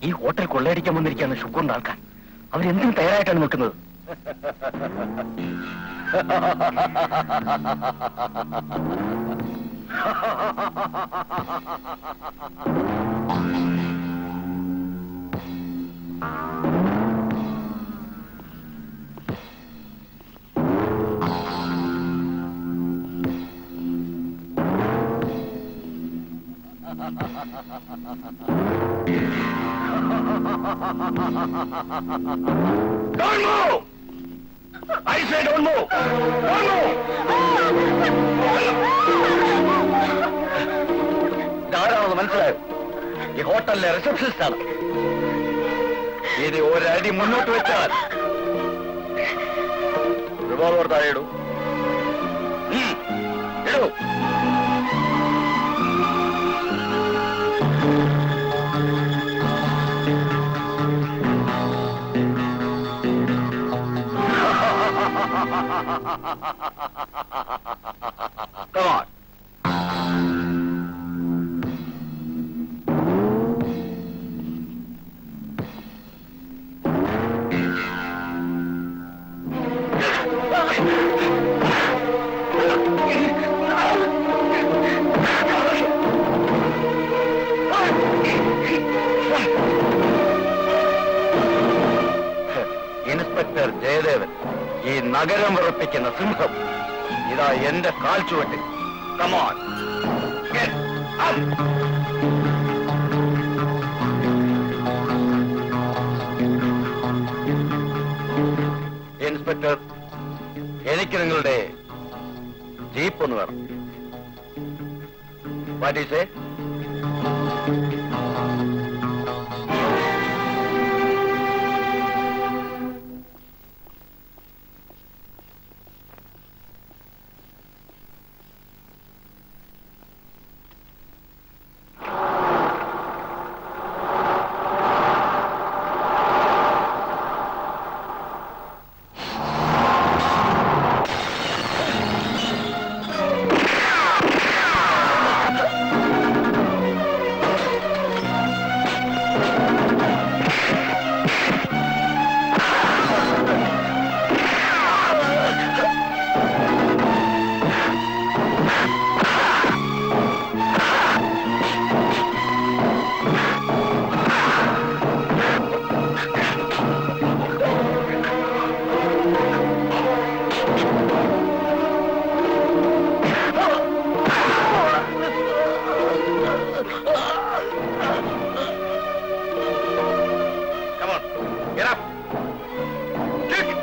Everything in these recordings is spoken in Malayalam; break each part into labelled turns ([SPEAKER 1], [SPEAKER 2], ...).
[SPEAKER 1] ഈ ഹോട്ടൽ കൊള്ളയടിക്കാൻ വന്നിരിക്കുന്ന ഷുഗറിന്റെ ആൾക്കാർ അവരെന്തിനും തയ്യാറായിട്ടാണ് നിൽക്കുന്നത് Don't move! I say don't move! Don't move! ഇതാരാണെന്ന് മനസ്സിലായോ ഈ ഹോട്ടലിലെ റിസപ്ഷനിസ്റ്റ് ആണ് ഇനി ഒരടി മുന്നോട്ട് വെച്ചാൽ റിവോൾവർ താഴെ ഇടൂ ഉം, ഇടൂ Come on. ഇൻസ്പെക്ടർ ജയദേവൻ ഈ നഗരം വിറപ്പിക്കുന്ന സിംഹം ഇതാ എന്റെ കാൽ ചുവട്ടിൽ കമോൺ ഇൻസ്പെക്ടർ എനിക്ക് നിങ്ങളുടെ ജീപ്പ് ഒന്ന് വേണം what is a Come on, get up. Kick.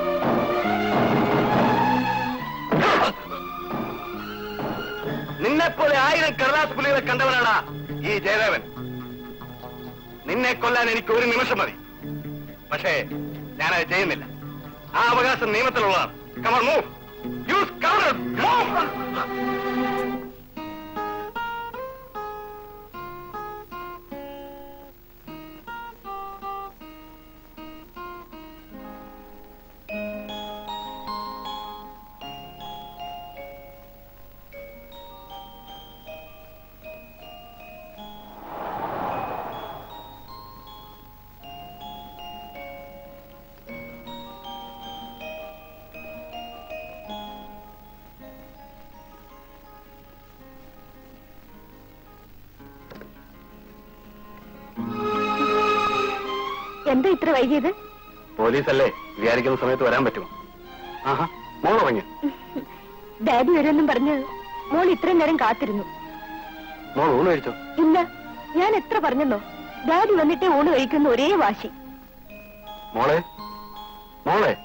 [SPEAKER 1] നിന്നെപ്പോലെ ആയിരം കടലാസ് പുലികളെ കണ്ടവനാണ് ഈ ജയദേവൻ നിന്നെ കൊല്ലാൻ എനിക്ക് ഒരു നിമിഷം മതി പക്ഷേ ഞാനത് ചെയ്യുന്നില്ല ആ അവകാശം നിയമത്തിലുള്ളതാണ് come on move use cover move
[SPEAKER 2] എന്താ ഇത്ര വൈകിയത്
[SPEAKER 1] പോലീസല്ലേ വിചാരിക്കുന്ന സമയത്ത് വരാൻ പറ്റുമോ ആഹാ മോൾ ഉറങ്ങി
[SPEAKER 2] ഡാഡി വരുമെന്നും പറഞ്ഞ് മോൾ ഇത്രയും നേരം കാത്തിരുന്നു
[SPEAKER 1] മോൾ ഊണ് കഴിച്ചോ
[SPEAKER 2] ഇല്ല ഞാൻ എത്ര പറഞ്ഞെന്നോ ഡാഡി വന്നിട്ടേ ഊണ് കഴിക്കുന്ന ഒരേ വാശി
[SPEAKER 1] മോളെ മോളെ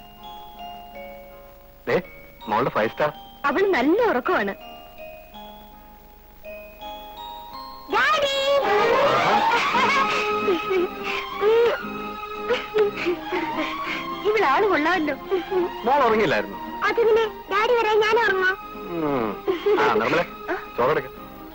[SPEAKER 1] ദേ മോളുടെ ഫൈവ് സ്റ്റാർ
[SPEAKER 2] അവൾ നല്ല ഉറക്കമാണ് ഡാഡി ഇവളാള് കൊള്ളാമല്ലോ
[SPEAKER 1] മോൾ ഉറങ്ങിയില്ലായിരുന്നു
[SPEAKER 2] അതിങ്ങനെ ഡാഡി വരാൻ ഞാൻ ഉറങ്ങാം
[SPEAKER 1] ഉം. ആ നിർമ്മലെ ചോറെടുക്ക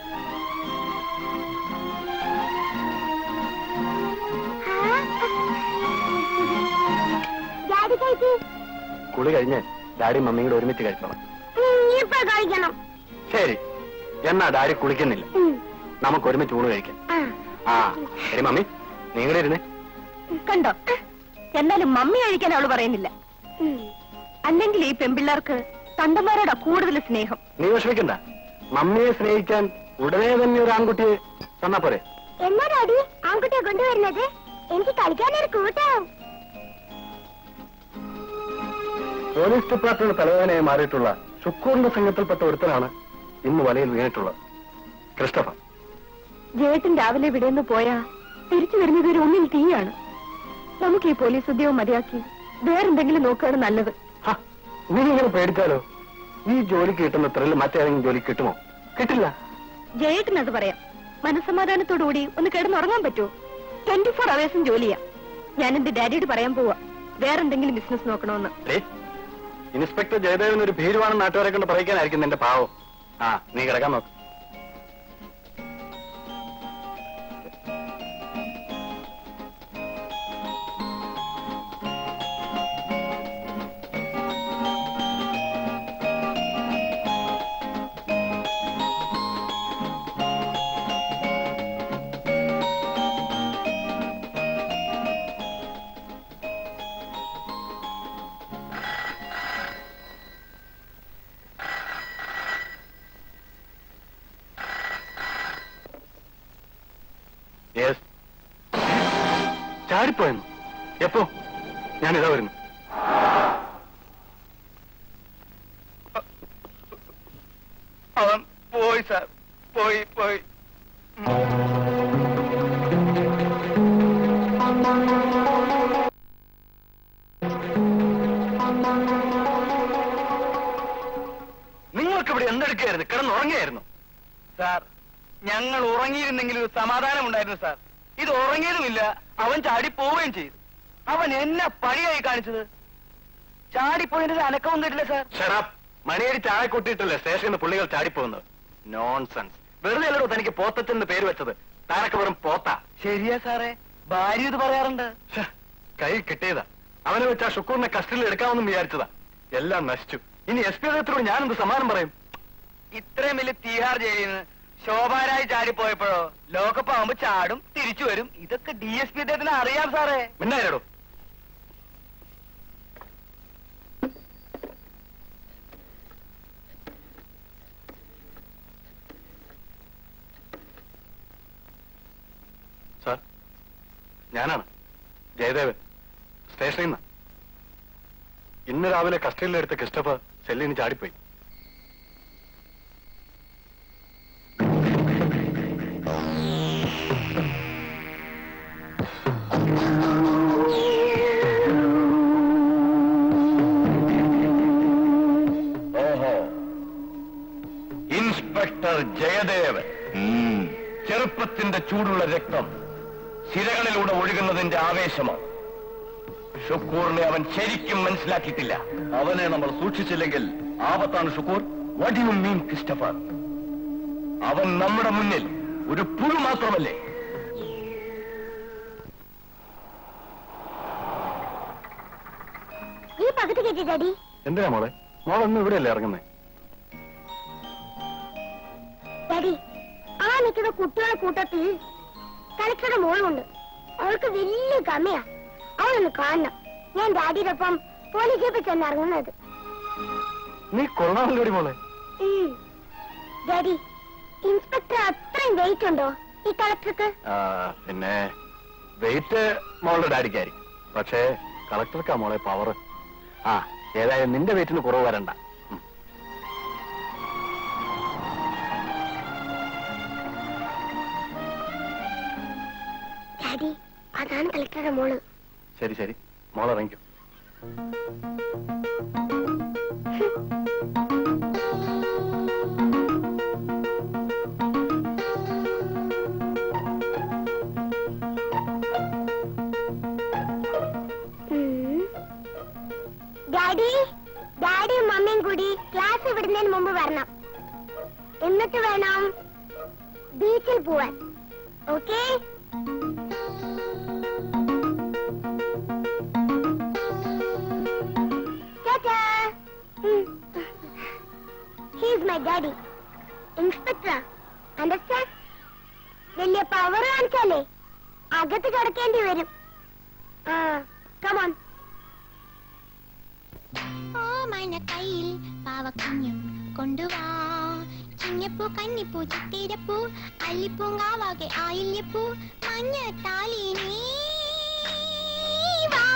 [SPEAKER 2] ഡാഡി കഴിച്ചു
[SPEAKER 1] കുളി കഴിഞ്ഞ് ഡാഡിയും മമ്മിയും കൂടെ ഒരുമിച്ച് കഴിച്ചോളാം
[SPEAKER 2] ഇപ്പൊ കഴിക്കണം
[SPEAKER 1] ശരി എന്നാ ഡാഡി കുളിക്കുന്നില്ല നമുക്ക് ഒരുമിച്ച് ഊണ് കഴിക്കാം ആ എടി മമ്മി നീ കൂടെ ഇരുന്നേ
[SPEAKER 2] കണ്ടോ എന്നാലും മമ്മി കഴിക്കാൻ അവള് പറയുന്നില്ല അല്ലെങ്കിൽ ഈ പെമ്പിള്ളേർക്ക് തണ്ടന്മാരോടാ കൂടുതൽ സ്നേഹം
[SPEAKER 1] നീ വിഷമിക്കണ്ട മമ്മിയെ സ്നേഹിക്കാൻ ഉടനെ തന്നെ ഒരു ആൺകുട്ടിയെ തന്നാ പോരെ
[SPEAKER 2] എന്നാ ഡാഡി ആൺകുട്ടിയെ കൊണ്ടുവരുന്നത് എനിക്ക് കളിക്കാനൊരു കൂട്ടാവും
[SPEAKER 1] പോലീസ് ഡിപ്പാർട്ട്മെന്റ് തലവേദനയായി മാറിയിട്ടുള്ള ശുക്കൂറിന്റെ സംഘത്തിൽപ്പെട്ട ഒരുത്തനാണ് ഇന്ന് വലയിൽ വീണിട്ടുള്ളത് ക്രിസ്റ്റഫർ
[SPEAKER 2] ജേട്ടൻ രാവിലെ ഇവിടെ നിന്ന് പോയാ തിരിച്ചു വരുന്നത് ഒരു ഉള്ളിൽ തീയാണ് നമുക്ക് ഈ പോലീസ് ഉദ്യോഗം മതിയാക്കി വേറെന്തെങ്കിലും നോക്കുകയാണ് നല്ലത്
[SPEAKER 1] ഹ, നീ ഇങ്ങനെ പേടിച്ചാലോ ഈ ജോലിക്ക് കിട്ടുന്ന ത്രില്ല് മറ്റേതെങ്കിലും ജോലി കിട്ടുമോ കിട്ടില്ല
[SPEAKER 2] ജയേട്ടൻ അത് പറയാം മനസ്സമാധാനത്തോടുകൂടി ഒന്ന് കിടന്നുറങ്ങാൻ പറ്റുമോ ട്വന്റി ഫോർ അവേഴ്സും ജോലിയാ ഞാൻ എന്റെ ഡാഡിയോട് പറയാൻ പോവാ വേറെന്തെങ്കിലും ബിസിനസ് നോക്കണമെന്ന്
[SPEAKER 1] ഡേ, ഇൻസ്പെക്ടർ ജയദേവൻ ഒരു ഭീരുവാണ് നാട്ടുകാരെ കൊണ്ട് പറയിക്കാനായിരിക്കും നിന്റെ പാവം ആ നീ കിടക്കാൻ നോക്ക് യെസ് ചാടിപ്പോയെന്നു എപ്പോ ഞാനിതാ വരുന്നു
[SPEAKER 3] അവൻ പോയി സാർ പോയി പോയി
[SPEAKER 1] നിങ്ങൾക്ക് ഇവിടെ എന്തെടുക്കായിരുന്നു കിടന്നുറങ്ങിയായിരുന്നു
[SPEAKER 3] സാർ ഞങ്ങൾ ഉറങ്ങിയിരുന്നെങ്കിൽ ഒരു സമാധാനം ഉണ്ടായിരുന്നു സാർ ഇത് ഉറങ്ങിയതുമില്ല അവൻ ചാടി പോവുകയും ചെയ്തു അവൻ എന്നെ പണിയായി കാണിച്ചത് ചാടിപ്പോയതിന്റെ ഒരു അനക്കവും കേട്ടില്ല സാർ
[SPEAKER 1] ഷടാപ്പ് മണിയടി ചായ കൊട്ടിയിട്ടല്ലേ സ്റ്റേഷനിൽ നിന്ന് പുള്ളികൾ ചാടിപ്പോകുന്നത് നോൺസെൻസ് വെറുതെ അല്ലടോ തനിക്ക് പോത്തച്ചെന്ന് പേര് വെച്ചത് താനൊക്കെ വെറും പോത്ത
[SPEAKER 3] ശരിയാ സാറേ ഭാര്യ ഇത് പറയാറുണ്ട്
[SPEAKER 1] ഛെ, കൈ കിട്ടിയതാ അവനെ വെച്ച് ആ ഷുക്കൂറിനെ കസ്റ്റഡിയിൽ എടുക്കാമെന്നും വിചാരിച്ചതാ എല്ലാം നശിച്ചു ഇനി എസ് പി അദ്ദേഹത്തിനോട് ഞാനെന്ത് സമാനം പറയും
[SPEAKER 3] ഇത്രയും വലിയ തീഹാർ ജയിലിൽ നിന്ന് ശോഭാരായി ചാടിപ്പോയപ്പോഴോ ലോകപ്പ് ആവുമ്പോ ചാടും തിരിച്ചു വരും ഇതൊക്കെ ഡി എസ് പി അദ്ദേഹത്തിന് അറിയാം സാറേ
[SPEAKER 1] മിണ്ടായിരടോ സാർ ഞാനാണ് ജയദേവൻ സ്റ്റേഷനിൽ നിന്ന് ഇന്ന് രാവിലെ കസ്റ്റഡിയിലെടുത്ത ക്രിസ്റ്റഫർ സെല്ലിന് ചാടിപ്പോയി ഓഹോ ഇൻസ്പെക്ടർ ജയദേവൻ ചെറുപ്പത്തിന്റെ ചൂടുള്ള രക്തം സിരകളിലൂടെ ഒഴുകുന്നതിന്റെ ആവേശമാണ് ഷുക്കൂറിനെ അവൻ ശരിക്കും മനസ്സിലാക്കിയിട്ടില്ല അവനെ നമ്മൾ സൂക്ഷിച്ചില്ലെങ്കിൽ ആപത്താണ് Shukkur what you mean Christopher അവൻ നമ്മുടെ മുന്നിൽ ഒരു പുഴു മാത്രമല്ലേ
[SPEAKER 2] ഈ പകുതി കേട്ടി ഡാഡി
[SPEAKER 1] എന്തിനാ മോളെ മോളൊന്നും ഇവിടെയല്ലേ ഇറങ്ങുന്നേ
[SPEAKER 2] ഡാഡി ആ നിൽക്കുന്ന കുട്ടികളുടെ കൂട്ടത്തിൽ കളക്ടറുടെ മോളുണ്ട് അവൾക്ക് വലിയ ഗമയാ അവളൊന്ന് കാണണം ഞാൻ ഡാഡിയുടെ ഒപ്പം പോലീസ് ജീപ്പിൽ ചെന്ന് ഇറങ്ങുന്നത്
[SPEAKER 1] നീ കൊള്ളാമല്ലോടി മോളെ
[SPEAKER 2] ഉം. ഡാഡി ഇൻസ്പെക്ടർ അത്രയും വെയിറ്റ് ഉണ്ടോ ഈ കളക്ടർക്ക്
[SPEAKER 1] ആ, പിന്നെ വെയിറ്റ് മോളുടെ ഡാഡിക്കായിരിക്കും പക്ഷേ കളക്ടർക്കാ മോളെ പവർ ആ ഏതായാലും നിന്റെ വെയിറ്റിന് കുറവ് വരണ്ട ഉം.
[SPEAKER 2] ഡാഡി അതാണ് കളക്ടറുടെ മോള്
[SPEAKER 1] ശരി ശരി മോൾ ഇറങ്ങിക്കും
[SPEAKER 2] ഡാഡി ഡാഡിയും മമ്മിയും കൂടി ക്ലാസ് വിടുന്നതിന് മുമ്പ് വരണം എന്നിട്ട് വേണം ബീച്ചിൽ പോവാൻ okay he's my daddy inspector understand വലിയ പവർ കാണിച്ചാലേ അകത്ത് കിടക്കേണ്ടി വരും ആ കമോൺ
[SPEAKER 4] ഓമന കയ്യിൽ പാവക്കുഞ്ഞും കൊണ്ടുവാ ചിങ്ങപ്പൂ കന്നിപ്പൂ ചിത്തിരപ്പൂ അല്ലിപ്പൂങ്കാവാകെ ആയില്യപ്പൂ മഞ്ഞ താലിനീ വാ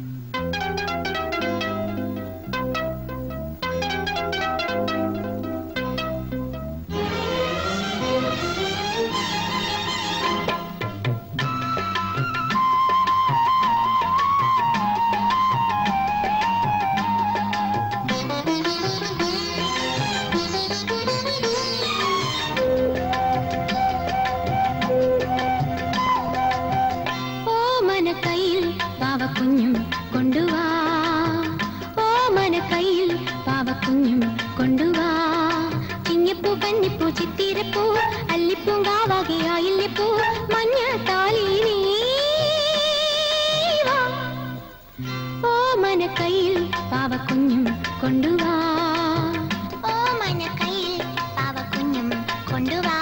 [SPEAKER 4] ഓമന കയ്യിൽ പാവക്കുഞ്ഞും കൊണ്ടുവാ ഓമന കയ്യിൽ പാവക്കുഞ്ഞും കൊണ്ടുവാ ചിങ്ങപ്പൂ കന്നിപ്പൂ ചിത്തിരപ്പൂ അല്ലിപ്പൂങ്കാവാകെ ആയില്യപ്പൂ മഞ്ഞ താലി നീ വാ. ഓമന കയ്യിൽ പാവക്കുഞ്ഞും കൊണ്ടുവാ ഓമന കയ്യിൽ പാവക്കുഞ്ഞും കൊണ്ടുവാ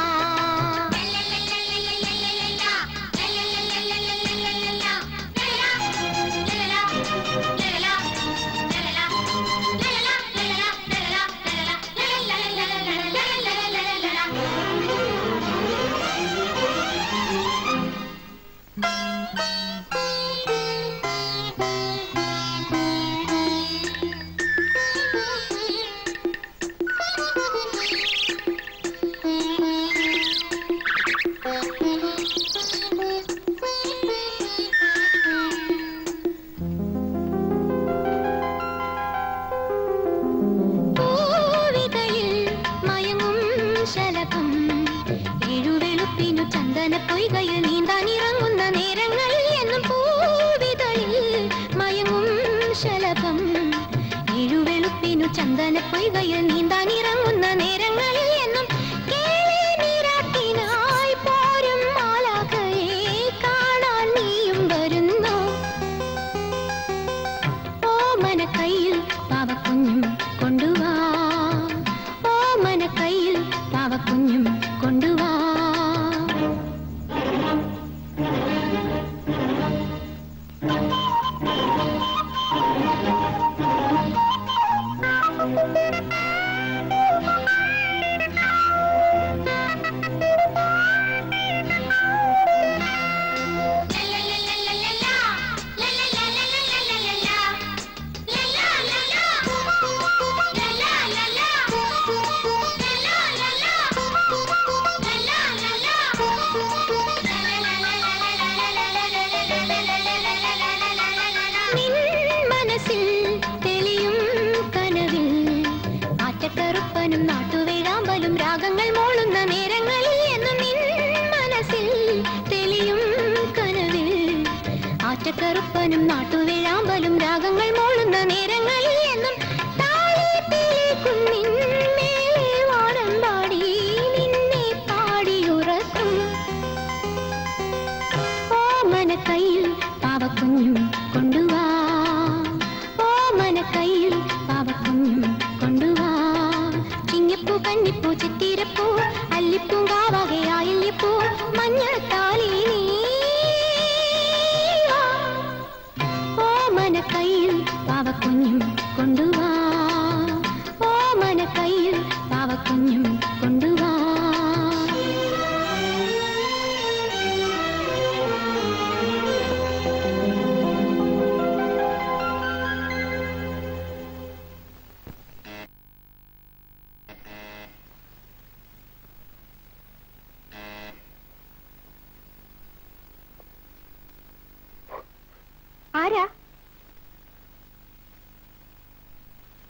[SPEAKER 4] പൂവിതളിൽ മയങ്ങും ശലഭം ഏഴുവെളുപ്പിനു ചന്ദന പൊയ്കയിൽ നീന്താനിറങ്ങുന്ന നേരങ്ങൾ എന്നും പൂവിതളിൽ മയങ്ങും ശലഭം ഏഴുവെളുപ്പിനു ചന്ദന പൊയ്കയിൽ നീന്താനിറങ്ങുന്ന നേരങ്ങൾ എന്നും കേളി നീരാട്ടിനായി പോരും മാലാഖയെ കാണാൻ നീയും വരുന്നു ഓമന കയ്യിൽ പാവക്കുഞ്ഞും കൊണ്ടുവാ ഓമന കയ്യിൽ പാവക്കുഞ്ഞും കൊണ്ടുവാ നിൻ മനസ്സിൽ തെളിയും കനവിൽ ആറ്റക്കറുപ്പനും നാട്ടുവേഴാമ്പലും രാഗങ്ങൾ മോളുന്ന നേരങ്ങളിൽ എന്നും നിൻ മനസ്സിൽ തെളിയും കനവിൽ ആറ്റക്കറുപ്പനും നാട്ടുവേഴാമ്പലും രാഗങ്ങൾ മോളുന്ന നേരങ്ങളിൽ എന്നും താളിപ്പിലെ കുന്നിൻ മേലെ വാനം പാടി നിന്നെ പാടിയുറക്കും ഓമന കയ്യിൽ പാവക്കുഞ്ഞും കൊണ്ടുവാ ഓമന കയ്യിൽ പാവക്കുഞ്ഞും കൊണ്ടുവാ ചിങ്ങപ്പൂ കന്നിപ്പൂ ചിത്തിരപ്പൂ അല്ലിപ്പൂങ്കാവാകെ ആയില്യപ്പൂ മഞ്ഞ താലി നീ വാ. ഓമന കയ്യിൽ പാവക്കുഞ്ഞും കൊണ്ടുവാ ഓമന കയ്യിൽ പാവക്കുഞ്ഞും കൊണ്ടുവാ
[SPEAKER 2] ആരാ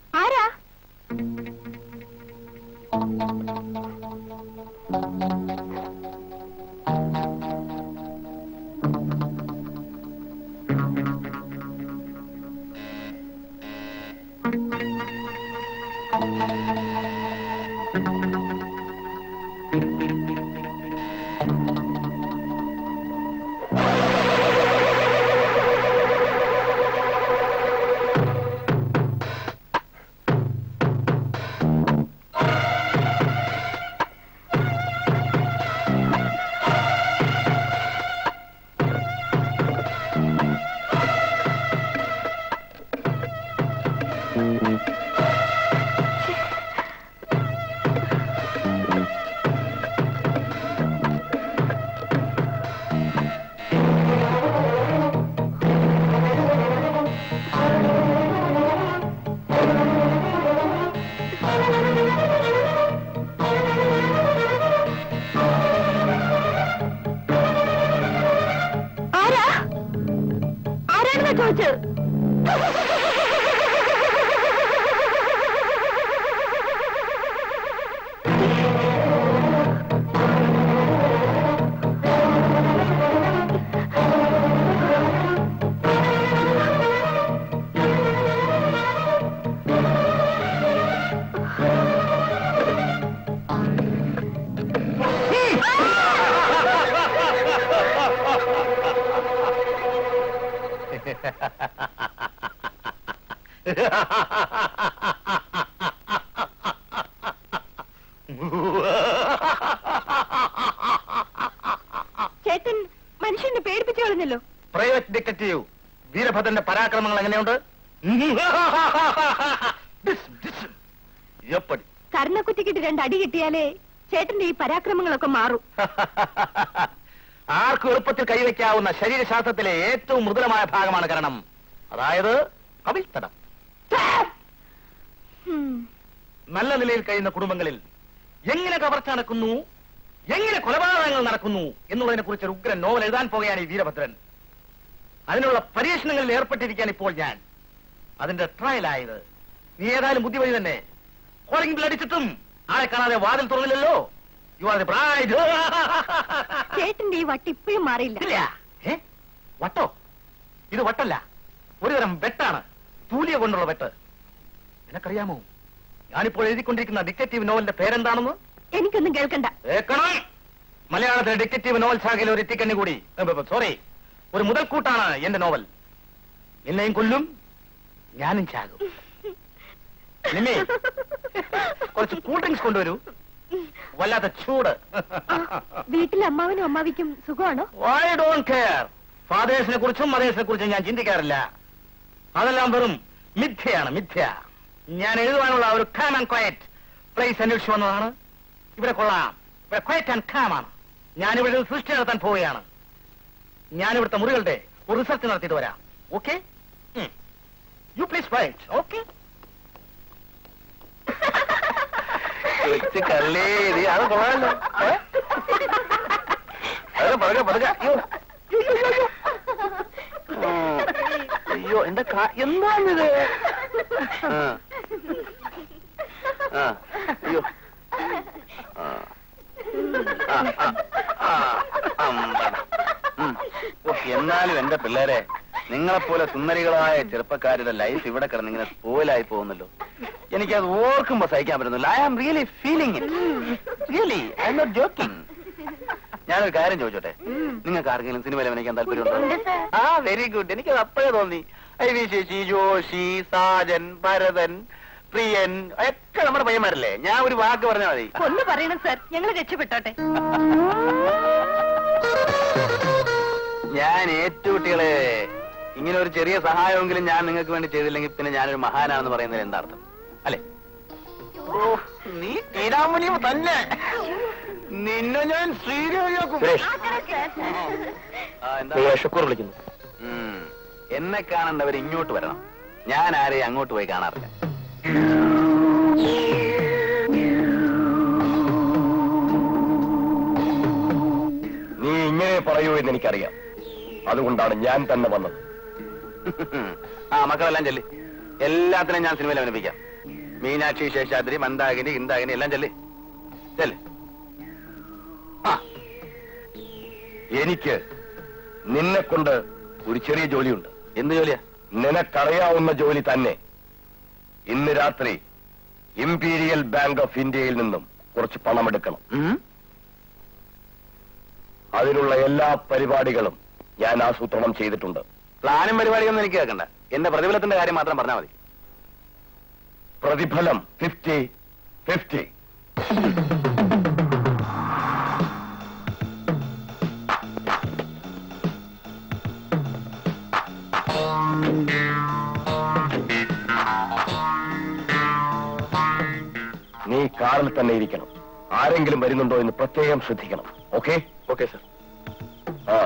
[SPEAKER 2] ചോദിച്ചത് ചേട്ടൻ മനുഷ്യനെ പേടിപ്പിച്ചു കളഞ്ഞല്ലോ
[SPEAKER 1] പ്രൈവറ്റ് ഡിറ്റക്റ്റീവ് വീരഭദ്രന്റെ പരാക്രമങ്ങൾ എങ്ങനെയുണ്ട് ഡിസ്, ഡിസ്. എപ്പടി
[SPEAKER 2] കർണക്കുറ്റിക്കിട്ട് രണ്ട് അടി കിട്ടിയാലേ ചേട്ടന്റെ ഈ പരാക്രമങ്ങളൊക്കെ മാറും
[SPEAKER 1] ആർക്കും എളുപ്പത്തിൽ കൈവയ്ക്കാവുന്ന ശരീരശാസ്ത്രത്തിലെ ഏറ്റവും മൃദുലമായ ഭാഗമാണ് കരണം അതായത് കവിൽത്തടം
[SPEAKER 2] ഉം.
[SPEAKER 1] നല്ല നിലയിൽ കഴിയുന്ന കുടുംബങ്ങളിൽ എങ്ങനെ കവർച്ച നടക്കുന്നു എങ്ങനെ കൊലപാതകങ്ങൾ നടക്കുന്നു എന്നുള്ളതിനെ കുറിച്ച് ഒരു ഉഗ്രൻ നോവൽ എഴുതാൻ പോകുകയാണ് ഈ വീരഭദ്രൻ അതിനുള്ള പരീക്ഷണങ്ങളിൽ ഏർപ്പെട്ടിരിക്കാൻ ഇപ്പോൾ ഞാൻ അതിന്റെ ട്രയലായത് നീ ഏതായാലും ബുദ്ധിവഴി തന്നെ കോളിംഗ് ബിൽ അടിച്ചിട്ടും ആളെ കാണാതെ വാതിൽ തുറന്നില്ലല്ലോ യു ആർ ദി ബ്രൈഡ്
[SPEAKER 2] ചേട്ടന്റെ ഈ വട്ട് ഇപ്പോഴും മാറിയില്ല
[SPEAKER 1] ഇല്ല ഏ വട്ടോ ഇത് വട്ടല്ല ഒരുതരം വെട്ടാണ് തൂലിയ കൊണ്ടുള്ള വെട്ട് നിനക്കറിയാമോ ഞാനിപ്പോൾ എഴുതിക്കൊണ്ടിരിക്കുന്ന ഡിറ്റക്റ്റീവ് നോവലിന്റെ പേരെന്താണെന്ന്
[SPEAKER 2] എനിക്കൊന്നും കേൾക്കണ്ട
[SPEAKER 1] കേൾക്കണം മലയാളത്തിലെ ഡിറ്റക്റ്റീവ് നോവൽ ശാഖയിൽ ഒരു എത്തിക്കണ്ണി കൂടി സോറി ഒരു മുതൽക്കൂട്ടാണ് എന്റെ നോവൽ നിന്നെയും കൊല്ലും ഞാനും ചാകും നിന്നെ കുറച്ച് കൂൾ ഡ്രിങ്ക്സ് കൊണ്ടുവരൂ വല്ലാത്ത ചൂട്
[SPEAKER 2] വീട്ടിലെ അമ്മാവനും അമ്മാവിക്കും സുഖമാണോ
[SPEAKER 1] ഐ ഡോണ്ട് കെയർ ഫാദേഴ്സിനെ കുറിച്ചും മദേഴ്സിനെ കുറിച്ചും ഞാൻ ചിന്തിക്കാറില്ല അതെല്ലാം വെറും മിഥ്യയാണ് മിഥ്യ ഞാൻ എഴുതുവാനുള്ള ഒരു കാം ആൻഡ് ക്വയറ്റ് പ്ലേസ് അന്വേഷിച്ചു വന്നതാണ് ഇവിടെ കൊള്ളാം ഇവിടെ ക്വയറ്റ് ആൻഡ് കാം ആണ് ഞാനിവിടെ ഒരു സൃഷ്ടി നടത്താൻ പോവുകയാണ് ഞാനിവിടുത്തെ മുറികളുടെ ഒരു റിസർച്ച് നടത്തിയിട്ട് വരാം okay you please right okay കള്ളേ നീ അത് കൊള്ളാമല്ലോ ഏ? അത് പതുക്കെ പതുക്കെ അയ്യോ അയ്യോ, അയ്യോ, അയ്യോ. ഉം. അയ്യോ എന്റെ കാ എന്താണിത് ആ. ആ. അയ്യോ ആ. ആ, ആ, ആ, അമ്പട. ഉം. ഉഫ്, എന്നാലും എന്റെ പിള്ളേരെ നിങ്ങളെപ്പോലെ സുന്ദരികളായ ചെറുപ്പക്കാരുടെ ലൈഫ് ഇവിടെ കിടന്ന് ഇങ്ങനെ സ്പോയിലായി പോകുന്നല്ലോ എനിക്കത് ഓർക്കുമ്പോ സഹിക്കാൻ പറ്റുന്നില്ല I am really feeling it really I am not joking ഞാനൊരു കാര്യം ചോദിച്ചോട്ടെ നിങ്ങൾക്ക് ആർക്കെങ്കിലും സിനിമയിൽ അഭിനയിക്കാൻ താല്പര്യമുണ്ടോ ആ വെരി ഗുഡ് എനിക്കത് അപ്പോഴേ തോന്നി ഐ വി ശശി ജോഷി സാജൻ ഭരതൻ പ്രിയൻ ഒക്കെ നമ്മുടെ പയ്യന്മാരല്ലേ ഞാൻ ഒരു വാക്ക് പറഞ്ഞാൽ മതി
[SPEAKER 2] ഒന്ന് പറയണം സാർ ഞങ്ങൾ രക്ഷപ്പെട്ടോട്ടെ
[SPEAKER 1] ഞാൻ ഏറ്റുകുട്ടികളെ ഇങ്ങനെ ഒരു ചെറിയ സഹായമെങ്കിലും ഞാൻ നിങ്ങൾക്ക് വേണ്ടി ചെയ്തില്ലെങ്കിൽ പിന്നെ ഞാനൊരു മഹാനാണെന്ന് പറയുന്നതിൽ എന്താ അർത്ഥം അല്ലെ നീ തീരാമുനി തന്നെ നിന്നെ ഞാൻ ശ്രീരേഖയാക്കും ഷുക്കൂർ വിളിക്കുന്നു എന്നെ കാണേണ്ടവർ ഇങ്ങോട്ട് വരണം ഞാൻ ആരെയും അങ്ങോട്ട് പോയി കാണാറില്ല
[SPEAKER 5] നീ ഇങ്ങനെ പറയൂ എന്ന് എനിക്കറിയാം അതുകൊണ്ടാണ് ഞാൻ തന്നെ വന്നത്
[SPEAKER 1] ആ മക്കളെല്ലാം ചെല്ലി എല്ലാത്തിനും ഞാൻ സിനിമയിൽ അഭിനയിപ്പിക്കാം മീനാക്ഷി ശേഷാദ്രി മന്ദാകിനി ഇന്ദാകിനി എല്ലാം ചെല്ലി ചെല്ല് ആ
[SPEAKER 5] എനിക്ക് നിന്നെ കൊണ്ട് ഒരു ചെറിയ ജോലിയുണ്ട്
[SPEAKER 1] എന്ത് ജോലിയാ
[SPEAKER 5] നിനക്കറിയാവുന്ന ജോലി തന്നെ ഇന്ന് രാത്രി ഇംപീരിയൽ ബാങ്ക് ഓഫ് ഇന്ത്യയിൽ നിന്നും കുറച്ച് പണമെടുക്കണം
[SPEAKER 1] ഉം?
[SPEAKER 5] അതിനുള്ള എല്ലാ പരിപാടികളും ഞാൻ ആസൂത്രണം ചെയ്തിട്ടുണ്ട്
[SPEAKER 1] പ്ലാനും പരിപാടിയൊന്നും എനിക്ക് കേൾക്കണ്ട എന്റെ പ്രതിഫലത്തിന്റെ കാര്യം മാത്രം പറഞ്ഞാൽ മതി
[SPEAKER 5] പ്രതിഫലം ഫിഫ്റ്റി ഫിഫ്റ്റി നീ കാറിൽ തന്നെ ഇരിക്കണം ആരെങ്കിലും വരുന്നുണ്ടോ എന്ന് പ്രത്യേകം ശ്രദ്ധിക്കണം ഓക്കെ
[SPEAKER 1] ഓക്കെ സർ
[SPEAKER 5] ആ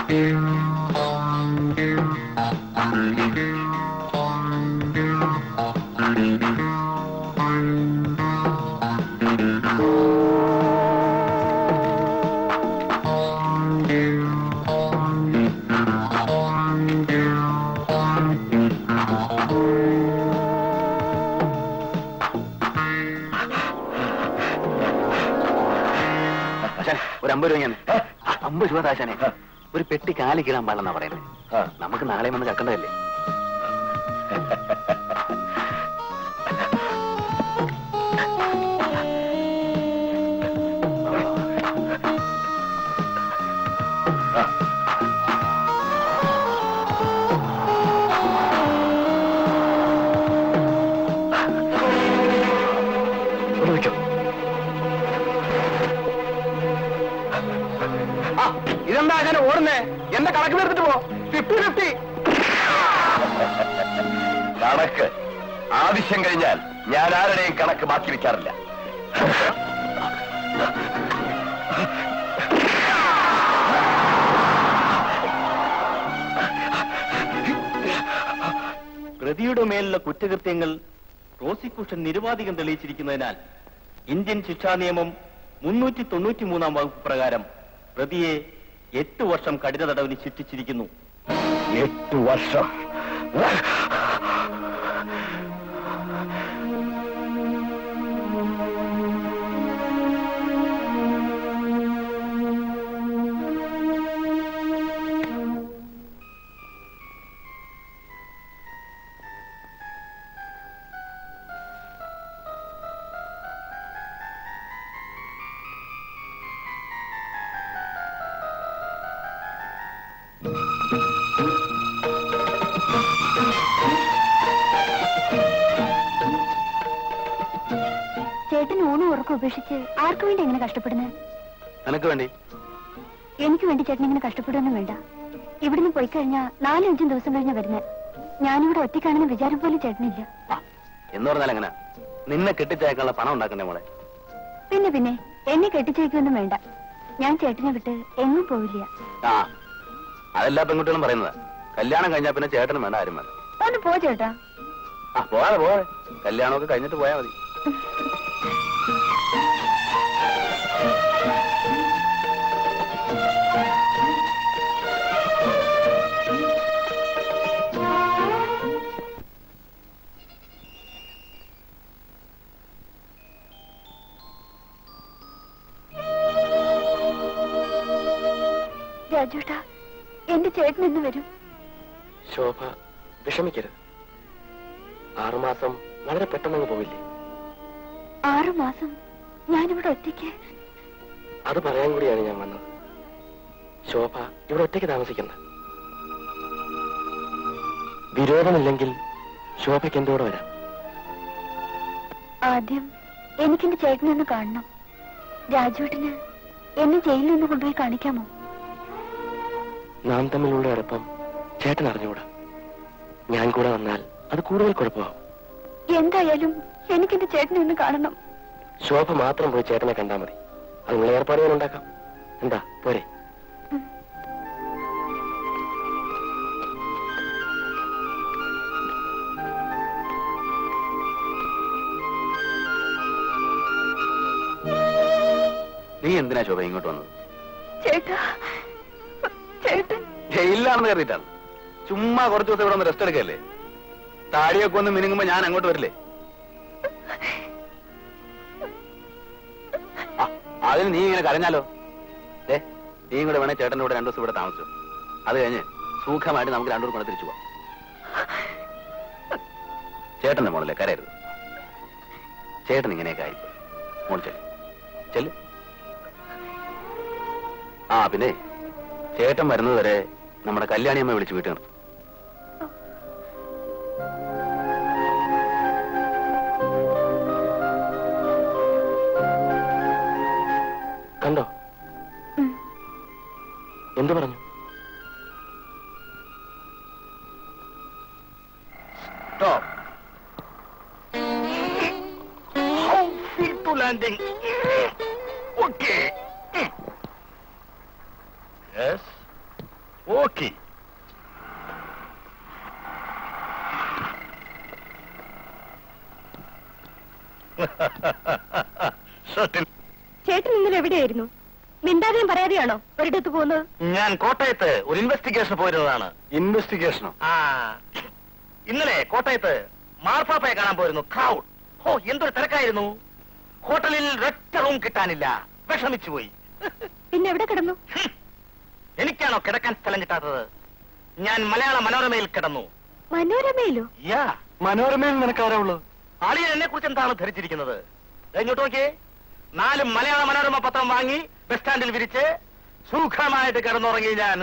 [SPEAKER 3] ആശാനെ ഒരു അമ്പത് രൂപ ഞാൻ അമ്പത് രൂപ ആശാനെ ഒരു പെട്ടി കാലി കീഴാൻ പാടില്ലെന്നാ പറയുന്നത്
[SPEAKER 5] ആ.
[SPEAKER 3] നമുക്ക് നാളെ വന്ന് കക്കണ്ടതല്ലേ
[SPEAKER 5] ഒന്ന് വെച്ചോ
[SPEAKER 3] ഇതെന്താ ആശാനെ ഓടുന്നേ എന്റെ കണക്ക് തീർത്തിട്ട് പോ ഫിഫ്റ്റി ഫിഫ്റ്റി
[SPEAKER 5] കണക്ക് ആവശ്യം കഴിഞ്ഞാൽ ഞാൻ ആരുടെയും കണക്ക് ബാക്കി വെക്കാറില്ല
[SPEAKER 6] പ്രതിയുടെ മേലുള്ള കുറ്റകൃത്യങ്ങൾ പ്രോസിക്യൂഷൻ നിരുപാധികം തെളിയിച്ചിരിക്കുന്നതിനാൽ ഇന്ത്യൻ ശിക്ഷാ നിയമം മുന്നൂറ്റി തൊണ്ണൂറ്റി മൂന്നാം വകുപ്പ് പ്രകാരം പ്രതിയെ എട്ട് വർഷം കഠിന തടവിന് ശിക്ഷിച്ചിരിക്കുന്നു
[SPEAKER 5] എട്ട് വർഷം
[SPEAKER 2] ചേട്ടൻ ഊണും ഉറക്കം ഉപേക്ഷിച്ച് ആർക്കു വേണ്ടി എങ്ങനെ കഷ്ടപ്പെടുന്നത്
[SPEAKER 3] നിനക്ക് വേണ്ടി
[SPEAKER 2] എനിക്ക് വേണ്ടി ചേട്ടൻ ഇങ്ങനെ കഷ്ടപ്പെടുകയൊന്നും വേണ്ട ഇവിടുന്ന് പോയി കഴിഞ്ഞാൽ നാലും അഞ്ചും ദിവസം കഴിഞ്ഞാ വരുന്നത് ഞാനിവിടെ ഒറ്റയ്ക്കാണെന്ന് വിചാരം പോലും ചേട്ടനില്ല
[SPEAKER 3] ആ, എന്ന് പറഞ്ഞാൽ എങ്ങനെ നിന്നെ കെട്ടിച്ചയക്കാനുള്ള പണം ഉണ്ടാക്കണ്ടേ മോളെ
[SPEAKER 2] പിന്നെ പിന്നെ എന്നെ കെട്ടിച്ചേക്കൊന്നും വേണ്ട ഞാൻ ചേട്ടനെ വിട്ട് എങ്ങും പോവില്ല
[SPEAKER 3] ആ അതെല്ലാ പെൺകുട്ടികളും പറയുന്നത് കല്യാണം കഴിഞ്ഞാൽ പിന്നെ ചേട്ടനും വേണ്ട ആരും വേണ്ട
[SPEAKER 2] ഒന്ന് പോ ചേട്ടാ
[SPEAKER 3] ആ പോകാതെ പോകാതെ കല്യാണമൊക്കെ കഴിഞ്ഞിട്ട് പോയാൽ മതി
[SPEAKER 2] രാജുട്ടാ എന്റെ ചേട്ടൻ എന്ന് വരും
[SPEAKER 5] ശോഭ വിഷമിക്കരുത് ആറുമാസം വളരെ പെട്ടെന്ന് പോവില്ലേ
[SPEAKER 2] ആറു മാസം ഞാനിവിടെ ഒറ്റയ്ക്ക്
[SPEAKER 5] അത് പറയാൻ കൂടിയാണ് ഞാൻ വന്നത് ശോഭ ഇവിടെ ഒറ്റയ്ക്ക് താമസിക്കണ്ട വിരോധമില്ലെങ്കിൽ ശോഭയ്ക്ക് എന്തോടെ വരാം
[SPEAKER 2] ആദ്യം എനിക്കെന്റെ ചേട്ടനെ ഒന്ന് കാണണം രാജുവേട്ടന് എന്നെ ജയിലിൽ നിന്ന് കൊണ്ടുപോയി കാണിക്കാമോ
[SPEAKER 5] നാം തമ്മിലുള്ള അടുപ്പം ചേട്ടൻ അറിഞ്ഞുകൂടാ ഞാൻ കൂടെ വന്നാൽ അത് കൂടുതൽ കുഴപ്പമാവും
[SPEAKER 2] എന്തായാലും എനിക്കെന്റെ ചേട്ടനെ ഒന്ന് കാണണം
[SPEAKER 5] ശോഭ മാത്രം പോയി ചേട്ടനെ കണ്ടാൽ മതി അതിനുള്ള ഏർപ്പാട് ഞാൻ ഉണ്ടാക്കാം എന്താ പോരെ
[SPEAKER 3] നീ എന്തിനാ ശോഭ ഇങ്ങോട്ട് വന്നത്
[SPEAKER 2] ചേട്ടാ ചേട്ടൻ
[SPEAKER 3] ജയിലിലാണെന്ന് കരുതിയിട്ടാണ് ചുമ്മാ കുറച്ച് ദിവസം ഇവിടെ ഒന്ന് റെസ്റ്റ് എടുക്കല്ലേ താടിയൊക്കെ ഒന്ന് മിനുങ്ങുമ്പോ ഞാൻ അങ്ങോട്ട് വരില്ലേ ആ, അതിന് നീ ഇങ്ങനെ കരഞ്ഞാലോ ഏ നീ കൂടെ വേണേ ചേട്ടൻ്റെ കൂടെ രണ്ടു ദിവസം ഇവിടെ താമസിച്ചു അത് കഴിഞ്ഞ് സുഖമായിട്ട് നമുക്ക് രണ്ടു കൂടെ തിരിച്ചു പോവാം ചേട്ടന്റെ മോളല്ലേ കരയരുത് ചേട്ടൻ ഇങ്ങനെയൊക്കെ ആയിപ്പോയി മോൾ ചെല്ലു ചെല്ലു ആ പിന്നെ ചേട്ടൻ വരുന്നത് വരെ നമ്മുടെ കല്യാണിയമ്മ വിളിച്ച് വീട്ടിൽ നിർത്തും
[SPEAKER 5] കണ്ടോ എന്തു പറഞ്ഞു
[SPEAKER 3] Stop. How fit to landing? Okay. Yes.
[SPEAKER 1] Okay
[SPEAKER 2] ചേട്ടൻ ഇന്നലെ എവിടെയായിരുന്നു മിണ്ടാതെയും പറയാതെയാണോ ഒരിടത്ത് പോകുന്നത്
[SPEAKER 3] ഞാൻ കോട്ടയത്ത് ഒരു ഇൻവെസ്റ്റിഗേഷൻ പോയിരുന്നതാണ്
[SPEAKER 1] ഇൻവെസ്റ്റിഗേഷനോ
[SPEAKER 3] ആ ഇന്നലെ കോട്ടയത്ത് മാർപ്പാപ്പയെ കാണാൻ പോയിരുന്നു ക്രൗഡ് ഓ എന്തൊരു തിരക്കായിരുന്നു ഹോട്ടലിൽ ഒറ്റ റൂം കിട്ടാനില്ല വിഷമിച്ചു പോയി
[SPEAKER 2] പിന്നെ എവിടെ കിടന്നു
[SPEAKER 3] ഹും. എനിക്കാണോ കിടക്കാൻ സ്ഥലം കിട്ടാത്തത് ഞാൻ മലയാള മനോരമയിൽ കിടന്നു
[SPEAKER 2] മനോരമയിലോ
[SPEAKER 3] യാ
[SPEAKER 1] മനോരമയിൽ നിനക്കാരാ ഉള്ളത്
[SPEAKER 3] ആളിയൻ എന്നെ കുറിച്ച് എന്താണ് ധരിച്ചിരിക്കുന്നത് ദേ ഇങ്ങോട്ട് നോക്കിയേ നാല് മലയാള മനോരമ പത്രം വാങ്ങി ബസ് സ്റ്റാൻഡിൽ വിരിച്ച് സുഖമായിട്ട് കിടന്നുറങ്ങി ഞാൻ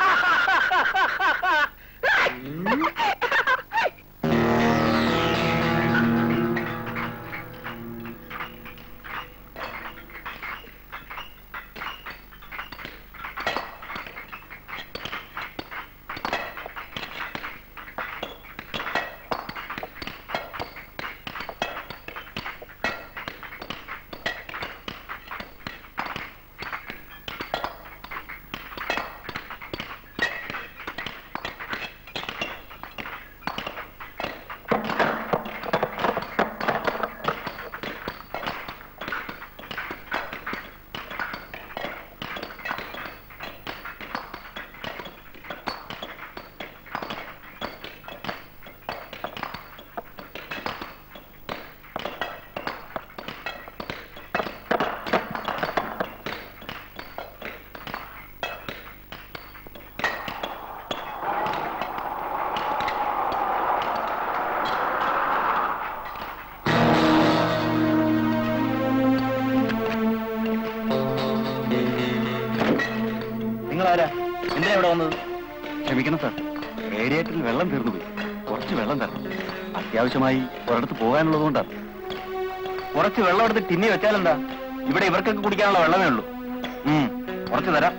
[SPEAKER 6] നിങ്ങളാരാ എന്തിനാ ഇവിടെ വന്നത് ക്ഷമിക്കണം സാർ റേഡിയേറ്ററിൽ വെള്ളം തീർന്നു പോയി കുറച്ച് വെള്ളം തരണം അത്യാവശ്യമായി ഒരിടത്ത് പോകാനുള്ളതുകൊണ്ടാണ് കുറച്ച് വെള്ളം എടുത്ത് ടിന്നി വെച്ചാലെന്താ ഇവിടെ ഇവർക്കൊക്കെ കുടിക്കാനുള്ള വെള്ളമേ ഉള്ളൂ ഉം, കുറച്ച് തരാം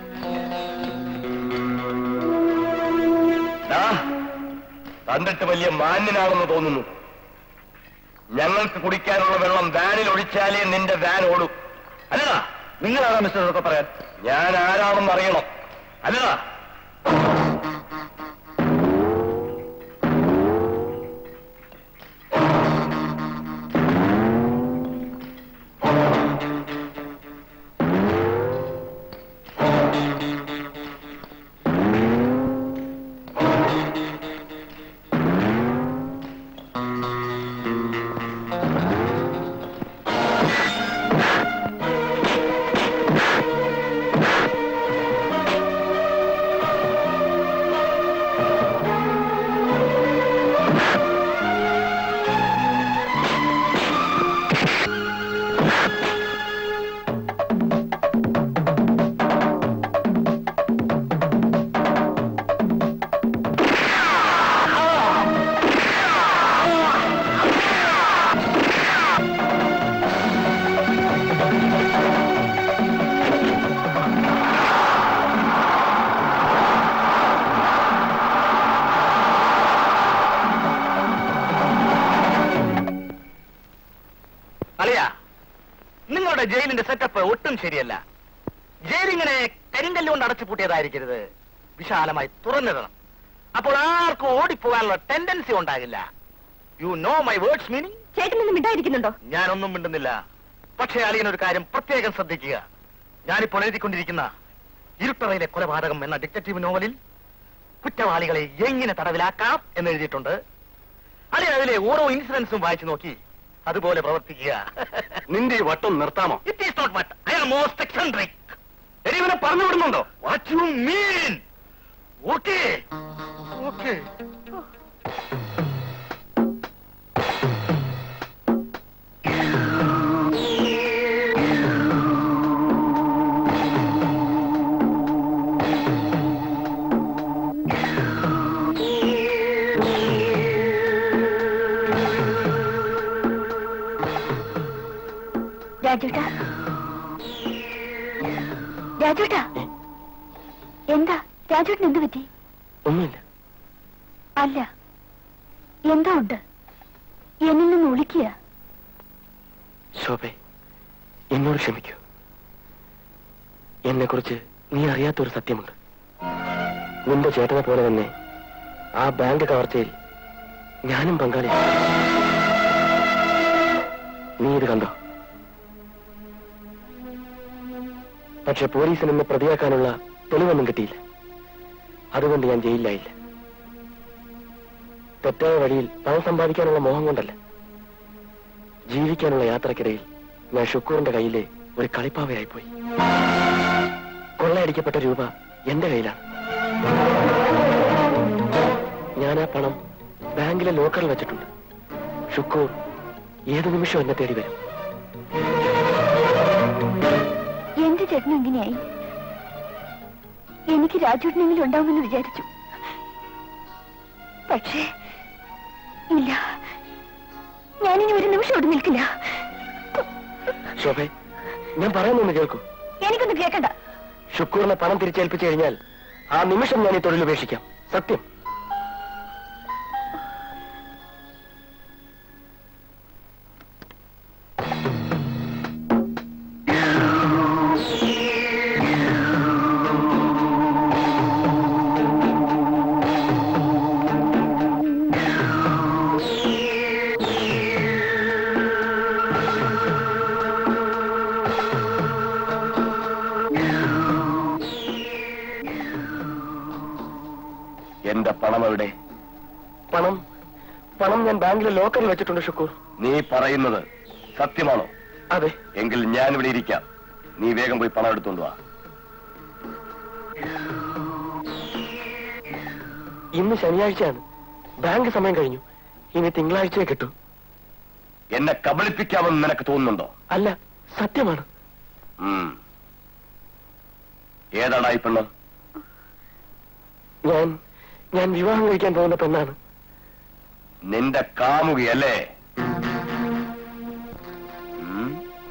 [SPEAKER 5] ദാ, കണ്ടിട്ട് വലിയ മാന്യനാണെന്ന് തോന്നുന്നു ഞങ്ങൾക്ക് കുടിക്കാനുള്ള വെള്ളം വാനിൽ ഒഴിച്ചാലേ നിന്റെ വാൻ ഓടും അല്ലടാ
[SPEAKER 6] നിങ്ങളാരാ മിസ്റ്റർ ഇതൊക്കെ പറയാൻ
[SPEAKER 5] ഞാൻ ആരാണെന്ന് അറിയണം അല്ലടാ
[SPEAKER 3] അളിയ നിങ്ങളുടെ ജയിലിന്റെ സെറ്റപ്പ് ഒട്ടും ശരിയല്ല ജയിലിങ്ങനെ കരിങ്കല്ല് കൊണ്ട് അടച്ചു പൂട്ടിയതായിരിക്കരുത് വിശാലമായി തുറന്നിടണം അപ്പോൾ ആർക്കും ഓടിപ്പോകാനുള്ള ടെൻഡൻസി ഉണ്ടാകില്ല you know my words meaning
[SPEAKER 2] ചേട്ടൻ ഇന്ന് മിണ്ടായിരിക്കുന്നുണ്ടോ
[SPEAKER 3] ഞാനൊന്നും മിണ്ടുന്നില്ല പക്ഷേ അളിയൻ ഒരു കാര്യം പ്രത്യേകം ശ്രദ്ധിക്കുക ഞാനിപ്പോൾ എഴുതിക്കൊണ്ടിരിക്കുന്ന ഇരുട്ടറയിലെ കൊലപാതകം എന്ന ഡിറ്റക്റ്റീവ് നോവലിൽ കുറ്റവാളികളെ എങ്ങനെ തടവിലാക്കാം എന്ന് എഴുതിയിട്ടുണ്ട് അളിയൻ അതിലെ ഓരോ ഇൻസിഡൻസും വായിച്ചു നോക്കി അതുപോലെ പ്രവർത്തിക്കുക
[SPEAKER 1] നിന്റെ ഈ വട്ടം നിർത്താമോ
[SPEAKER 3] it is not mad I am most eccentric
[SPEAKER 1] എടി ഇവനെ പറഞ്ഞു വിടുന്നുണ്ടോ
[SPEAKER 3] what you mean okay okay
[SPEAKER 2] രാജുട്ടാ രാജുട്ടാ എന്താ രാജുട്ടിന് എന്ത് പറ്റി
[SPEAKER 5] ഒന്നുമില്ല
[SPEAKER 2] അല്ല എന്താ ഉണ്ട് എന്നിൽ നിന്ന് ഒളിക്കുക
[SPEAKER 5] ശോഭെ എന്നോട് ക്ഷമിക്കൂ എന്നെ കുറിച്ച് നീ അറിയാത്തൊരു സത്യമുണ്ട്
[SPEAKER 3] നിന്റെ ചേട്ടനെ പോലെ തന്നെ ആ ബാങ്ക് കവർച്ചയിൽ ഞാനും പങ്കാളി നീ ഇത് കണ്ടോ പക്ഷെ പോലീസിന് എന്നെ പ്രതിയാക്കാനുള്ള തെളിവൊന്നും കിട്ടിയില്ല അതുകൊണ്ട് ഞാൻ ജയിലിലായില്ല തെറ്റായ വഴിയിൽ പണം സമ്പാദിക്കാനുള്ള മോഹം കൊണ്ടല്ല ജീവിക്കാനുള്ള യാത്രക്കിടയിൽ ഞാൻ ഷുക്കൂറിന്റെ കയ്യിലെ ഒരു കളിപ്പാവയായിപ്പോയി കൊള്ളയടിക്കപ്പെട്ട രൂപ എന്റെ കയ്യിലാണ് ഞാൻ ആ പണം ബാങ്കിലെ ലോക്കറിൽ വെച്ചിട്ടുണ്ട് ഷുക്കൂർ ഏത് നിമിഷം എന്നെ തേടി വരും
[SPEAKER 2] എന്റെ ചേട്ടനും ഇങ്ങനെയായി എനിക്ക് രാജുവിനെങ്കിലും ഉണ്ടാവുമെന്ന് വിചാരിച്ചു പക്ഷേ ഇല്ല ഞാനിനി ഒരു നിമിഷം ഇവിടെ നിൽക്കില്ല
[SPEAKER 3] ശോഭെ ഞാൻ പറയുന്നൊന്ന് കേൾക്കൂ
[SPEAKER 2] എനിക്കൊന്നും കേൾക്കണ്ട
[SPEAKER 3] ഷുക്കൂറിനെ പണം തിരിച്ചേൽപ്പിച്ചു കഴിഞ്ഞാൽ ആ നിമിഷം ഞാൻ ഈ തൊഴിൽ ഉപേക്ഷിക്കാം സത്യം
[SPEAKER 5] എന്റെ പണം എവിടെ
[SPEAKER 3] പണം പണം ഞാൻ ബാങ്കിലെ ലോക്കറിൽ വെച്ചിട്ടുണ്ട് ഷുക്കൂർ
[SPEAKER 5] നീ പറയുന്നത് സത്യമാണോ
[SPEAKER 3] അതെ
[SPEAKER 5] എങ്കിൽ ഞാൻ ഇവിടെ ഇരിക്കാം നീ വേഗം പോയി പണം എടുത്തോണ്ട് വാ
[SPEAKER 3] ഇന്ന് ശനിയാഴ്ചയാണ് ബാങ്ക് സമയം കഴിഞ്ഞു ഇനി തിങ്കളാഴ്ചയെ കിട്ടൂ
[SPEAKER 5] എന്നെ കബളിപ്പിക്കാമെന്ന് നിനക്ക് തോന്നുന്നുണ്ടോ
[SPEAKER 3] അല്ല സത്യമാണ്
[SPEAKER 5] ഉം. ഏതാടാ ഈ പെണ്ണ്
[SPEAKER 3] ഞാൻ ഞാൻ വിവാഹം കഴിക്കാൻ പോകുന്ന പെണ്ണാണ്
[SPEAKER 5] നിന്റെ കാമുകിയല്ലേ ഉം?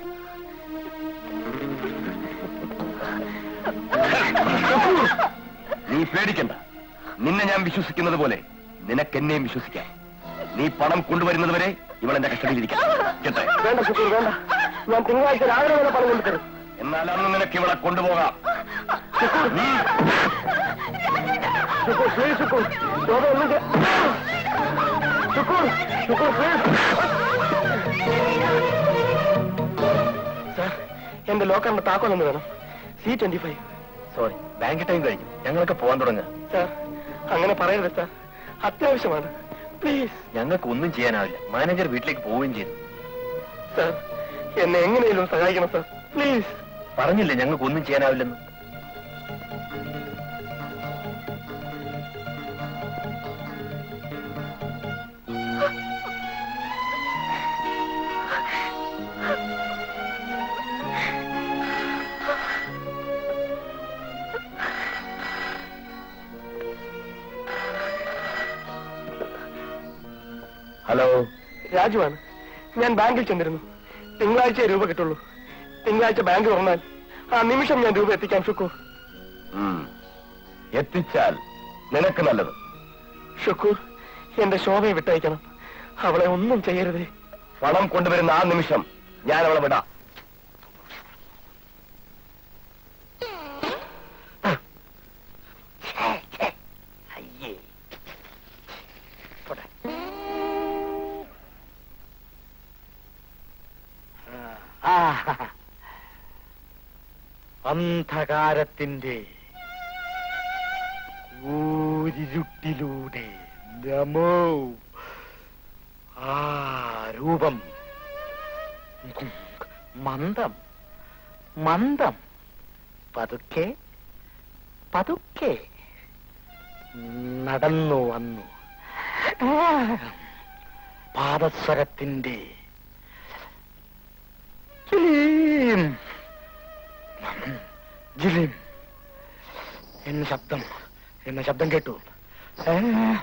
[SPEAKER 5] നീ പേടിക്കണ്ട നിന്നെ ഞാൻ വിശ്വസിക്കുന്നത് പോലെ നിനക്കെന്നെയും വിശ്വസിക്കാം നീ പണം കൊണ്ടുവരുന്നത് വരെ ഇവളെന്റെ കസ്റ്റഡിയിലിരിക്കാം കേട്ടെ
[SPEAKER 3] വേണ്ട ഷുക്കൂർ വേണ്ട ഞാൻ തിങ്കളാഴ്ച രാവിലെ തന്നെ പണം കൊണ്ടുതരും
[SPEAKER 5] എന്നാൽ അന്ന് നിനക്ക് ഇവളെ കൊണ്ടുപോകാം നീ
[SPEAKER 3] ഷുക്കൂർ പ്ലീസ് ഷുക്കൂർ ശോഭ ഒന്നും ചെ- ഷുക്കൂർ ഷുക്കൂർ പ്ലീസ് സാർ എന്റെ ലോക്കറിന്റെ താക്കോൽ ഒന്ന് വേണം C twenty five
[SPEAKER 5] sorry bank time കഴിഞ്ഞു ഞങ്ങളൊക്കെ പോകാൻ തുടങ്ങുക
[SPEAKER 3] സാർ അങ്ങനെ പറയരുത് സാർ അത്യാവശ്യമാണ് പ്ലീസ്
[SPEAKER 5] ഞങ്ങൾക്ക് ഒന്നും ചെയ്യാനാവില്ല മാനേജർ വീട്ടിലേക്ക് പോവുകയും ചെയ്തു
[SPEAKER 3] സാർ എന്നെ എങ്ങനെയും സഹായിക്കണം സാർ പ്ലീസ്
[SPEAKER 5] പറഞ്ഞില്ലേ ഞങ്ങൾക്ക് ഒന്നും ചെയ്യാനാവില്ലെന്ന് ഹലോ
[SPEAKER 3] രാജുവാണ് ഞാൻ ബാങ്കിൽ ചെന്നിരുന്നു തിങ്കളാഴ്ച രൂപ കിട്ടുള്ളൂ തിങ്കളാഴ്ച ബാങ്ക് തുറന്നാൽ ആ നിമിഷം ഞാൻ രൂപ എത്തിക്കാം ഷുക്കൂർ
[SPEAKER 5] എത്തിച്ചാൽ നിനക്ക് നല്ലത്
[SPEAKER 3] ഷുക്കൂർ എന്റെ ശോഭയെ വിട്ടയക്കണം അവളെ ഒന്നും ചെയ്യരുതേ
[SPEAKER 5] പണം കൊണ്ടുവരുന്ന ആ നിമിഷം ഞാൻ അവളെ വിടാം
[SPEAKER 1] അന്ധകാരത്തിന്റെ ഊരിരുട്ടിലൂടെ നമോ ആ രൂപം മന്ദം മന്ദം പതുക്കെ പതുക്കെ നടന്നു വന്നു ആ, പാദസ്വരത്തിന്റെ ജിലീം ജിലിം എന്ന ശബ്ദം എന്ന ശബ്ദം കേട്ടു ഏ?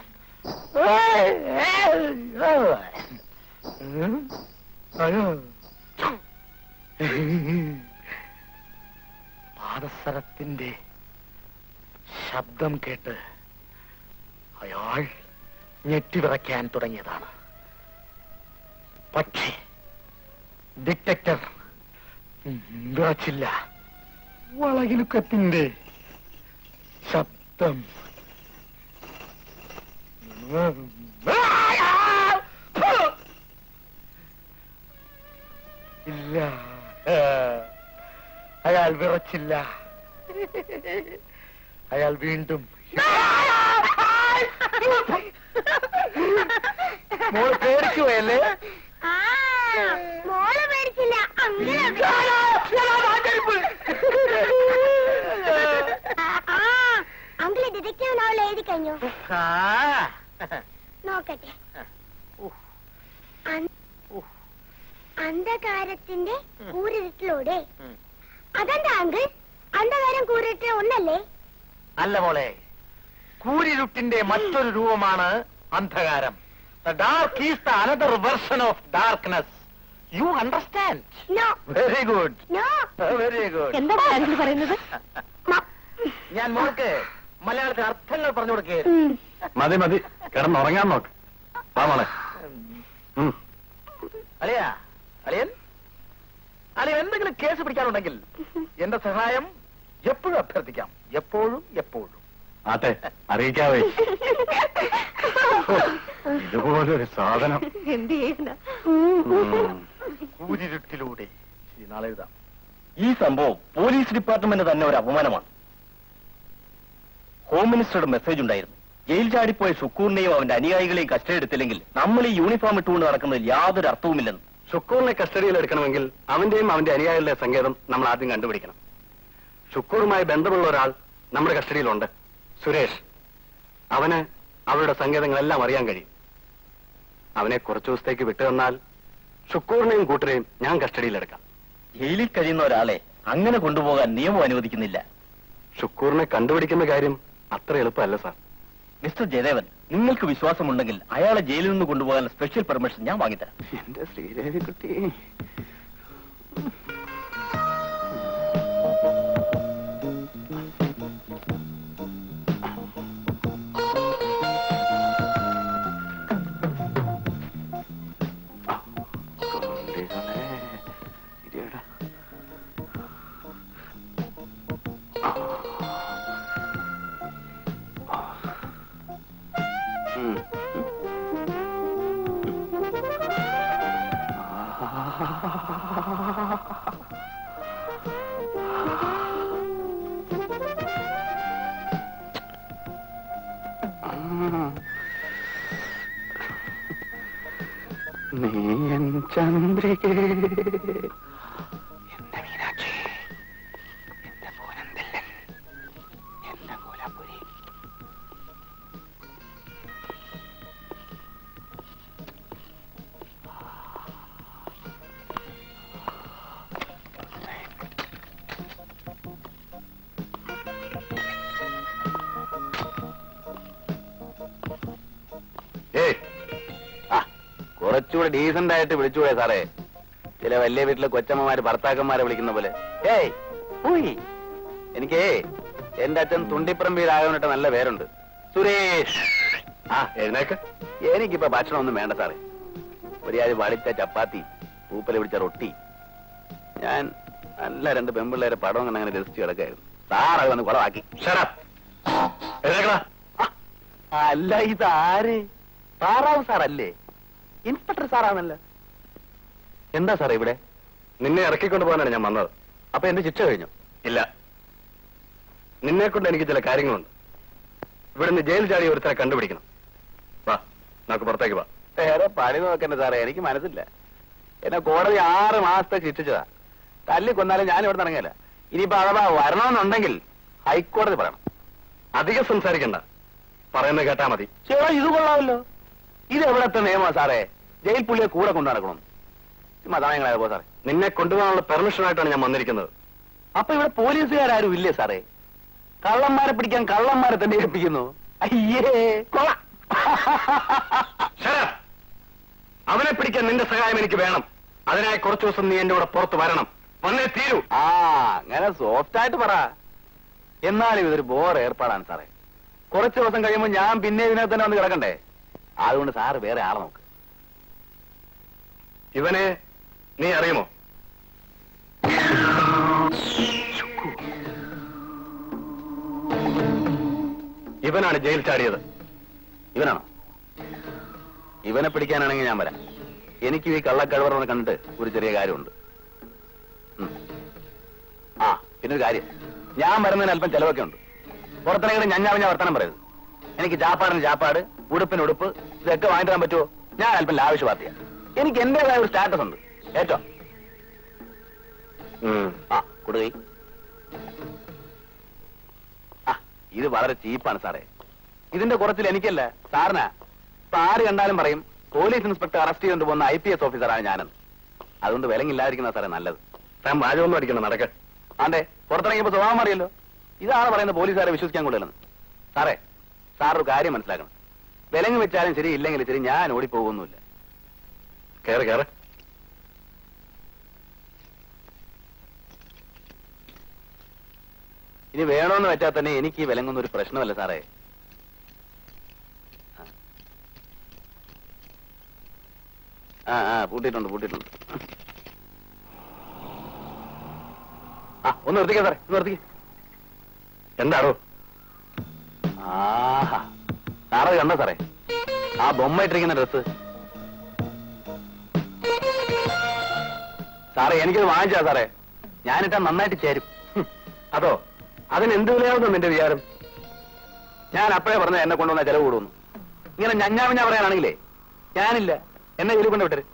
[SPEAKER 1] ഉം? അയ്യോ. പാദസരത്തിന്റെ ശബ്ദം കേട്ട് അയാൾ ഞെട്ടിവിറയ്ക്കാൻ തുടങ്ങിയതാണ് പക്ഷേ ഡിറ്റക്ടർ വിറച്ചില്ല വളകിലുക്കത്തിന്റെ ശബ്ദം
[SPEAKER 3] ഇല്ല അയാൾ വിറച്ചില്ല അയാൾ വീണ്ടും മോള് പേടിച്ചു പോയല്ലേ
[SPEAKER 2] ആ മോള് പേടിച്ചില്ല അങ്ങനെ ആ അങ്കിള് ഡിറ്റക്റ്റീവ് നോവൽ എഴുതി കഴിഞ്ഞു
[SPEAKER 3] ആ
[SPEAKER 2] നോക്കട്ടെ
[SPEAKER 3] ഉഫ്.
[SPEAKER 2] അന്-
[SPEAKER 3] ഉഫ്.
[SPEAKER 2] അന്ധകാരത്തിന്റെ കൂരിരുട്ടിലൂടെ
[SPEAKER 3] ഉം.
[SPEAKER 2] അതെന്താ അങ്കിൾ അന്ധകാരം കൂരിട്ട് ഒന്നല്ലേ
[SPEAKER 3] അല്ല മോളെ കൂരിരുട്ടിന്റെ മറ്റൊരു രൂപമാണ് അന്ധകാരം the dark is the another version of darkness you understand
[SPEAKER 2] no
[SPEAKER 3] very good
[SPEAKER 2] no
[SPEAKER 3] very good
[SPEAKER 2] എന്താണ് അങ്കിൾ പറയുന്നത്
[SPEAKER 3] ഞാൻ മോൾക്ക് മലയാളത്തിൽ അർത്ഥങ്ങൾ പറഞ്ഞു കൊടുക്കുകയായിരുന്നു
[SPEAKER 5] മതി മതി കിടന്നുറങ്ങാൻ നോക്ക് ആ മോളെ ഉം.
[SPEAKER 3] അളിയ അളിയൻ അളിയൻ എന്തെങ്കിലും കേസ് പിടിക്കാനുണ്ടെങ്കിൽ എന്റെ സഹായം എപ്പോഴും അഭ്യർത്ഥിക്കാം എപ്പോഴും എപ്പോഴും
[SPEAKER 5] ആട്ടെ അറിയിക്കാവേ ഇതുപോലൊരു സാധനം
[SPEAKER 2] എന്ത് ചെയ്യുന്ന
[SPEAKER 5] ഉം.
[SPEAKER 3] കൂരിരുട്ടിലൂടെ ശരി, നാളെ എഴുതാം
[SPEAKER 6] ഈ സംഭവം പോലീസ് ഡിപ്പാർട്ട്മെന്റ് തന്നെ ഒരു അപമാനമാണ് ഹോം മിനിസ്റ്ററുടെ മെസ്സേജ് ഉണ്ടായിരുന്നു ജയിൽ ചാടിപ്പോയ ഷുക്കൂറിനെയും അവന്റെ അനുയായികളെയും കസ്റ്റഡി എടുത്തില്ലെങ്കിൽ നമ്മൾ ഈ യൂണിഫോം ഇട്ടുകൊണ്ട് നടക്കുന്നതിൽ യാതൊരു അർത്ഥവുമില്ലെന്ന്
[SPEAKER 1] ഷുക്കൂറിനെ കസ്റ്റഡിയിൽ എടുക്കണമെങ്കിൽ അവന്റെയും അവന്റെ അനുയായികളുടെ സങ്കേതം നമ്മൾ ആദ്യം കണ്ടുപിടിക്കണം ഷുക്കൂറുമായി ബന്ധമുള്ള ഒരാൾ നമ്മുടെ കസ്റ്റഡിയിലുണ്ട് സുരേഷ് അവന് അവരുടെ സങ്കേതങ്ങളെല്ലാം അറിയാൻ കഴിയും അവനെ കുറച്ചു ദിവസത്തേക്ക് വിട്ടു തന്നാൽ ഷുക്കൂറിനെയും കൂട്ടരെയും ഞാൻ കസ്റ്റഡിയിലെടുക്കാം
[SPEAKER 6] ജയിലിൽ കഴിയുന്ന ഒരാളെ അങ്ങനെ കൊണ്ടുപോകാൻ നിയമം അനുവദിക്കുന്നില്ല
[SPEAKER 1] ഷുക്കൂറിനെ കണ്ടുപിടിക്കുന്ന കാര്യം അത്ര എളുപ്പമല്ല സാർ
[SPEAKER 6] മിസ്റ്റർ ജയദേവൻ നിങ്ങൾക്ക് വിശ്വാസമുണ്ടെങ്കിൽ അയാളെ ജയിലിൽ നിന്ന് കൊണ്ടുപോകാൻ സ്പെഷ്യൽ പെർമിഷൻ ഞാൻ വാങ്ങിത്തരാം
[SPEAKER 1] എന്റെ ശ്രീദേവി കുട്ടി നീയൻ ചന്ദ്രികേ എന്റെ മീനാക്ഷി എന്റെ പൂനന്തില്ലൻ എന്റെ കോലാപുരി ഏയ് ആ കുറച്ചുകൂടെ ഡീസന്റ് ആയിട്ട് വിളിച്ചുകൂടെ സാറേ ചില വലിയ വീട്ടിലെ കൊച്ചമ്മമാര് ഭർത്താക്കന്മാരെ വിളിക്കുന്ന പോലെ ഏയ് ഉയ്. എനിക്കേ എന്റെ അച്ഛൻ തുണ്ടിപ്പറമ്പിലാകാനിട്ട് നല്ല പേരുണ്ട് സുരേഷ് ആ എഴുന്നേക്ക് എനിക്കിപ്പോ ഭക്ഷണം ഒന്നും വേണ്ട സാറേ ഒരു വടിച്ച ചപ്പാത്തി പൂപ്പല പിടിച്ച റൊട്ടി ഞാൻ നല്ല രണ്ട് പെമ്പിള്ളേരെ പടം കണ്ട് അങ്ങനെ രസിച്ച് കിടക്കായിരുന്നു സാർ അത് വന്ന് കുളവാക്കി അല്ല ഇതാര് താറാവ് സാറല്ലേ ഇൻസ്പെക്ടർ സാറാണല്ലോ എന്താ സാറേ ഇവിടെ നിന്നെ ഇറക്കിക്കൊണ്ട് പോകാനാണ് ഞാൻ വന്നത് അപ്പൊ എന്റെ ശിക്ഷ കഴിഞ്ഞു ഇല്ല നിന്നെ കൊണ്ട് എനിക്ക് ചില കാര്യങ്ങളുണ്ട് ഇവിടുന്ന് ജയിൽ ചാടി ഒരുത്തരെ കണ്ടുപിടിക്കണം വാ നമുക്ക് പുറത്തേക്ക് വാ വേറെ പണി നോക്കണ്ട സാറേ എനിക്ക് മനസ്സില്ല എന്നെ കോടതി ആറ് മാസത്തെ ശിക്ഷിച്ചതാ തല്ലി കൊന്നാലും ഞാൻ ഇവിടെ ഇറങ്ങില്ല ഇനിയിപ്പോ അഥവാ വരണമെന്നുണ്ടെങ്കിൽ ഹൈക്കോടതി പറയണം അധികം സംസാരിക്കണ്ട പറയുന്നത് കേട്ടാ മതി ചേട്ടാ ഇത് കൊള്ളാമല്ലോ ഇത് എവിടത്തെ നിയമമാ സാറേ ജയിൽ പുള്ളിയെ കൂടെ കൊണ്ടു നടക്കണം മതായങ്ങളായ പോ സാറേ നിന്നെ കൊണ്ടുപോകാനുള്ള പെർമിഷൻ ആയിട്ടാണ് ഞാൻ വന്നിരിക്കുന്നത് അപ്പൊ ഇവിടെ പോലീസുകാരും ഇല്ലേ സാറേ കള്ളന്മാരെ പിടിക്കാൻ കള്ളന്മാരെ തന്നെ ഏൽപ്പിക്കുന്നു അയ്യേ കൊള്ള അവനെ പിടിക്കാൻ നിന്റെ സഹായം എനിക്ക് വേണം അതിനായി കുറച്ചു ദിവസം നീ എന്റെ കൂടെ പുറത്ത് വരണം വന്നേ തീരൂ ആ അങ്ങനെ സോഫ്റ്റ് ആയിട്ട് പറ എന്നാലും ഇതൊരു ബോർ ഏർപ്പാടാണ് സാറേ കുറച്ച് ദിവസം കഴിയുമ്പോൾ ഞാൻ പിന്നെ ഇതിനകത്ത് തന്നെ വന്ന് കിടക്കണ്ടേ അതുകൊണ്ട് സാറ് വേറെ ആളെ നോക്ക് ഇവനെ നീ അറിയുമോ ഇവനാണ് ജയിൽ ചാടിയത് ഇവനാണോ
[SPEAKER 3] ഇവനെ പിടിക്കാനാണെങ്കിൽ ഞാൻ വരാം എനിക്ക് ഈ കള്ളക്കഴവറനെ കണ്ടിട്ട് ഒരു ചെറിയ കാര്യമുണ്ട് ഉം. ആ പിന്നെ ഒരു കാര്യം ഞാൻ വരുന്നതിന് അല്പം ചെലവൊക്കെ ഉണ്ട് പുറത്തിറങ്ങി ഞഞ്ഞാവിഞ്ഞ വർത്തനം പറയരുത് എനിക്ക് ജാപ്പാടിന് ജാപ്പാട് ഉടുപ്പിന് ഉടുപ്പ് ഇതൊക്കെ വാങ്ങി തരാൻ പറ്റുമോ ഞാൻ അല്പം ലാവിഷ് പാർട്ടിയാ എനിക്ക് എന്റേതായ ഒരു സ്റ്റാറ്റസ് ഉണ്ട് ഏറ്റോ ആ കൊടുകൈ ആ ഇത് വളരെ ചീപ്പാണ് സാറേ ഇതിന്റെ കുറച്ചിൽ എനിക്കല്ല സാറിനാ ഇപ്പൊ ആര് കണ്ടാലും പറയും പോലീസ് ഇൻസ്പെക്ടർ അറസ്റ്റ് ചെയ്തുകൊണ്ട് പോകുന്ന ഐ പി എസ് ഓഫീസറാണ് ഞാനെന്ന് അതുകൊണ്ട് വിലങ്ങില്ലാതിരിക്കുന്ന സാറേ നല്ലത്
[SPEAKER 5] താൻ വാചകമൊന്നും അടിക്കണം നടക്ക
[SPEAKER 3] അതെ പുറത്തിറങ്ങിയപ്പോ സ്വഭാവം അറിയല്ലോ ഇതാണ് പറയുന്നത് പോലീസുകാരെ വിശ്വസിക്കാൻ കൊള്ളില്ലെന്ന് സാറേ സാർ ഒരു കാര്യം മനസ്സിലാക്കണം വിലങ്ങ് വെച്ചാലും ശരി ഇല്ലെങ്കിലും ശരി ഞാൻ ഓടിപ്പോകുന്നില്ല
[SPEAKER 5] കയറി കയറി
[SPEAKER 3] ഇനി വേണോന്ന് വെച്ചാൽ തന്നെ എനിക്ക് ഈ വിലങ്ങൊന്നും ഒരു പ്രശ്നമല്ല സാറേ ആ ആ പൂട്ടിയിട്ടുണ്ട് പൂട്ടിയിട്ടുണ്ട് ആ ഒന്ന് നിർത്തിക്കേ സാറേ ഒന്ന് നിർത്തിക്കേ
[SPEAKER 5] എന്താണോ
[SPEAKER 3] ആഹാ സാറത് കണ്ടോ സാറേ ആ ബൊമ്മ ഇട്ടിരിക്കുന്ന ഡ്രസ് സാറേ എനിക്കത് വാങ്ങിച്ചാ സാറേ ഞാനിട്ടാ നന്നായിട്ട് ചേരും
[SPEAKER 5] ഹും. അതോ അതിന് എന്ത് വിലയാവുന്നു നിന്റെ വിചാരം
[SPEAKER 3] ഞാൻ അപ്പോഴേ പറഞ്ഞ എന്നെ കൊണ്ടുവന്ന ചെലവ് കൂടുന്നു ഇങ്ങനെ ഞഞ്ഞാമിഞ്ഞ പറയാനാണെങ്കിലേ ഞാനില്ല എന്നെ ജോലി കൊണ്ട് വിട്ടര്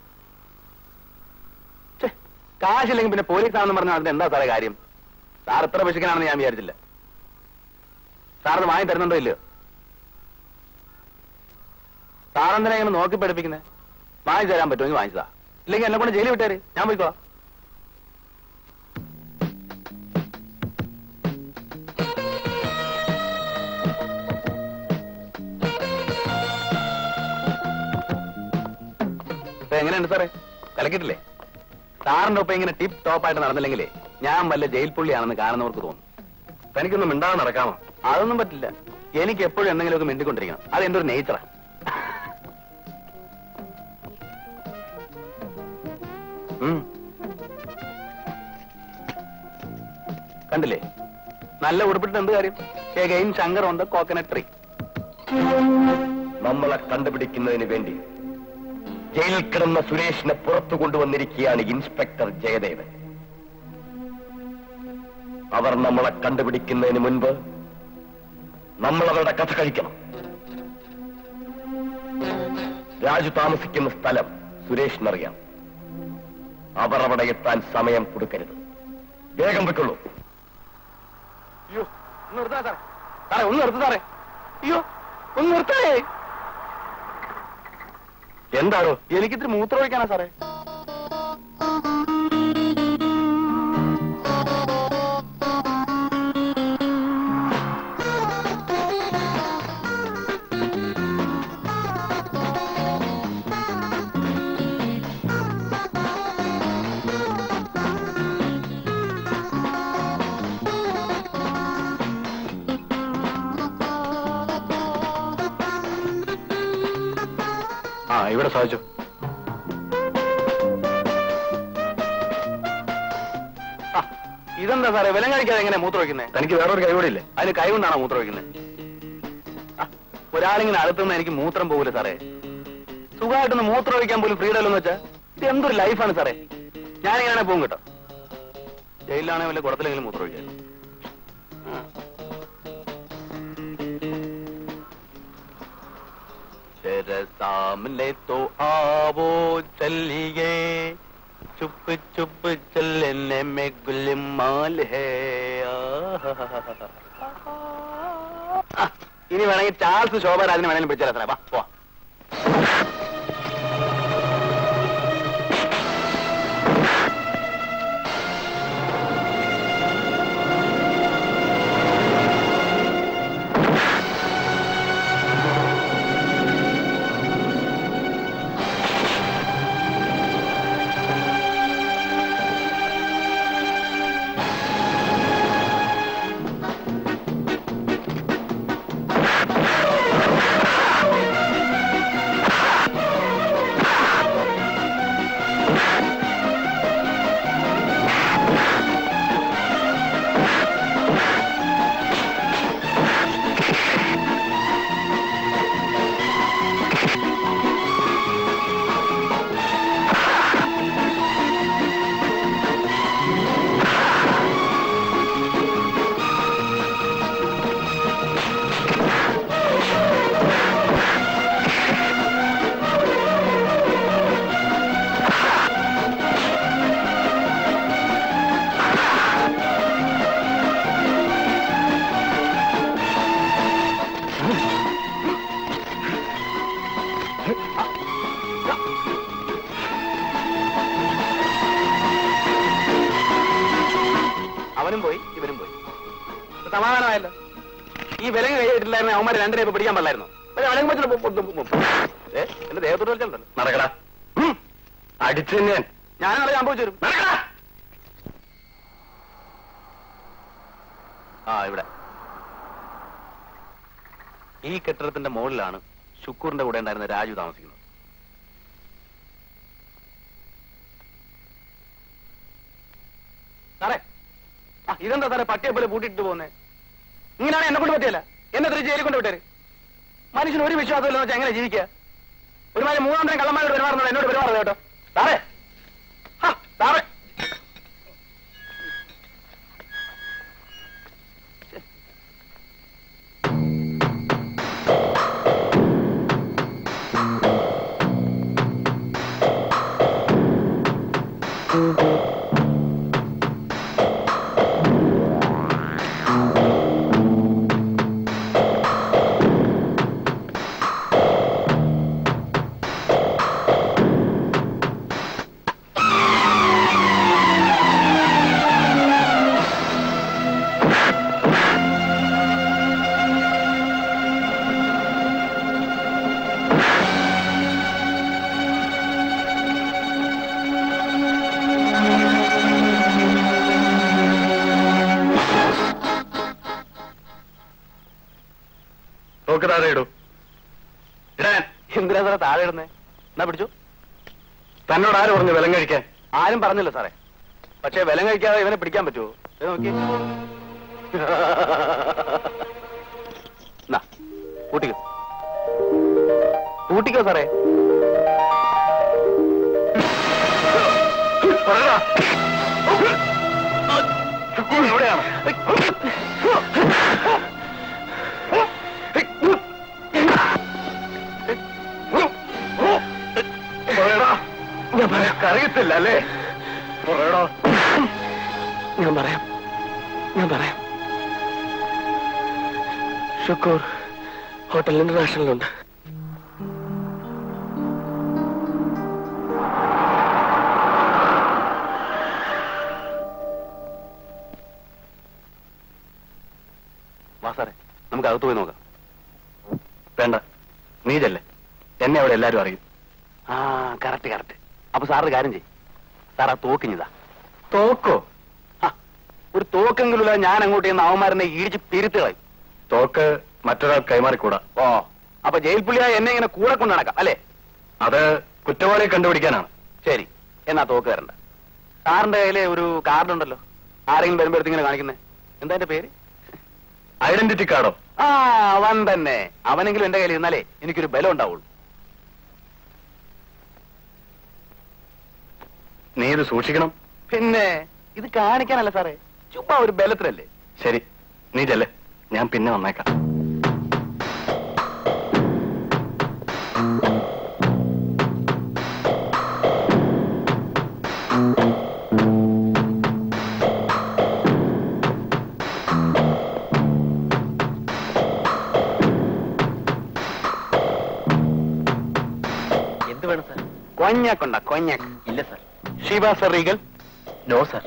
[SPEAKER 3] ഛെ, കാശില്ലെങ്കിൽ പിന്നെ പോലീസ് ആണെന്ന് പറഞ്ഞാൽ അതിന് എന്താ സാറേ കാര്യം സാർ ഇത്ര വിശക്കനാണെന്ന് ഞാൻ വിചാരിച്ചില്ല സാർ അത് വാങ്ങി തരുന്നുണ്ടോ ഇല്ലയോ സാറെന്തിനാ ഇങ്ങനെ നോക്കി പഠിപ്പിക്കുന്നത് വാങ്ങിച്ചു തരാൻ പറ്റുമെങ്കിൽ വാങ്ങിച്ചതാ ഇല്ലെങ്കിൽ എന്നെ കൊണ്ട് ജയിലിൽ വിട്ടേര് ഞാൻ പോയിക്കോ ഇപ്പൊ എങ്ങനെയുണ്ട് സാറേ കലക്കിട്ടില്ലേ സാറിന്റെ ഒപ്പം ഇങ്ങനെ ടിപ്പ് ടോപ്പ് ആയിട്ട് നടന്നില്ലെങ്കിലേ ഞാൻ വല്ല ജയിൽ പുള്ളിയാണെന്ന് കാണുന്നവർക്ക് തോന്നും
[SPEAKER 5] തനിക്കൊന്നും മിണ്ടാതെ നടക്കാമോ
[SPEAKER 3] അതൊന്നും പറ്റില്ല എനിക്ക് എപ്പോഴും എന്തെങ്കിലുമൊക്കെ മിണ്ടിക്കൊണ്ടിരിക്കണം അത് എന്റെ ഒരു നേച്ചറാ ഉം. കണ്ടില്ലേ നല്ല ഉടുപ്പിട്ട് എന്ത് കാര്യം എഗൈൻ ശങ്കർ ഉണ്ട് കോക്കനട്ട് ട്രീ
[SPEAKER 5] നമ്മളെ കണ്ടുപിടിക്കുന്നതിന് വേണ്ടി ജയിലിൽ കിടന്ന സുരേഷിനെ പുറത്തു കൊണ്ടുവന്നിരിക്കുകയാണ് ഇൻസ്പെക്ടർ ജയദേവൻ അവർ നമ്മളെ കണ്ടുപിടിക്കുന്നതിന് മുൻപ് നമ്മൾ അവരുടെ കഥ കഴിക്കണം രാജു താമസിക്കുന്ന സ്ഥലം സുരേഷിനറിയാം അവർ അവിടെ എത്താൻ സമയം കൊടുക്കരുത് വേഗം വെക്കുള്ളൂ
[SPEAKER 3] അയ്യോ ഒന്ന് നിർത്താ സാറേ സാറേ ഒന്ന് നിർത്ത സാറേ അയ്യോ ഒന്ന് നിർത്തേ
[SPEAKER 5] എന്താണോ
[SPEAKER 3] എനിക്കിത്തിരി മൂത്രം ഒഴിക്കാനാ സാറേ
[SPEAKER 5] ആ ഇവിടെ സാധിച്ചു
[SPEAKER 3] ആ, ഇതെന്താ സാറേ വിലം കഴിക്കാതെ എങ്ങനെ മൂത്രം ഒഴിക്കുന്നേ
[SPEAKER 5] തനിക്ക് വേറൊരു കൈകൂടിയില്ലേ
[SPEAKER 3] അതിന് കൈ കൊണ്ടാണോ മൂത്രം ഒഴിക്കുന്നത് ഒരാളിങ്ങനെ അടുത്തുനിന്ന് എനിക്ക് മൂത്രം പോകില്ല സാറേ സുഖമായിട്ടൊന്ന് മൂത്രം ഒഴിക്കാൻ പോലും ഫ്രീഡം ഇല്ലെന്ന് വെച്ചാൽ ഇത് എന്തൊരു ലൈഫാണ് സാറേ ഞാനിങ്ങനെ പോകും കേട്ടോ ജയിലിലാണെങ്കിൽ വല്ല കുടത്തിലെങ്കിലും മൂത്രം ഒഴിക്കാൻ तेरे सामने तो आवो चलिए चुप चुप चलने में गुलमाल है ആ, ഇനി വേണമെങ്കിൽ ചാൾസ് ശോഭരാജിനെ വേണമെങ്കിലും പിടിച്ചാൽ സാറേ വാ പോവാം
[SPEAKER 5] ആ
[SPEAKER 3] നന്നായല്ലോ ഈ വിലങ്ങ് കൈയിട്ടില്ലായിരുന്നു അവന്മാരെ രണ്ടിനെ ഇപ്പൊ പിടിക്കാൻ പാടില്ലായിരുന്നു എന്റെ ദേഹത്തോട് കളിച്ചുണ്ടല്ലോ
[SPEAKER 5] നടക്കടാ ഉം. അടിച്ചു ഞാൻ
[SPEAKER 3] ഞാൻ നാളെ സംഭവിച്ചു തരും
[SPEAKER 5] നടക്കടാ
[SPEAKER 3] ആ ഇവിടെ ഈ കെട്ടിടത്തിന്റെ മുകളിലാണ് ശുക്കൂറിന്റെ കൂടെ ഉണ്ടായിരുന്ന രാജു താമസിക്കുന്നത് സാറേ ആ ഇതെന്താ സാറേ പട്ടിയെ പോലെ പൂട്ടിട്ട് പോകുന്നേ ഇങ്ങനെയാണ് എന്നെ കൊണ്ട് പറ്റിയല്ല എന്നെ തിരിച്ച് ജയിലിൽ കൊണ്ട് വിട്ടേര് മനുഷ്യന് ഒരു വിശ്വാസമില്ലെന്ന് വെച്ചാൽ എങ്ങനെ ജീവിക്കുക ഒരുമാതിരി മൂന്നാം തരം കള്ളന്മാരോട് പെരുമാറുന്നത് എന്നോട് പെരുമാറുന്നത് കേട്ടോ സാറേ ഹാ, സാറേ
[SPEAKER 5] നോക്ക് താഴെ ഇടൂ ഇടാൻ
[SPEAKER 3] എന്തിനാ സാറേ താഴെ ഇടുന്നേ എന്നാ പിടിച്ചു
[SPEAKER 5] തന്നോട് ആര് പറഞ്ഞു വിലം കഴിക്കാൻ
[SPEAKER 3] ആരും പറഞ്ഞില്ല സാറേ പക്ഷേ വിലം കഴിക്കാതെ ഇവനെ പിടിക്കാൻ പറ്റുമോ ഇത് നോക്കി എന്നാ, കൂട്ടിക്കോ കൂട്ടിക്കോ സാറേ
[SPEAKER 5] പറയടാ. ശുക്കൂർ എവിടെയാണ് പറയടാ ഞാൻ പറയാം അറിയത്തില്ല അല്ലേ പറയടാ
[SPEAKER 3] ഞാൻ പറയാം ഞാൻ പറയാം ഷുക്കൂർ ഹോട്ടൽ ഇന്റർനാഷണലുണ്ട് വാ സാറേ നമുക്ക് അകത്ത് പോയി നോക്കാം
[SPEAKER 5] വേണ്ട നീ ചെല്ലേ എന്നെ അവിടെ എല്ലാരും അറിയും
[SPEAKER 3] ആ കറക്റ്റ് കറക്റ്റ് അപ്പൊ സാറ് കാര്യം ചെയ്യും സാർ ആ തോക്കിഞ്ഞതാ
[SPEAKER 5] തോക്കോ
[SPEAKER 3] ആ, ഒരു തോക്കെങ്കിലുള്ള ഞാൻ അങ്ങോട്ട് ചെന്ന് അവന്മാരെന്നെ ഇടിച്ച് പിരുത്ത് കളയും
[SPEAKER 5] തോക്ക് മറ്റൊരാൾ കൈമാറിക്കൂടാ
[SPEAKER 3] ഓ അപ്പൊ ജയിൽ പുള്ളിയായ എന്നെ ഇങ്ങനെ കൂടെ കൊണ്ട് നടക്കാം അല്ലേ
[SPEAKER 5] അത് കുറ്റവാളിയെ കണ്ടുപിടിക്കാനാണ്
[SPEAKER 3] ശരി എന്നാ തോക്ക് തരണ്ട സാറിന്റെ കയ്യില് ഒരു കാർഡ് ഉണ്ടല്ലോ ആരെങ്കിലും വരുമ്പോഴത്തേക്ക് ഇങ്ങനെ കാണിക്കുന്നേ എന്താ എന്റെ പേര്
[SPEAKER 5] ഐഡന്റിറ്റി കാർഡോ
[SPEAKER 3] ആ അവൻ തന്നെ അവനെങ്കിലും എന്റെ കയ്യിൽ ഇരുന്നാലേ എനിക്കൊരു ബലം ഉണ്ടാവുള്ളൂ
[SPEAKER 5] നീ ഇത് സൂക്ഷിക്കണം
[SPEAKER 3] പിന്നെ ഇത് കാണിക്കാനല്ല സാറേ ചുമ്മാ ഒരു ബലത്തിലല്ലേ
[SPEAKER 5] ശരി നീ ചെല്ലേ ഞാൻ പിന്നെ വന്നേക്കാം
[SPEAKER 6] എന്ത് വേണം സാർ
[SPEAKER 3] കൊഞ്ഞാക്കുണ്ട കൊഞ്ഞാക്ക്
[SPEAKER 6] ഇല്ല സാർ
[SPEAKER 3] ശിവ സെറീകൾ
[SPEAKER 6] നോ സാർ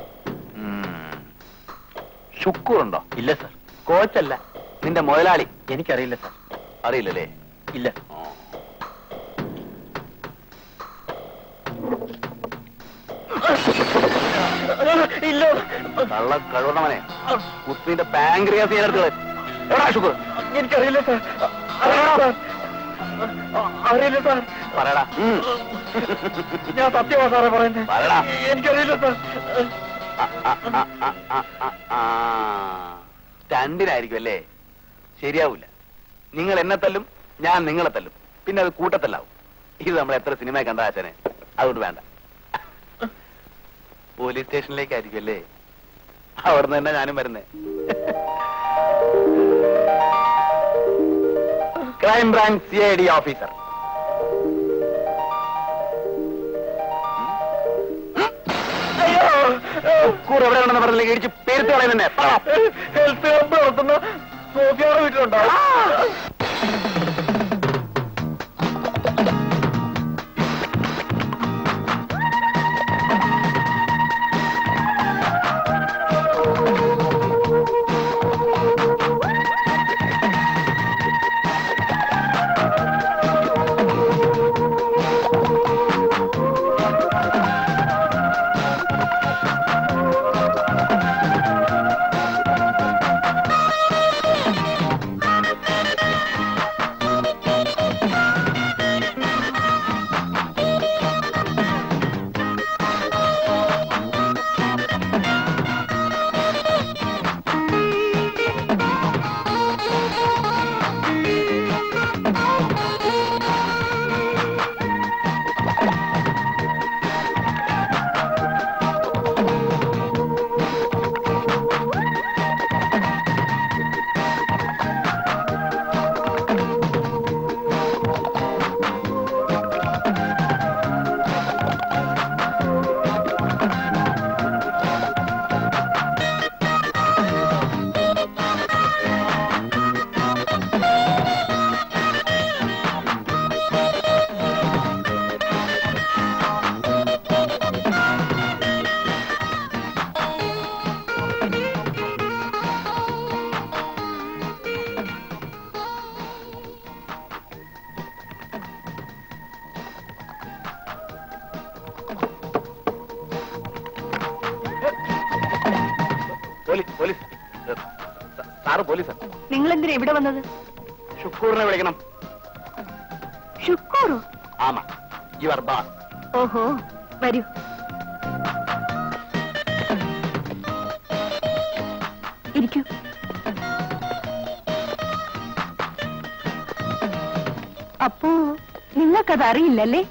[SPEAKER 3] ശുക്കൂറുണ്ടോ
[SPEAKER 6] ഇല്ല സാർ
[SPEAKER 3] കോച്ചല്ല നിന്റെ മുതലാളി
[SPEAKER 6] എനിക്കറിയില്ല സാർ
[SPEAKER 3] അറിയില്ലല്ലേ
[SPEAKER 6] ഇല്ല
[SPEAKER 3] ഇല്ല കള്ള കഴുകണമനെ കുത്തിന്റെ പാങ്ക്രിയാസ് ഞാൻ എടുത്തത് എവിടാ ശുക്കൂർ
[SPEAKER 6] എനിക്കറിയില്ല സാർ അറിയില്ല സാർ
[SPEAKER 3] പറയടാ ഉം.
[SPEAKER 6] ഞാൻ സത്യമാ സാറേ പറയുന്നത്
[SPEAKER 3] പറയടാ
[SPEAKER 6] എനിക്കറിയില്ല സാർ
[SPEAKER 3] രണ്ടിനായിരിക്കും അല്ലേ ശരിയാവൂല നിങ്ങൾ എന്നെ തല്ലും ഞാൻ നിങ്ങളെ തല്ലും പിന്നെ അത് കൂട്ടത്തല്ലാവും ഇത് നമ്മൾ എത്ര സിനിമ കണ്ട അച്ഛനെ അതുകൊണ്ട് വേണ്ട പോലീസ് സ്റ്റേഷനിലേക്കായിരിക്കും അല്ലേ അവിടെ നിന്ന് തന്നെ ഞാനും വരുന്നേ crime branch C I D officer കൂറ് എവിടെ ഉണ്ടെന്ന് പറഞ്ഞില്ലെങ്കിൽ ഇടിച്ച് പേരുത്ത് കളയുന്നെ
[SPEAKER 6] ഹെൽത്ത് ക്ലബ് നടത്തുന്ന സോഫിയുടെ വീട്ടിലുണ്ടോ
[SPEAKER 1] പോലീസ് ഏ, സ- സാറ് പോലീസാ
[SPEAKER 2] നിങ്ങൾ എന്തിനാ ഇവിടെ വന്നത്
[SPEAKER 1] ഷുക്കൂറിനെ വിളിക്കണം
[SPEAKER 2] ഷുക്കൂറോ
[SPEAKER 1] ആമാ യുവർ ബാസ്
[SPEAKER 2] ഓഹോ വരൂ ഇരിക്കൂ അപ്പോ നിങ്ങൾക്കത് അറിയില്ലല്ലേ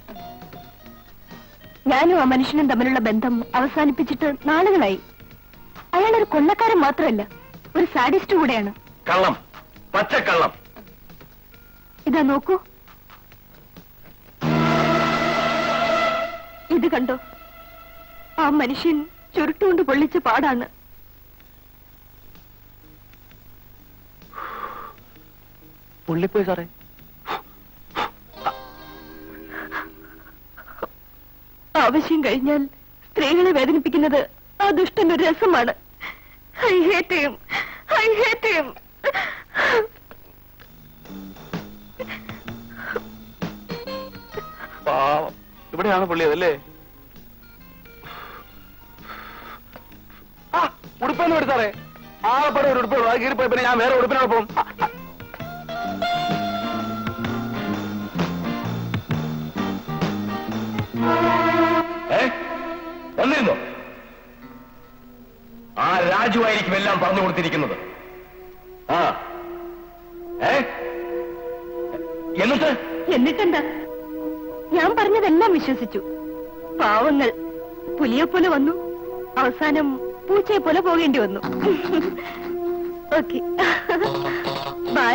[SPEAKER 2] ഞാനും ആ മനുഷ്യനും തമ്മിലുള്ള ബന്ധം അവസാനിപ്പിച്ചിട്ട് നാളുകളായി അയാളൊരു കൊള്ളക്കാരൻ മാത്രമല്ല ഒരു സാഡിസ്റ്റ് കൂടെയാണ്
[SPEAKER 5] കള്ളം പച്ചക്കള്ളം
[SPEAKER 2] ഇതാ നോക്കൂ ഇത് കണ്ടോ ആ മനുഷ്യൻ ചുരുട്ടുകൊണ്ട് പൊള്ളിച്ച പാടാണ്
[SPEAKER 1] പുള്ളിപ്പോയി സാറേ
[SPEAKER 2] ആവശ്യം കഴിഞ്ഞാൽ സ്ത്രീകളെ വേദനിപ്പിക്കുന്നത് ആ ദുഷ്ടന്റെ ഒരു രസമാണ് I hate him I hate him
[SPEAKER 1] പാവം ഇവിടെയാണ് പുള്ളി അതല്ലേ ആ ഉടുപ്പൊന്നും എടുത്ത് സാറേ ആളെപ്പടെ ഒരു ഉടുപ്പ് അത് കീറിപ്പോയി പിന്നെ ഞാൻ വേറെ ഉടുപ്പിനോട് പോകും ആ, ആ.
[SPEAKER 5] ഏ വന്നിരുന്നോ ആ രാജു ആയിരിക്കും എല്ലാം പറഞ്ഞു കൊടുത്തിരിക്കുന്നത് ആ ഏ എന്നിട്ട്
[SPEAKER 2] എന്നിട്ടെന്താ ഞാൻ പറഞ്ഞതെല്ലാം വിശ്വസിച്ചു പാവങ്ങൾ പുലിയെ പോലെ വന്നു അവസാനം പൂച്ചയെ പോലെ പോകേണ്ടി വന്നു ഓക്കെ ബൈ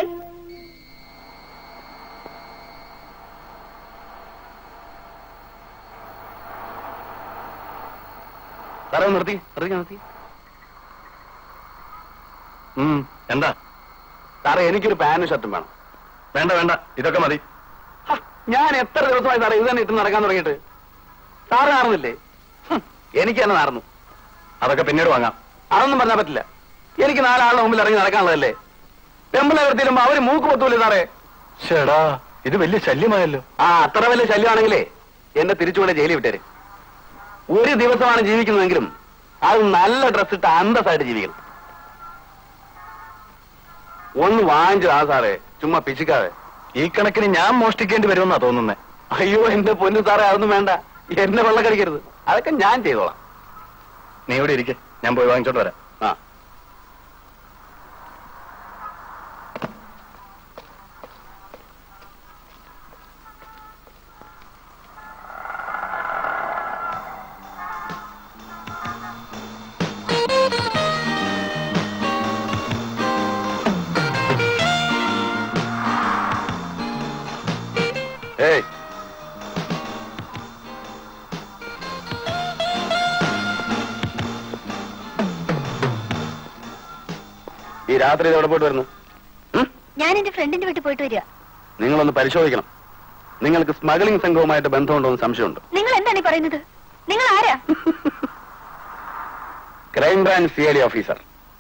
[SPEAKER 1] സാറേ ഒന്ന് നിർത്തി നിർത്തി നിർത്തി
[SPEAKER 5] ഉം, എന്താ
[SPEAKER 1] സാറേ എനിക്കൊരു പാന്റും ഷർട്ടും വേണം
[SPEAKER 5] വേണ്ട വേണ്ട ഇതൊക്കെ മതി
[SPEAKER 1] ഹ, ഞാൻ എത്ര ദിവസമായി സാറേ ഇത് തന്നെ ഇട്ട് നടക്കാൻ തുടങ്ങിയിട്ട് സാറ് നാറുന്നില്ലേ ഹും, എനിക്ക് തന്നെ നാർന്നു
[SPEAKER 5] അതൊക്കെ പിന്നീട് വാങ്ങാം
[SPEAKER 1] അതൊന്നും പറഞ്ഞാൽ പറ്റില്ല എനിക്ക് നാലാളുടെ മുമ്പിൽ ഇറങ്ങി നടക്കാനുള്ളതല്ലേ പെമ്പിളെ നിർത്തിയിടുമ്പോ അവര് മൂക്ക് പൊത്തൂലേ സാറേ
[SPEAKER 5] ചേടാ ഇത് വലിയ ശല്യമായല്ലോ
[SPEAKER 1] ആ അത്ര വലിയ ശല്യമാണെങ്കിലേ എന്നെ തിരിച്ചുകൂടെ ജയിലിൽ വിട്ടേര് ഒരു ദിവസമാണ് ജീവിക്കുന്നതെങ്കിലും അത് നല്ല ഡ്രസ് ഇട്ട് അന്തസ്സായിട്ട് ജീവിക്കണം ഒന്ന് വാങ്ങിച്ചതാ സാറേ ചുമ്മാ പിച്ചിക്കാതെ
[SPEAKER 5] ഈ കണക്കിന് ഞാൻ മോഷ്ടിക്കേണ്ടി വരുമെന്നാ തോന്നുന്നേ
[SPEAKER 1] അയ്യോ എന്റെ പൊന്നു സാറേ അതൊന്നും വേണ്ട എന്നെ വെള്ളം കടിക്കരുത് അതൊക്കെ ഞാൻ ചെയ്തോളാം
[SPEAKER 5] നീ ഇവിടെ ഇരിക്കെ ഞാൻ പോയി വാങ്ങിച്ചോണ്ട് വരാം
[SPEAKER 1] ആ ഏയ് ഈ രാത്രി ഇത് എവിടെ പോയിട്ട് വരുന്നു ഉം?
[SPEAKER 2] ഞാൻ എന്റെ ഫ്രണ്ടിന്റെ വീട്ടിൽ പോയിട്ട് വരിക
[SPEAKER 1] നിങ്ങളൊന്ന് പരിശോധിക്കണം നിങ്ങൾക്ക് സ്മഗ്ലിംഗ് സംഘവുമായിട്ട് ബന്ധമുണ്ടോ എന്ന് സംശയമുണ്ട്
[SPEAKER 2] നിങ്ങൾ എന്താണ് ഈ പറയുന്നത് നിങ്ങൾ ആരാ
[SPEAKER 1] crime branch C I D officer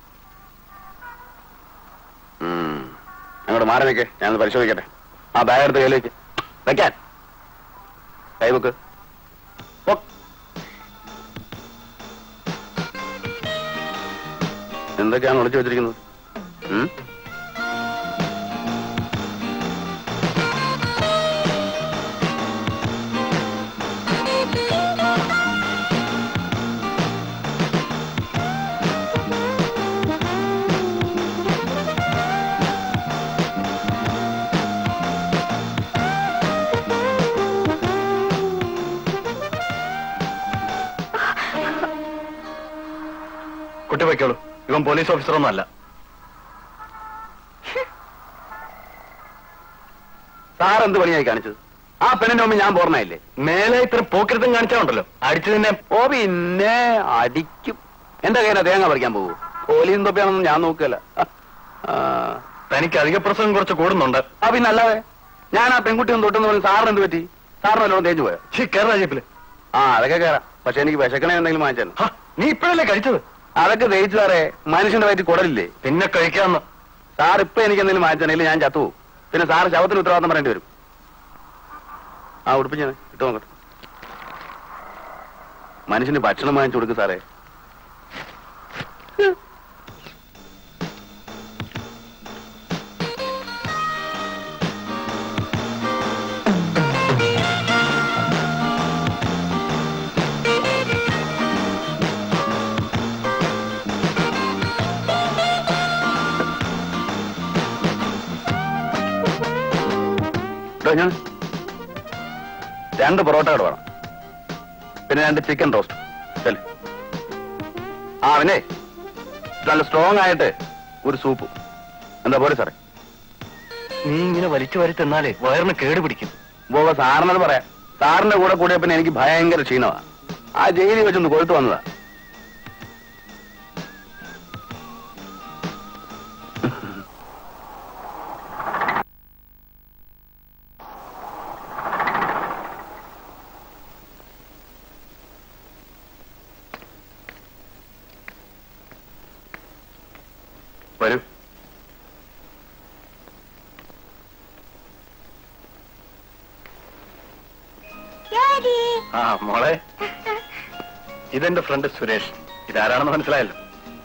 [SPEAKER 1] ഉം. അങ്ങോട്ട് മാറി നിൽക്കേ ഞാനൊന്ന് പരിശോധിക്കട്ടെ ആ ബാഗ് എടുത്ത് കയ്യിലേക്ക് വെക്കാൻ കൈബുക്ക് എന്തൊക്കെയാണ് ഒളിച്ചു വെച്ചിരിക്കുന്നത് ഉം?
[SPEAKER 5] കുട്ടി വയ്ക്കോളൂ ഇവൻ പോലീസ് ഓഫീസറൊന്നും അല്ല
[SPEAKER 1] സാർ എന്ത് പണിയായി കാണിച്ചത് ആ പെണ്ണിന്റെ മുമ്പ് ഞാൻ പോർണയില്ലേ
[SPEAKER 5] മേലെ ഇത്ര പോക്കിരുത്തം കാണിച്ചാണ്ടല്ലോ അടിച്ചു നിന്നെ
[SPEAKER 1] ഓ പിന്നെ അടിക്കും എന്റെ കയ്യിലെ തേങ്ങ പറിക്കാൻ പോകൂ പോലീസും തൊപ്പിയാണെന്ന് ഞാൻ നോക്കുകയല്ല ആ,
[SPEAKER 5] തനിക്ക് അധിക പ്രസംഗം കുറച്ച് കൂടുന്നുണ്ട്
[SPEAKER 1] ആ പിന്നെ അല്ലാതെ ഞാൻ ആ പെൺകുട്ടി ഒന്ന് തൊട്ടെന്ന് പറഞ്ഞ് സാറിന് എന്ത് പറ്റി സാറിന് വല്ലതും തേഞ്ഞു പോയോ
[SPEAKER 5] ഛീ, കേരള ജീപ്പില്
[SPEAKER 1] ആ അതൊക്കെ കയറാം പക്ഷെ എനിക്ക് വിശക്കണേ എന്തെങ്കിലും വാങ്ങിച്ചു
[SPEAKER 5] ഹ, നീ ഇപ്പോഴല്ലേ കഴിച്ചത്
[SPEAKER 1] അതൊക്കെ ദഹിച്ചു സാറേ മനുഷ്യന്റെ വയറ്റിൽ കുടലില്ലേ
[SPEAKER 5] പിന്നെ കഴിക്കാന്ന്
[SPEAKER 1] സാർ ഇപ്പൊ എനിക്ക് എന്തെങ്കിലും വാങ്ങിച്ചാണെങ്കിൽ ഞാൻ ചത്തുപോകും പിന്നെ സാറ് ശവത്തിന് ഉത്തരവാദിത്തം പറയേണ്ടി വരും ആ ഉടുപ്പിഞ്ഞേ ഇട്ട് നോക്കട്ടെ മനുഷ്യന് ഭക്ഷണം വാങ്ങിച്ചു കൊടുക്കും സാറേ ഞാൻ രണ്ട് പൊറോട്ടകൾ വേണം പിന്നെ രണ്ട് ചിക്കൻ റോസ്റ്റ് ചെല് ആ പിന്നെ നല്ല സ്ട്രോങ് ആയിട്ട് ഒരു സൂപ്പ് എന്താ പോലെ സാറേ
[SPEAKER 5] നീ ഇങ്ങനെ വലിച്ചു വാരി തിന്നാലേ വയറിന് കേട് പിടിക്കും
[SPEAKER 1] ബോബ സാറിനത് പറയാം സാറിന്റെ കൂടെ കൂടിയ പിന്നെ എനിക്ക് ഭയങ്കര ക്ഷീണമാ ആ ജയിലിൽ വെച്ചൊന്ന് കൊഴുത്തു വന്നതാ വരൂ
[SPEAKER 2] ഡാഡി
[SPEAKER 5] ആ മോളെ ഇതെന്റെ ഫ്രണ്ട് സുരേഷ് ഇതാരാണെന്ന് മനസ്സിലായല്ലോ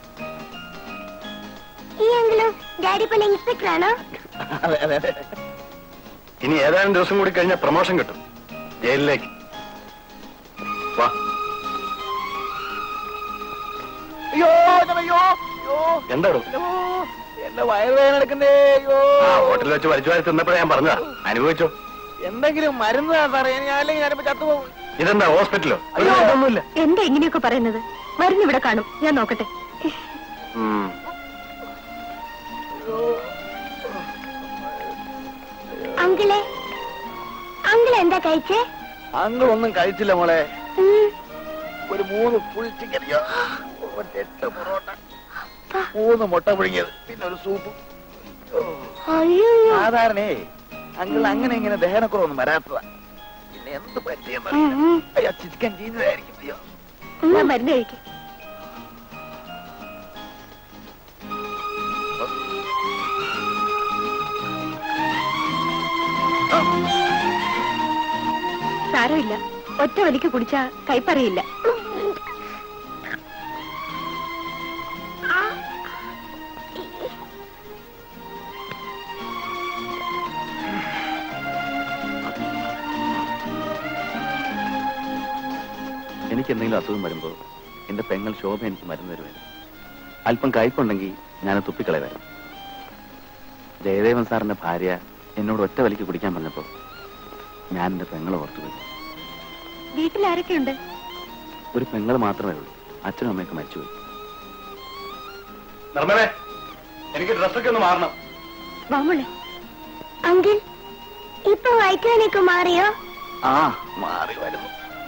[SPEAKER 2] ഈ എങ്കിലും ഡാഡി പോലെ ഇൻസ്പെക്ടർ ആണോ
[SPEAKER 1] അതെ അതെ അതെ
[SPEAKER 5] ഇനി ഏതാനും ദിവസം കൂടി കഴിഞ്ഞാൽ പ്രൊമോഷൻ കിട്ടും ജയിലിലേക്ക് വാ
[SPEAKER 3] അയ്യോ അയ്യോ അയ്യോ
[SPEAKER 5] എന്താടോ
[SPEAKER 3] അയ്യോ, എന്റെ വയറുവേദന എടുക്കണ്ടേ അയ്യോ
[SPEAKER 5] ആ ഹോട്ടലിൽ വെച്ച് വലിച്ചു വാരി തിന്നപ്പോഴേ ഞാൻ പറഞ്ഞതാ അനുഭവിച്ചോ
[SPEAKER 3] എന്തെങ്കിലും മരുന്ന് താ സാറേ ഞാൻ അല്ലെങ്കിൽ ഞാനിപ്പോ ചത്തുപോകും
[SPEAKER 5] ഇതെന്താ ഹോസ്പിറ്റലോ
[SPEAKER 3] അയ്യോ.
[SPEAKER 5] ഇതൊന്നുമില്ല
[SPEAKER 2] എന്താ ഇങ്ങനെയൊക്കെ പറയുന്നത് മരുന്ന് ഇവിടെ കാണും ഞാൻ നോക്കട്ടെ
[SPEAKER 5] ഉം.
[SPEAKER 2] അങ്കിളെ അങ്കിൾ എന്താ കഴിച്ചേ
[SPEAKER 3] അങ്കിൾ ഒന്നും കഴിച്ചില്ല മോളെ
[SPEAKER 2] ഉം.
[SPEAKER 3] ഒരു മൂന്ന് ഫുൾ ചിക്കൻ എട്ട് പൊറോട്ട മൂന്ന് മുട്ട പുഴുങ്ങിയത് പിന്നെ ഒരു സൂപ്പ്
[SPEAKER 2] അയ്യോ
[SPEAKER 3] സാധാരണേ അങ്കിൾ അങ്ങനെ ഇങ്ങനെ ദഹനക്കുറവൊന്നും വരാത്തതാ പിന്നെ എന്ത് പറ്റിയെന്ന്
[SPEAKER 2] ഉം, ഉം.
[SPEAKER 3] അയ്യോ ചിക്കൻ ചീഞ്ഞതായിരിക്കും അയ്യോ
[SPEAKER 2] എന്നാ മരുന്ന് കഴിക്കും സാരമില്ല ഒറ്റ വലിക്ക് കുടിച്ചാ കൈപ്പറിയില്ല
[SPEAKER 1] എനിക്ക് എന്തെങ്കിലും അസുഖം വരുമ്പോൾ എന്റെ പെങ്ങൾ ശോഭ എനിക്ക് മരുന്ന് തരുമായിരുന്നു അല്പം കയ്പുണ്ടെങ്കിൽ ഞാൻ തുപ്പിക്കളയുമായിരുന്നു ജയദേവൻ സാറിന്റെ ഭാര്യ എന്നോട് ഒറ്റ വലിക്ക് കുടിക്കാൻ പറഞ്ഞപ്പോൾ ഞാൻ എന്റെ പെങ്ങളെ ഓർത്തുപോയി
[SPEAKER 2] വീട്ടിൽ ആരൊക്കെയുണ്ട്
[SPEAKER 1] ഒരു പെങ്ങൾ മാത്രമേ ഉള്ളൂ അച്ഛനും അമ്മയൊക്കെ മരിച്ചുപോയി
[SPEAKER 5] നിർമ്മലേ എനിക്ക് ഡ്രസ്സൊക്കെ ഒന്ന് മാറണം
[SPEAKER 2] വാമോളെ അങ്കിൾ ഇപ്പൊ വൈറ്റാനൊക്കെ മാറിയോ
[SPEAKER 1] ആ മാറി വരുന്നു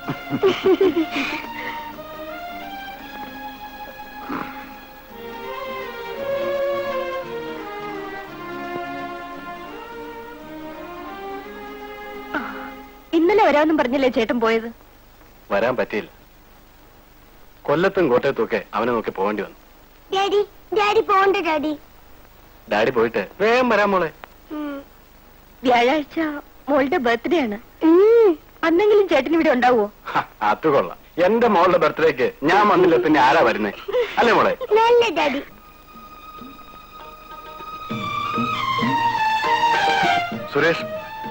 [SPEAKER 2] ഇന്നലെ വരാമെന്നും പറഞ്ഞല്ലേ ചേട്ടൻ പോയത്
[SPEAKER 5] വരാൻ പറ്റിയില്ല കൊല്ലത്തും കോട്ടയത്തും ഒക്കെ അവനെ നോക്കി പോകേണ്ടി വന്നു
[SPEAKER 2] ഡാഡി ഡാഡി പോണ്ട ഡാഡി
[SPEAKER 5] ഡാഡി പോയിട്ട് വേഗം വരാൻ മോളെ
[SPEAKER 2] വ്യാഴാഴ്ച മോളുടെ ബർത്ത്ഡേ ആണ് അന്നെങ്കിലും ചേട്ടൻ ഇവിടെ ഉണ്ടാവോ
[SPEAKER 5] ഹ, അത് കൊള്ളാം എന്റെ മോളുടെ ബർത്ത്ഡേക്ക് ഞാൻ വന്നില്ല പിന്നെ ആരാ വരുന്നേ അല്ലേ മോളെ
[SPEAKER 2] നല്ല ഡാഡി
[SPEAKER 5] സുരേഷ്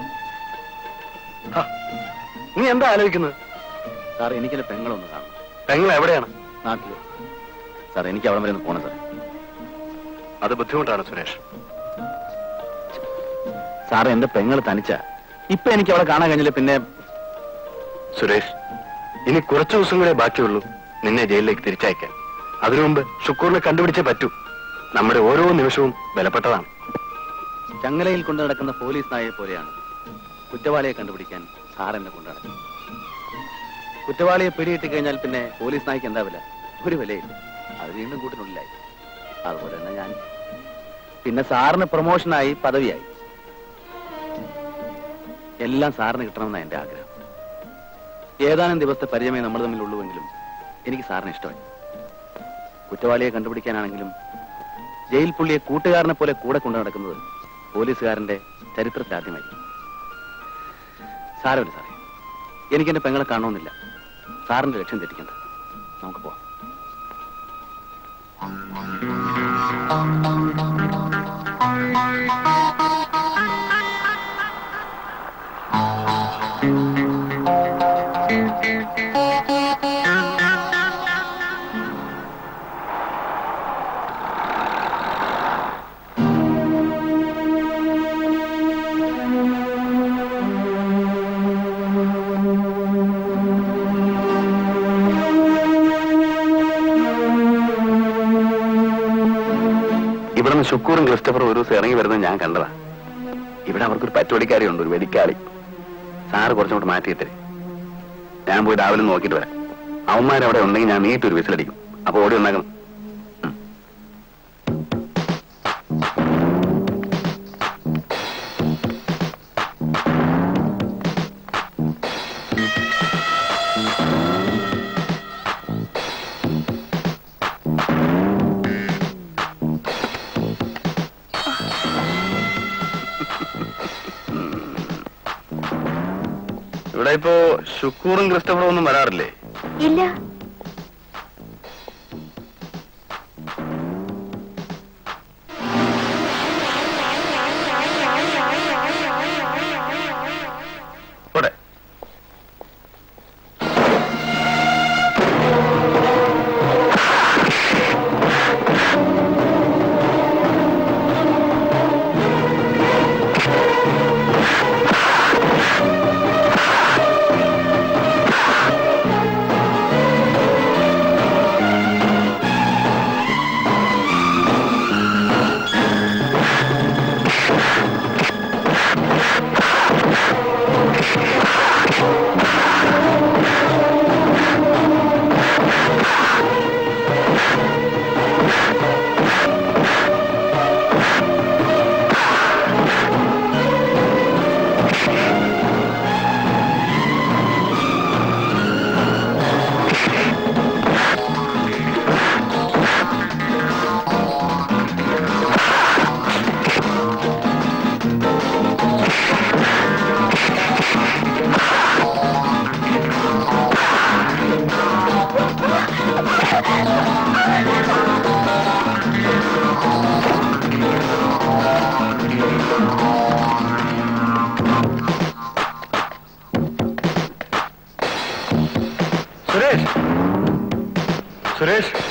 [SPEAKER 5] ഹ, നീ എന്താ ആലോചിക്കുന്നത്
[SPEAKER 1] സാർ എനിക്കെന്റെ പെങ്ങളൊന്ന് കാണണം
[SPEAKER 5] പെങ്ങൾ എവിടെയാണ്
[SPEAKER 1] നാട്ടില് സാർ എനിക്ക് അവിടെ വരെ ഒന്ന് പോണം സാർ
[SPEAKER 5] അത് ബുദ്ധിമുട്ടാണ് സുരേഷ്
[SPEAKER 1] സാർ എന്റെ പെങ്ങൾ തനിച്ച ഇപ്പൊ എനിക്ക് അവളെ കാണാൻ കഴിഞ്ഞില്ല പിന്നെ
[SPEAKER 5] സുരേഷ് ഇനി കുറച്ചു ദിവസം കൂടെ ബാക്കിയുള്ളൂ നിന്നെ ജയിലിലേക്ക് തിരിച്ചയക്കാൻ അതിനു മുമ്പ് ഷുക്കൂറിനെ കണ്ടുപിടിച്ചേ പറ്റൂ നമ്മുടെ ഓരോ നിമിഷവും വിലപ്പെട്ടതാണ്
[SPEAKER 1] ചങ്ങലയിൽ കൊണ്ടു നടക്കുന്ന പോലീസ് നായയെ പോലെയാണ് കുറ്റവാളിയെ കണ്ടുപിടിക്കാൻ സാർ എന്നെ കൊണ്ടു നടക്കുന്നത് കുറ്റവാളിയെ പിടികിട്ടി കഴിഞ്ഞാൽ പിന്നെ പോലീസ് നായ്ക്ക് എന്താ വില ഒരു വിലയില്ല അത് വീണ്ടും കൂട്ടിനുള്ളിലായി അതുപോലെ തന്നെ ഞാൻ പിന്നെ സാറിന് പ്രൊമോഷനായി പദവിയായി എല്ലാം സാറിന് കിട്ടണമെന്നാണ് എന്റെ ആഗ്രഹം ഏതാനും ദിവസത്തെ പരിചയമേ നമ്മൾ തമ്മിലുള്ളൂവെങ്കിലും എനിക്ക് സാറിന് ഇഷ്ടമായി കുറ്റവാളിയെ കണ്ടുപിടിക്കാനാണെങ്കിലും ജയിൽ പുള്ളിയെ കൂട്ടുകാരനെ പോലെ കൂടെ കൊണ്ടു നടക്കുന്നത് പോലീസുകാരന്റെ ചരിത്രത്തിൽ ആദ്യമായി സാരമില്ല സാറേ എനിക്ക് എന്റെ പെങ്ങളെ കാണണമെന്നില്ല സാറിന്റെ ലക്ഷ്യം തെറ്റിക്കണ്ട നമുക്ക് പോവാം
[SPEAKER 5] നിന്ന് ശുക്കൂറും ക്രിസ്റ്റഫറും ഒരു ദിവസം ഇറങ്ങി വരുന്നത് ഞാൻ കണ്ടതാ ഇവിടെ അവർക്കൊരു പറ്റുപടിക്കാരി ഉണ്ട് ഒരു വെടിക്കാളി സാറ് കുറച്ചുകൂടെ മാറ്റിയിട്ടേ ഞാൻ പോയി രാവിലെ നോക്കിയിട്ട് വരാം അവന്മാരവിടെ ഉണ്ടെങ്കിൽ ഞാൻ നീട്ടൊരു വിസിലടിക്കും അപ്പൊ ഓടി ഉണ്ടാക്കണം ഇവിടെ ഇപ്പോ ശുക്കൂറും ക്രിസ്റ്റഫറും ഒന്നും വരാറില്ലേ
[SPEAKER 2] ഇല്ല
[SPEAKER 5] പോട്ടെ സുരേഷ് സുരേഷ്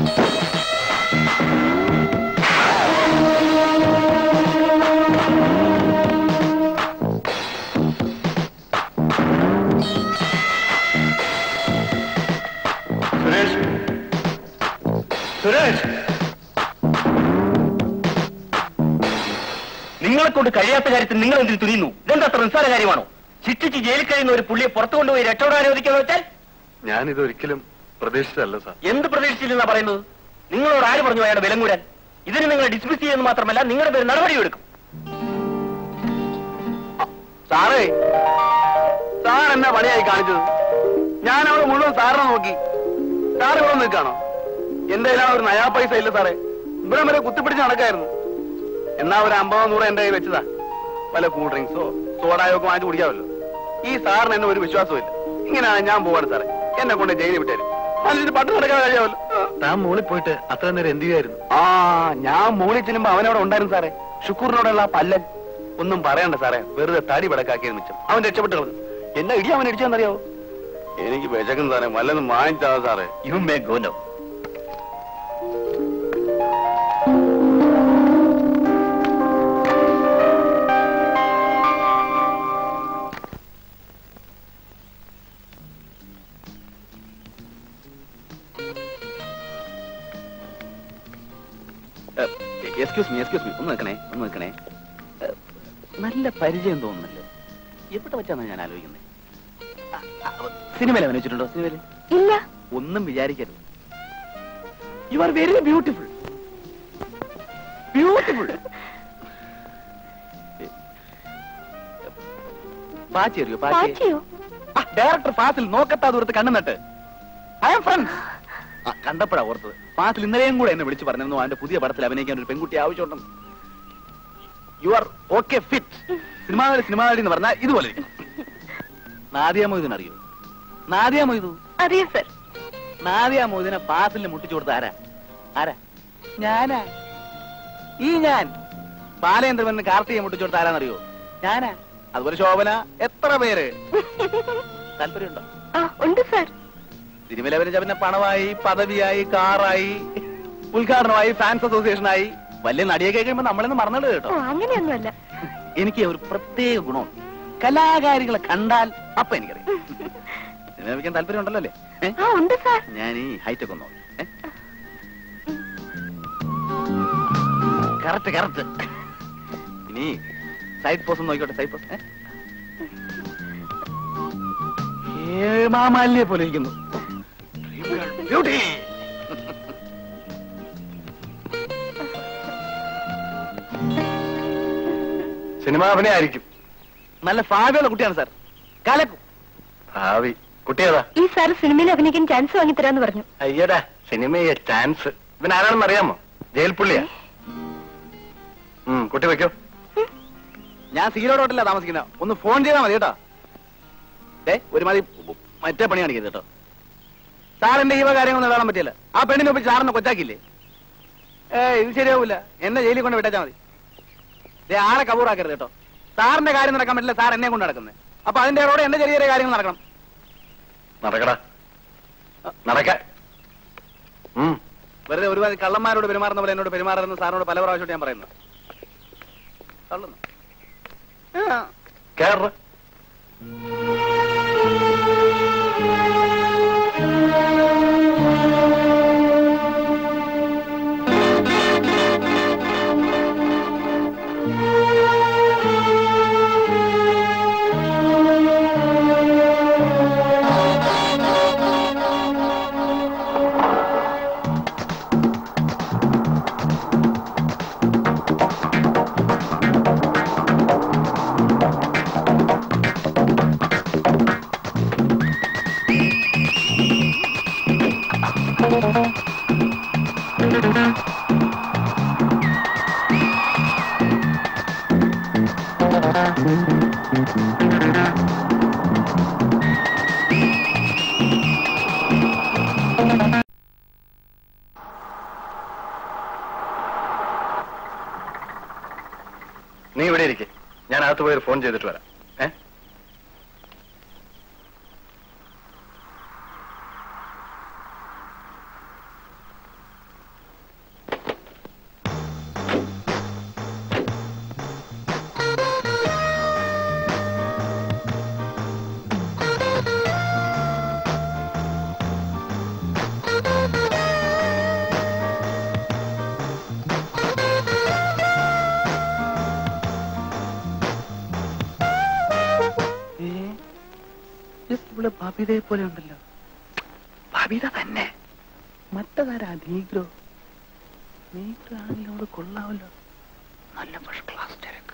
[SPEAKER 5] സുരേഷ് സുരേഷ്
[SPEAKER 6] നിങ്ങളെ കൊണ്ട് കഴിയാത്ത കാര്യത്തിൽ നിങ്ങൾ എന്തിനു തുനിയുന്നു ഇതെന്താ അത്ര നിസ്സാര കാര്യമാണോ ശിക്ഷിച്ച് ജയിലിൽ കഴിയുന്ന ഒരു പുള്ളിയെ പുറത്തു കൊണ്ടുപോയി രക്ഷപ്പെടാൻ അനുവദിക്കാന്ന് വെച്ചാൽ
[SPEAKER 5] ഞാനിതൊരിക്കലും പ്രതീക്ഷിച്ചതല്ല സാർ
[SPEAKER 6] എന്ത് പ്രതീക്ഷിച്ചില്ലെന്നാ പറയുന്നത് നിങ്ങളോട് ആര് പറഞ്ഞു അയാളുടെ വിലം കൂടാൻ ഇതിന് നിങ്ങൾ ഡിസ്മിസ് ചെയ്യുന്നത് മാത്രമല്ല നിങ്ങളുടെ പേര് നടപടിയെടുക്കും
[SPEAKER 3] സാറേ സാർ എന്നാ പണിയായി കാണിച്ചത് ഞാൻ അവിടെ മുഴുവൻ സാറിനെ നോക്കി സാർ ഇവിടെ നിൽക്കാണോ എന്റെ കയ്യിലാണ് ഒരു നയാ പൈസ ഇല്ല സാറേ ഇവിടെ വരെ കുത്തിപ്പിടിച്ച് നടക്കായിരുന്നു എന്നാ ഒരു അമ്പതോ നൂറോ എന്റെ കയ്യിൽ വെച്ചതാ വല്ല കൂൾ ഡ്രിങ്ക്സോ സോഡായോ ഒക്കെ വാങ്ങിച്ച് കുടിക്കാമല്ലോ ഈ സാറിന് എന്നെ ഒരു വിശ്വാസവും ഇല്ല ഇങ്ങനെയാണ് ഞാൻ പോവാണ് സാറേ എന്നെ കൊണ്ട് ജയിലിൽ വിട്ടേരും അതിന് പട്ട് നടക്കാൻ കഴിയാമല്ലോ
[SPEAKER 5] താൻ മോളിൽ പോയിട്ട് അത്ര നേരം എന്ത് ചെയ്യായിരുന്നു
[SPEAKER 3] ആ ഞാൻ മോളിൽ ചെല്ലുമ്പോ അവനവിടെ ഉണ്ടായിരുന്നു സാറേ ഷുക്കൂറിനോടുള്ള ആ പല്ലൻ ഒന്നും പറയണ്ട സാറേ വെറുതെ തടി വിടക്കാക്കിയത് മിച്ചം അവൻ രക്ഷപ്പെട്ടു കളഞ്ഞു എന്നെ ഇടി അവൻ ഇടിച്ചെന്നറിയാവോ എനിക്ക് വിശക്കുന്നു സാറേ വല്ലതും വാങ്ങിച്ചാ സാറേ
[SPEAKER 6] you may go no
[SPEAKER 3] excuse me excuse me ഒന്ന് നിൽക്കണേ ഒന്ന് നിൽക്കണേ ഏഹ്, നല്ല പരിചയം തോന്നുന്നല്ലോ എവിടെ വെച്ചാണ് ഞാൻ ആലോചിക്കുന്നത് സിനിമയിൽ അഭിനയിച്ചിട്ടുണ്ടോ സിനിമയിൽ
[SPEAKER 2] ഇല്ല
[SPEAKER 3] ഒന്നും വിചാരിക്കരുത് you are very beautiful beautiful Pachi അറിയോ പാച്ചി
[SPEAKER 2] പാച്ചിയോ
[SPEAKER 3] ഡയറക്ടർ ഫാസിൽ നോക്കത്താ ദൂരത്ത് കണ്ണു നട്ട് ഐ എം ഫ്രണ്ട്സ് കണ്ടപ്പോഴാ ഓർത്തത് ഫാസിൽ ഇന്നലെയും കൂടെ എന്നെ വിളിച്ചു പറഞ്ഞിരുന്നു അവന്റെ പുതിയ പടത്തിൽ അഭിനയിക്കാൻ ഒരു പെൺകുട്ടി ആവശ്യമുണ്ടെന്ന് you are okay fit cinema നടി സിനിമാ നടി എന്ന് പറഞ്ഞാൽ ഇതുപോലെ ഇരിക്കണം. നാദിയ മൊയ്തീൻ അറിയോ നാദിയ മൊയ്തു
[SPEAKER 2] അറിയാം സർ
[SPEAKER 3] നാദിയ മൊയ്തീനെ ഫാസിലിന് മുട്ടിച്ചു കൊടുത്ത ആരാ ആരാ ഞാനാ ഈ ഞാൻ ബാലേന്ദ്രമന് കാർത്തികയെ മുട്ടിച്ചു കൊടുത്ത ആരാന്നറിയോ ഞാനാ അതുപോലെ ശോഭന എത്ര പേര് താല്പര്യമുണ്ടോ
[SPEAKER 2] ആ ഉണ്ട് സർ
[SPEAKER 3] സിനിമയിൽ അഭിനയിച്ച പിന്നെ പണമായി പദവിയായി കാറായി ഉദ്ഘാടനമായി ഫാൻസ് അസോസിയേഷനായി വലിയ നടിയൊക്കെ കഴിയുമ്പോ നമ്മളെന്ന് മറന്നിട്ട്
[SPEAKER 2] ഓ
[SPEAKER 3] കേട്ടോ
[SPEAKER 2] അങ്ങനെയൊന്നുമല്ല
[SPEAKER 3] എനിക്ക് ഒരു പ്രത്യേക ഗുണമുണ്ട് കലാകാരികളെ കണ്ടാൽ അപ്പൊ എനിക്കറിയാം സിനിമ അഭിനയിക്കാൻ താല്പര്യം ഉണ്ടല്ലോ അല്ലേ ഏ?
[SPEAKER 2] ആ ഉണ്ട് സർ
[SPEAKER 3] ഞാൻ ഈ ഹൈറ്റ് ഒക്കെ ഒന്ന് നോക്കാം. ഏ? കറക്റ്റ് കറക്റ്റ് ഇനി സൈഡ് പോസ് നോക്കിക്കോട്ടെ സൈഡ് പോസ് ഏമാമാലിനെ പോലെ ഇരിക്കുന്നു ബ്യൂട്ടി
[SPEAKER 1] സിനിമ അഭിനയായിരിക്കും
[SPEAKER 3] നല്ല ഭാവിയുള്ള കുട്ടിയാണ് സാർ കലക്കും
[SPEAKER 1] ഭാവി കുട്ടിയേതാ
[SPEAKER 2] ഈ സാർ സിനിമയിൽ അഭിനയിക്കാൻ ചാൻസ് വാങ്ങിത്തരാന്ന് പറഞ്ഞു
[SPEAKER 1] അയ്യടാ സിനിമയെ ചാൻസ് ഇവൻ ആരാണെന്ന് അറിയാമോ ജയിൽ പുള്ളിയാ ഉം, കുട്ടി വെക്കോ
[SPEAKER 3] ഞാൻ സീലോടോട്ടല്ല താമസിക്കുന്ന ഒന്ന് ഫോൺ ചെയ്താൽ മതി കേട്ടോ ഏ ഒരുമാതിരി മറ്റേ പണി കാണിക്കരുത് കേട്ടോ സാറിന്റെ ഈ വക കാര്യങ്ങളൊന്നും വേണം പറ്റില്ല ആ പെണ്ണിനെ ഒപ്പിച്ച് സാറിനെ കൊച്ചാക്കില്ലേ ഏ ഇത് ശരിയാവൂല എന്നെ ജയിലിൽ കൊണ്ട് വിട്ടാച്ചാ മതി ദേ ആളെ കബൂറാക്കരുത് കേട്ടോ സാറിന്റെ കാര്യം നടക്കാൻ പറ്റില്ല സാർ എന്നെ കൊണ്ട് നടക്കുന്നത് അപ്പൊ അതിന്റെ ഇടയോടെ എന്റെ ചെറിയ ചെറിയ കാര്യങ്ങൾ നടക്കണം
[SPEAKER 1] നടക്കടാ നടക്ക ഉം
[SPEAKER 3] വെറുതെ ഒരുപാട് കള്ളന്മാരോട് പെരുമാറുന്ന പോലെ എന്നോട് പെരുമാറുന്ന സാറിനോട് പല പ്രാവശ്യമായിട്ട് ഞാൻ പറയുന്നു തള്ളുന്നു ആ.
[SPEAKER 1] കേറ നീ ഇവിടെ ഇരിക്കെ ഞാൻ അകത്ത് പോയി ഒരു ഫോൺ ചെയ്തിട്ട് വരാം ഏ
[SPEAKER 3] ഇവിടെ ബബിതയെ പോലെ ഉണ്ടല്ലോ ബബിത തന്നെ മറ്റതാരാ നീഗ്രോ നീഗ്രോ ആണെങ്കിലും അവിടെ കൊള്ളാമല്ലോ നല്ല ഫസ്റ്റ് ക്ലാസ് തിരക്ക്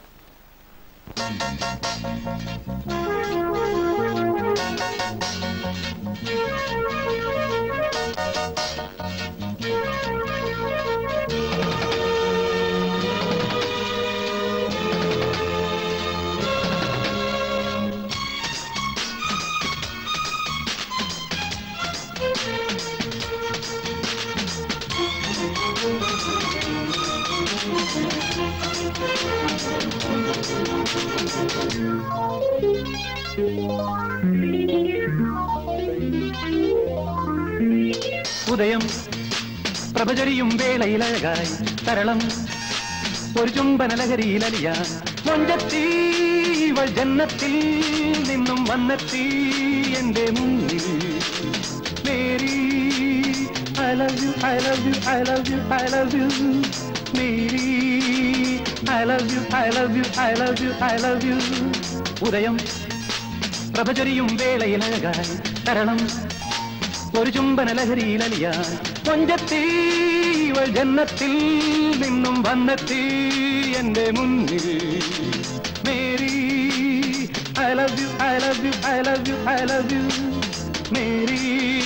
[SPEAKER 7] ഉദയം പ്രഭചരിയും വേളയിലഴകായി തരളം ഒരു ചുംബനലഹരിയിലലിയാൻ മൊഞ്ചത്തി ഇവൾ ജന്നത്തിൽ നിന്നും വന്നെത്തി എന്റെ മുന്നിൽ Mary I love you I love you I love you I love you Mary I love you I love you I love you I love you ഉദയം പ്രഭചരിയും വേളയിലഴകായി തരണം ഒരു ചുംബന ലഹരിയിലലിയാൻ കൊഞ്ചത്തി ഇവൾ ജന്നത്തിൽ നിന്നും വന്നെത്തി എന്റെ മുന്നിൽ Mary I love you I love you I love you I love you Mary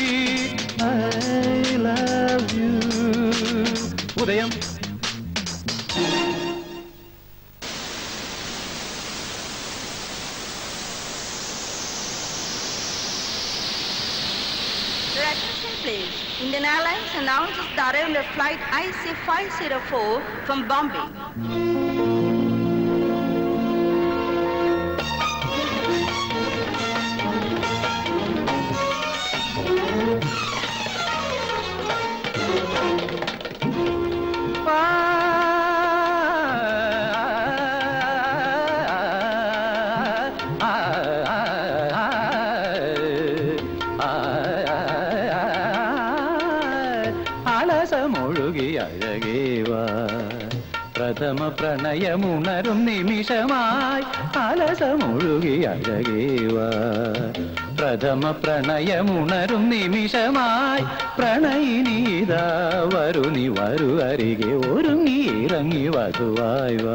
[SPEAKER 7] I love you ഉദയം
[SPEAKER 8] Your attention please. Indian Airlines announces the arrival of flight IC504 from Bombay.
[SPEAKER 7] അലസമൊഴുകി അഴകേവ പ്രഥ പ്രഥമ പ്രണയമുണരും നിമിഷമായി അലസമൊഴുകി അഴകേവ പ്രഥമ പ്രണയമുണരും നിമിഷമായി പ്രണയിനീതാ വരുനി വരു അരികെ ഒരുങ്ങി ഇറങ്ങി വധുവായി വാ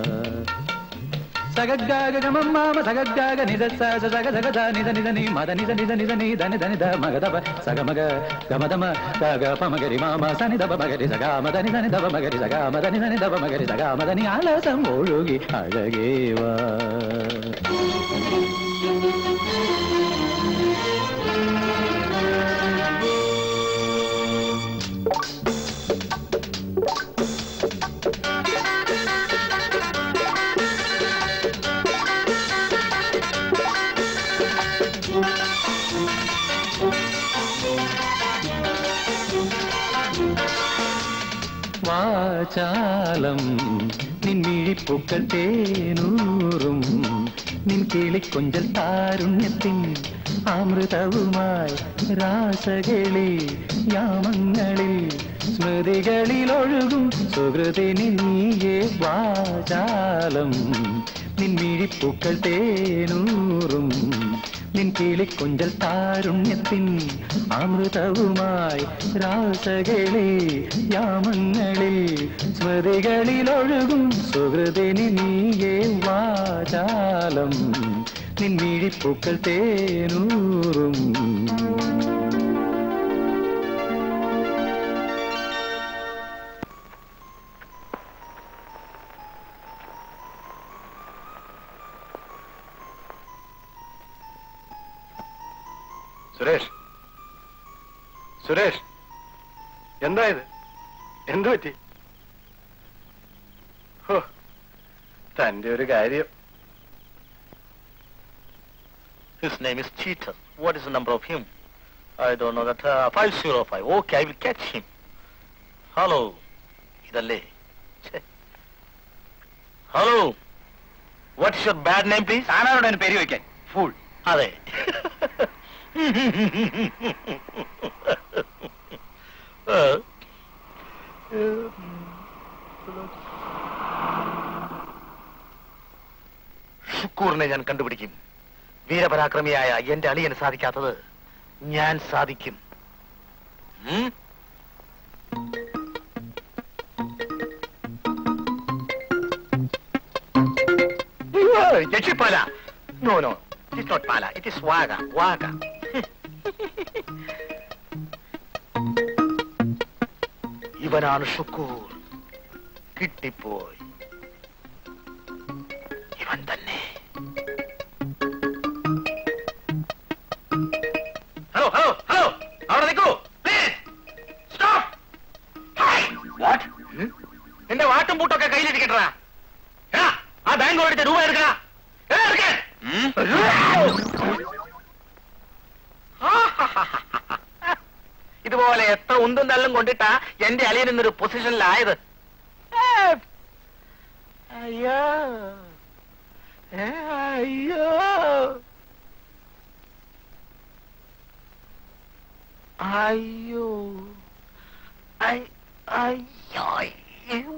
[SPEAKER 7] സഗഗാഗ ഗമം മാമ സഗഗാഗ നിദ സ സ സഗ സഗ സ നിദ നിദ നി മദ നിദ നിദ നിദ നി ധ നി ധ നി ധ മഗ ദ പ സഗ മഗ ഗമ ദ മ സ ഗ പ മഗരി മാമ സ നി ദ പ മഗരി സഗ മദ നി ധ നി ധ പ മഗരി സഗ മദ നി ധ നി ധ പ മഗരി സഗ മദ നി ആലസം ഒഴുകി അഴകേവാ വാചാലം നിൻമിഴിപ്പൂക്കൾ തേനൂറും നിൻ കിളിക്കൊഞ്ചൽ താരുണ്യത്തിൻ അമൃതവുമായി രാസകളി യാമങ്ങളിൽ സ്മൃതികളിൽ ഒഴുകും സുഹൃതിനി നീയേ വാചാലം നിൻമിഴിപ്പൂക്കൾ തേനൂറും നിൻ കിളിക്കൊഞ്ചൽ താരുണ്യത്തിൻ അമൃതവുമായി രാസകളി യാമങ്ങളിൽ സ്മൃതികളിൽ ഒഴുകും സുഹൃതിനി നീയേ വാചാലം നിൻ മിഴിപ്പൂക്കൾ തേനൂറും
[SPEAKER 1] സുരേഷ് സുരേഷ് എന്താ ഇത് എന്തു പറ്റി ഹോ, തന്റെ ഒരു കാര്യം
[SPEAKER 3] His name is Cheetah. What is the number of him? I don't know that. Uh, 505. Okay, I will catch him. Hello. ഇതല്ലേ ഛെ. Hello. What is your bad name, please?
[SPEAKER 1] താനാരോട് എന്നെ പേര് വയ്ക്കാൻ ഫൂൾ
[SPEAKER 3] അതെ ഷുക്കൂറിനെ ഞാൻ കണ്ടുപിടിക്കും വീരപരാക്രമിയായ എന്റെ അളിയന് സാധിക്കാത്തത് ഞാൻ സാധിക്കും ഉം? യക്ഷിപ്പാല നോ നോ ഇറ്റ് നോട്ട് പാല ഇറ്റ് ഇസ് വാഗ വാഗ ഇവനാണ് ഷുക്കൂർ കിട്ടിപ്പോയി ഇവൻ തന്നെ ഹലോ ഹലോ ഹലോ അവിടെ നിൽക്കൂ പ്ലീസ് സ്റ്റോപ്പ് വാട്ട് നിന്റെ വാട്ടും പൂട്ടൊക്കെ കയ്യിലിരിക്കട്ടാ എടാ ആ ബാങ്ക് മേടിച്ച രൂപ എടുക്കടാ എടാ, എടുക്ക്. ഇതുപോലെ എത്ര ഉന്തും തള്ളും കൊണ്ടിട്ടാ എന്റെ അളിയൻ ഇന്നൊരു പൊസിഷനിലായത് ഏ, അയ്യോ ഏ, അയ്യോ അയ്യോ ഐ- അയ്യോ അയ്യോ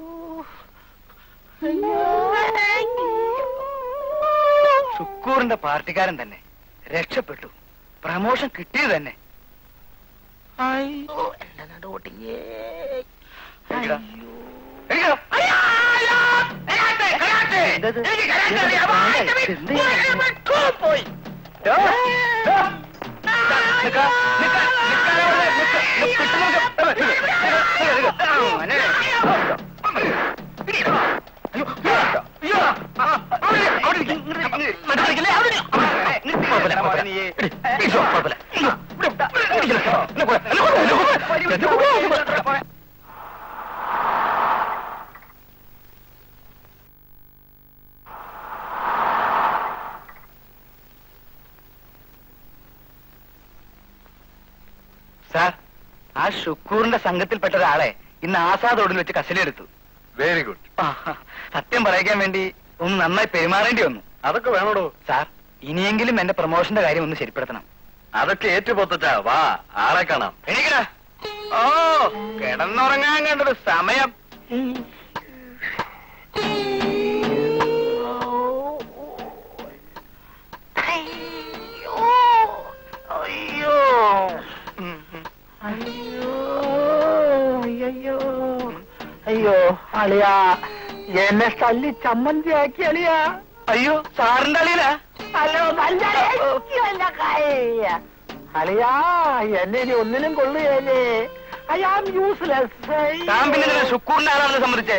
[SPEAKER 1] ഷുക്കൂറിന്റെ പാർട്ടിക്കാരൻ തന്നെ രക്ഷപ്പെട്ടു പ്രമോഷൻ കിട്ടിയത് തന്നെ
[SPEAKER 3] അയ്യോ എന്റെ നടുവൊട്ടിയേ
[SPEAKER 1] എഴുതാ.
[SPEAKER 3] അയ്യോ
[SPEAKER 1] എഴുതാ.
[SPEAKER 3] അയ്യോ, അയ്യോ, കരാട്ടെ, കരാട്ടെ.
[SPEAKER 1] എന്തത്?
[SPEAKER 3] എനിക്ക് കരാട്ടെ
[SPEAKER 1] എന്ത്
[SPEAKER 3] അറിയാം.
[SPEAKER 1] വേണ്ട,
[SPEAKER 3] എന്റെ വീ-
[SPEAKER 1] എന്ത്
[SPEAKER 3] പോയി,
[SPEAKER 1] ചെയ്യാൻ?
[SPEAKER 3] പോയി, പോയി.
[SPEAKER 1] ഡോ, ഡോ. നിക്ക, നിക്ക, നിക്ക, അവിടെ നിക്ക. നിക്ക, കിട്ടുന്നുണ്ട്. നിക്ക, നിക്ക, നിക്ക, നിക്ക. ആ, അങ്ങനെ. അയ്യോ, അയ്യോ. ആ, അവിടെ ഇരി, അവിടെ ഇരിക്ക്.
[SPEAKER 3] മറ്റേ അവിടെ ഇരി. കുഴപ്പമില്ല, കുഴപ്പമില്ല. ഇരിക്കോ, കുഴപ്പമില്ല. ഇവിടെ, ഇവിടെ ഇരിക്കില്ല. ഇല്ല, പോരെ, ഇല്ല, പോരെ, ഇല്ല, പോരെ. ഇല്ല, പോരെ.
[SPEAKER 1] സാർ ആ ഷുക്കൂറിന്റെ സംഘത്തിൽപ്പെട്ട ഒരാളെ ഇന്ന് ആസാദ് റോഡിൽ വെച്ച് കസ്റ്റഡിയെടുത്തു വെരി ഗുഡ് സത്യം പറയിക്കാൻ വേണ്ടി ഒന്ന് നന്നായി പെരുമാറേണ്ടി വന്നു
[SPEAKER 5] അതൊക്കെ വേണോടോ
[SPEAKER 1] സാർ ഇനിയെങ്കിലും എന്റെ പ്രൊമോഷന്റെ കാര്യം ഒന്ന് ശരിപ്പെടുത്തണം
[SPEAKER 5] അതൊക്കെ ഏറ്റുപൊത്തച്ചാ വാ ആളെ കാണാം
[SPEAKER 1] എണീക്കടാ ഓ കിടന്നുറങ്ങാൻ കണ്ടത് സമയം
[SPEAKER 3] അയ്യോ അയ്യോ അയ്യോ അയ്യോ അയ്യോ അളിയ എന്നെ തല്ലി ചമ്മന്തിയാക്കി അളിയ അയ്യോ സാറിന്റെ അളിയനാ അല്ലോ നല്ല അളിയാ എന്നെ ഇനി ഒന്നിനും കൊള്ളുകയല്ലേ ഐ ആം യൂസ്ലെസ് ശുക്കൂറിന്റെ ആളാണെന്ന് സമ്മതിച്ചേ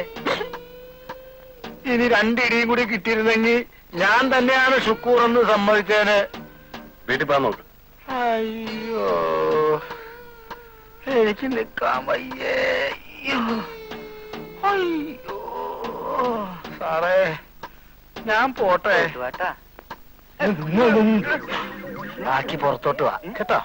[SPEAKER 3] ഇനി രണ്ടിടിയും കൂടി കിട്ടിയിരുന്നെങ്കിൽ ഞാൻ തന്നെയാണ് ഷുക്കൂർ എന്ന് സമ്മതിച്ചേന്
[SPEAKER 5] വീട്ടിൽ പോകാൻ നോക്ക്
[SPEAKER 3] അയ്യോ എനിക്ക് നിൽക്കാൻ വയ്യേ അയ്യോ അയ്യോ സാറേ ഞാൻ പോട്ടെ ബാക്കി പുറത്തോട്ട് വാ കേട്ടോ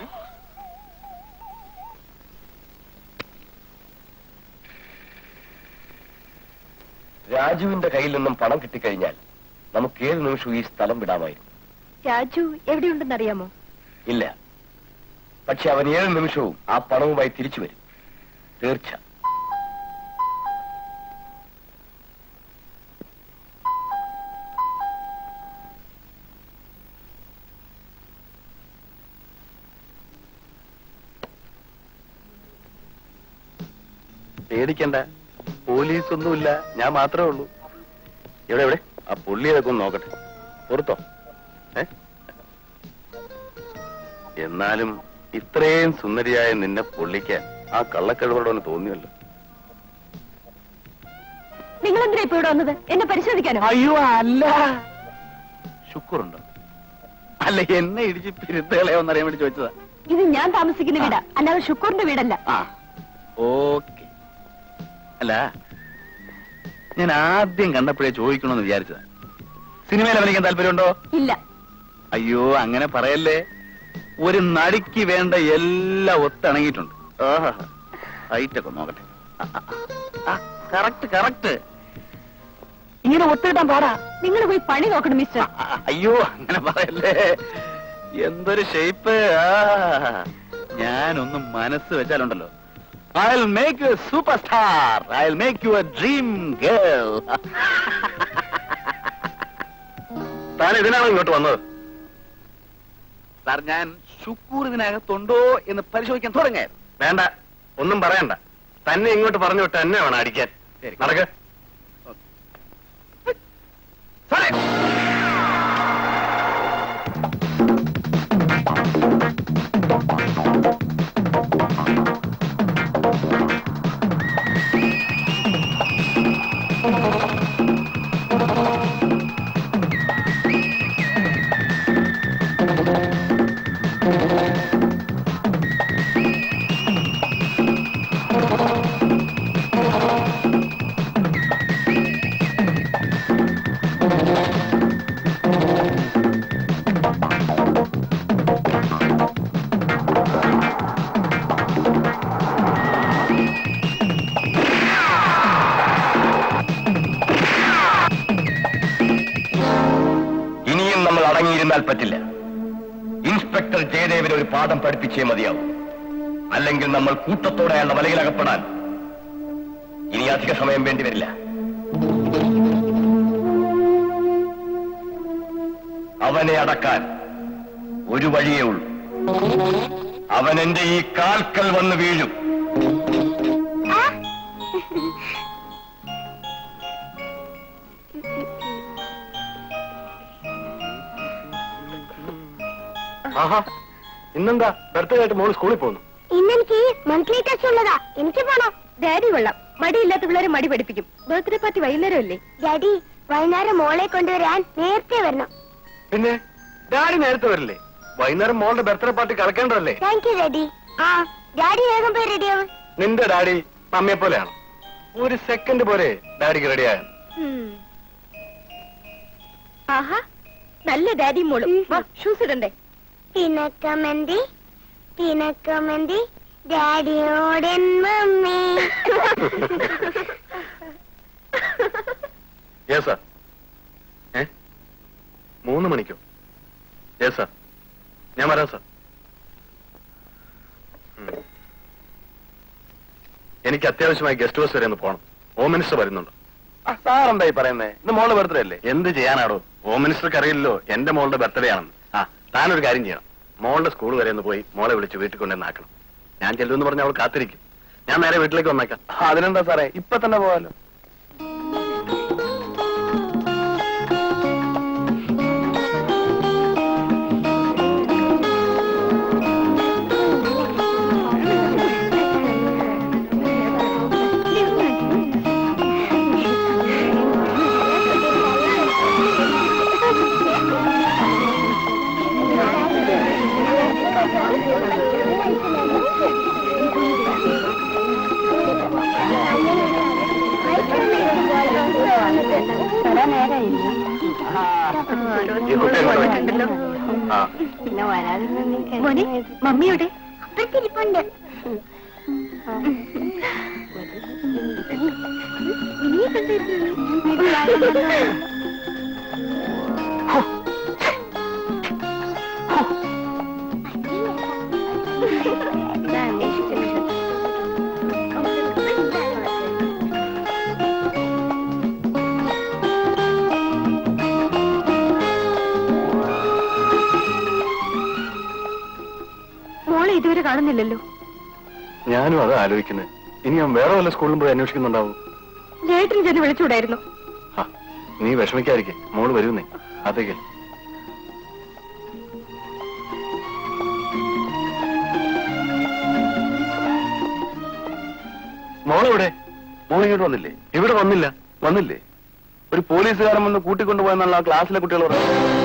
[SPEAKER 5] രാജുവിന്റെ കയ്യിൽ നിന്നും പണം കിട്ടിക്കഴിഞ്ഞാൽ നമുക്ക് ഏത് നിമിഷവും ഈ സ്ഥലം വിടാമായിരുന്നു
[SPEAKER 2] രാജു എവിടെയുണ്ടെന്നറിയാമോ
[SPEAKER 5] ഇല്ല പക്ഷെ അവൻ ഏത് നിമിഷവും ആ പണവുമായി തിരിച്ചു വരും തീർച്ച പേടിക്കണ്ട പോലീസൊന്നുമില്ല ഞാൻ മാത്രമേ ഉള്ളൂ എവിടെ എവിടെ ആ പുള്ളിയൊക്കെ ഒന്ന് നോക്കട്ടെ പുറത്തോ ഏ എന്നാലും ഇത്രയും സുന്ദരിയായ നിന്നെ പൊള്ളിക്കാൻ ആ കള്ളക്കഴിവോടെ ഒന്ന് തോന്നിയല്ലോ
[SPEAKER 2] നിങ്ങൾ എന്തിനാ ഇപ്പൊ ഇവിടെ വന്നത് എന്നെ പരിശോധിക്കാനോ
[SPEAKER 3] അയ്യോ അല്ല
[SPEAKER 5] ശുക്രുണ്ടോ അല്ല എന്നെ ഇടിച്ച് പിരുത്തുകളെയോന്ന് അറിയാൻ വേണ്ടി ചോദിച്ചതാ
[SPEAKER 2] ഇത് ഞാൻ താമസിക്കുന്ന വീടാ അല്ലാതെ ഷുക്കൂറിന്റെ വീടല്ല
[SPEAKER 5] ആ ഓക്കെ അല്ല ഞാൻ ആദ്യം കണ്ടപ്പോഴേ ചോദിക്കണമെന്ന് വിചാരിച്ചതാ സിനിമയിൽ അഭിനയിക്കാൻ താല്പര്യമുണ്ടോ
[SPEAKER 2] ഇല്ല
[SPEAKER 5] അയ്യോ അങ്ങനെ പറയല്ലേ ഒരു നടിക്ക് വേണ്ട എല്ലാം ഒത്തിണങ്ങിയിട്ടുണ്ട് ഹൈറ്റൊക്കെ നോക്കട്ടെ കറക്റ്റ് കറക്റ്റ്
[SPEAKER 2] ഇങ്ങനെ ഒത്തിട്ടാൻ പാടാ നിങ്ങൾ പോയി പണി നോക്കണം മിസ്റ്റർ
[SPEAKER 5] അയ്യോ അങ്ങനെ പറയല്ലേ എന്തൊരു ഷേപ്പ് ഞാനൊന്ന് മനസ്സ് വെച്ചാലുണ്ടല്ലോ I make you super star I make you a dream girl താൻ ഇതിനാണോ ഇങ്ങോട്ട് വന്നത് സാർ ഞാൻ ശുക്കൂർ ഇതിനകത്തുണ്ടോ എന്ന് പരിശോധിക്കാൻ തുടങ്ങിയായിരുന്നു
[SPEAKER 1] വേണ്ട ഒന്നും പറയണ്ട തന്നെ ഇങ്ങോട്ട് പറഞ്ഞു വിട്ട് എന്നെ വേണം അടിക്കാൻ
[SPEAKER 5] ശരി.
[SPEAKER 1] നടക്ക് സാറേ.
[SPEAKER 5] ഇനിയും നമ്മൾ അടങ്ങിയിരുന്നാൽ പറ്റില്ല ഇൻസ്പെക്ടർ ജയദേവന് ഒരു പാഠം പഠിപ്പിച്ചേ മതിയാവും അല്ലെങ്കിൽ നമ്മൾ കൂട്ടത്തോടെ അയാളുടെ വലയിലകപ്പെടാൻ ഇനി അധിക സമയം വേണ്ടി വരില്ല അവനെ അടക്കാൻ ഒരു വഴിയേ ഉള്ളൂ അവൻ എന്റെ ഈ കാൽക്കൽ വന്ന് വീഴും
[SPEAKER 1] ആഹാ ഇന്നെന്താ ബർത്ത്ഡേ ആയിട്ട് മോള് സ്കൂളിൽ പോകുന്നു
[SPEAKER 2] ഇന്നെനിക്ക് മന്ത്ലി ടെസ്റ്റ് ഉള്ളതാ എനിക്ക് പോണം ഡാഡി കൊള്ളാം മടിയില്ലാത്ത പിള്ളേരെ മടി പഠിപ്പിക്കും ബർത്ത്ഡേ പാർട്ടി വൈകുന്നേരം അല്ലേ ഡാഡി വൈകുന്നേരം മോളെ കൊണ്ടുവരാൻ നേരത്തെ വരണം
[SPEAKER 1] പിന്നെ ഡാഡി നേരത്തെ വരില്ലേ വൈകുന്നേരം മോളുടെ ബർത്ത്ഡേ പാർട്ടി കളക്കേണ്ടതല്ലേ
[SPEAKER 2] താങ്ക് യു ഡാഡി ആ ഡാഡി വേഗം പോയി റെഡിയാവും
[SPEAKER 1] നിന്റെ ഡാഡി മമ്മിയെ പോലെയാണ് ഒരു സെക്കൻഡ് പോരെ ഡാഡിക്ക് റെഡിയായ
[SPEAKER 2] ആഹാ നല്ല ഡാഡി മോളും ഷൂസ് ഇടണ്ടേ പിണക്കമെന്തി പിണക്കമെന്തി ഡാഡിയോടൻ മമ്മി
[SPEAKER 1] യെസ് സാർ ഏ മൂന്ന് മണിക്കോ യെസ് സാർ ഞാൻ വരാം സാർ ഉം. എനിക്ക് അത്യാവശ്യമായി ഗസ്റ്റ് ഹൗസ് വരെ ഒന്ന് പോകണം ഹോം മിനിസ്റ്റർ വരുന്നുണ്ട്
[SPEAKER 5] സാർ എന്തായി പറയുന്നേ ഇന്ന് മോളുടെ ബർത്ത്ഡേ അല്ലേ
[SPEAKER 1] എന്ത് ചെയ്യാനാടോ ഹോം മിനിസ്റ്റർക്ക് അറിയില്ലല്ലോ എന്റെ മോളുടെ ബർത്ത്ഡേ ആണെന്ന് ആ താനൊരു കാര്യം ചെയ്യണം മോളുടെ സ്കൂൾ വരെ ഒന്ന് പോയി മോളെ വിളിച്ച് വീട്ടിൽ കൊണ്ടുവന്നാക്കണം ഞാൻ ചെല്ലുമെന്ന് പറഞ്ഞ അവൾ കാത്തിരിക്കും ഞാൻ നേരെ വീട്ടിലേക്ക് വന്നേക്കാം അതിനെന്താ സാറേ ഇപ്പൊ തന്നെ പോവാലോ ഈ കുട്ടി എങ്ങോട്ട് പോയി? ആ
[SPEAKER 2] മോനെ മമ്മിയുടെ അപ്പുറത്തിരിപ്പുണ്ട് മോളെ ഇതുവരെ കാണുന്നില്ലല്ലോ
[SPEAKER 1] ഞാനും അത് ആലോചിക്കുന്നത് ഇനി ഞാൻ വേറെ വല്ല സ്കൂളിലും പോയി അന്വേഷിക്കുന്നുണ്ടാവും
[SPEAKER 2] ചേട്ടൻ ചെന്ന് വിളിച്ചുകൂടായിരുന്നു
[SPEAKER 1] ആ, നീ വിഷമിക്കാതിരിക്കെ മോള് വരുന്നേ അതേക്ക് മോളെവിടെ മോളിങ്ങോട്ട് വന്നില്ലേ ഇവിടെ വന്നില്ല വന്നില്ലേ ഒരു പോലീസുകാരൻ വന്ന് കൂട്ടിക്കൊണ്ടുപോയെന്നുള്ള ആ ക്ലാസ്സിലെ കുട്ടികൾ പറഞ്ഞു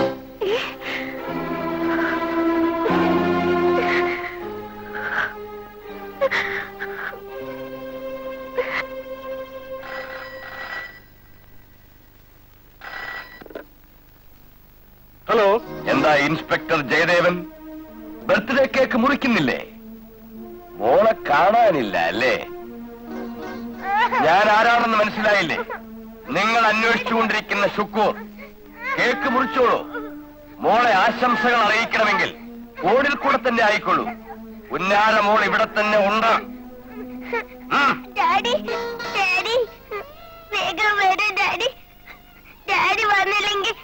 [SPEAKER 1] ഹലോ എന്താ ഇൻസ്പെക്ടർ ജയദേവൻ ബർത്ത്ഡേ കേക്ക് മുറിക്കുന്നില്ലേ മോളെ കാണാനില്ല അല്ലേ ഞാൻ ആരാണെന്ന് മനസ്സിലായില്ലേ നിങ്ങൾ അന്വേഷിച്ചുകൊണ്ടിരിക്കുന്ന ഷുക്കൂർ കേക്ക് മുറിച്ചോളൂ മോളെ ആശംസകൾ അറിയിക്കണമെങ്കിൽ ഓടിൽ കൂടെ തന്നെ ആയിക്കോളൂ ഉന്നാര മോൾ ഇവിടെ തന്നെ ഉണ്ട് ഉം.
[SPEAKER 2] ഡാഡി ഡാഡി വേഗം വരൂ ഡാഡി ഡാഡി വന്നില്ലെങ്കിൽ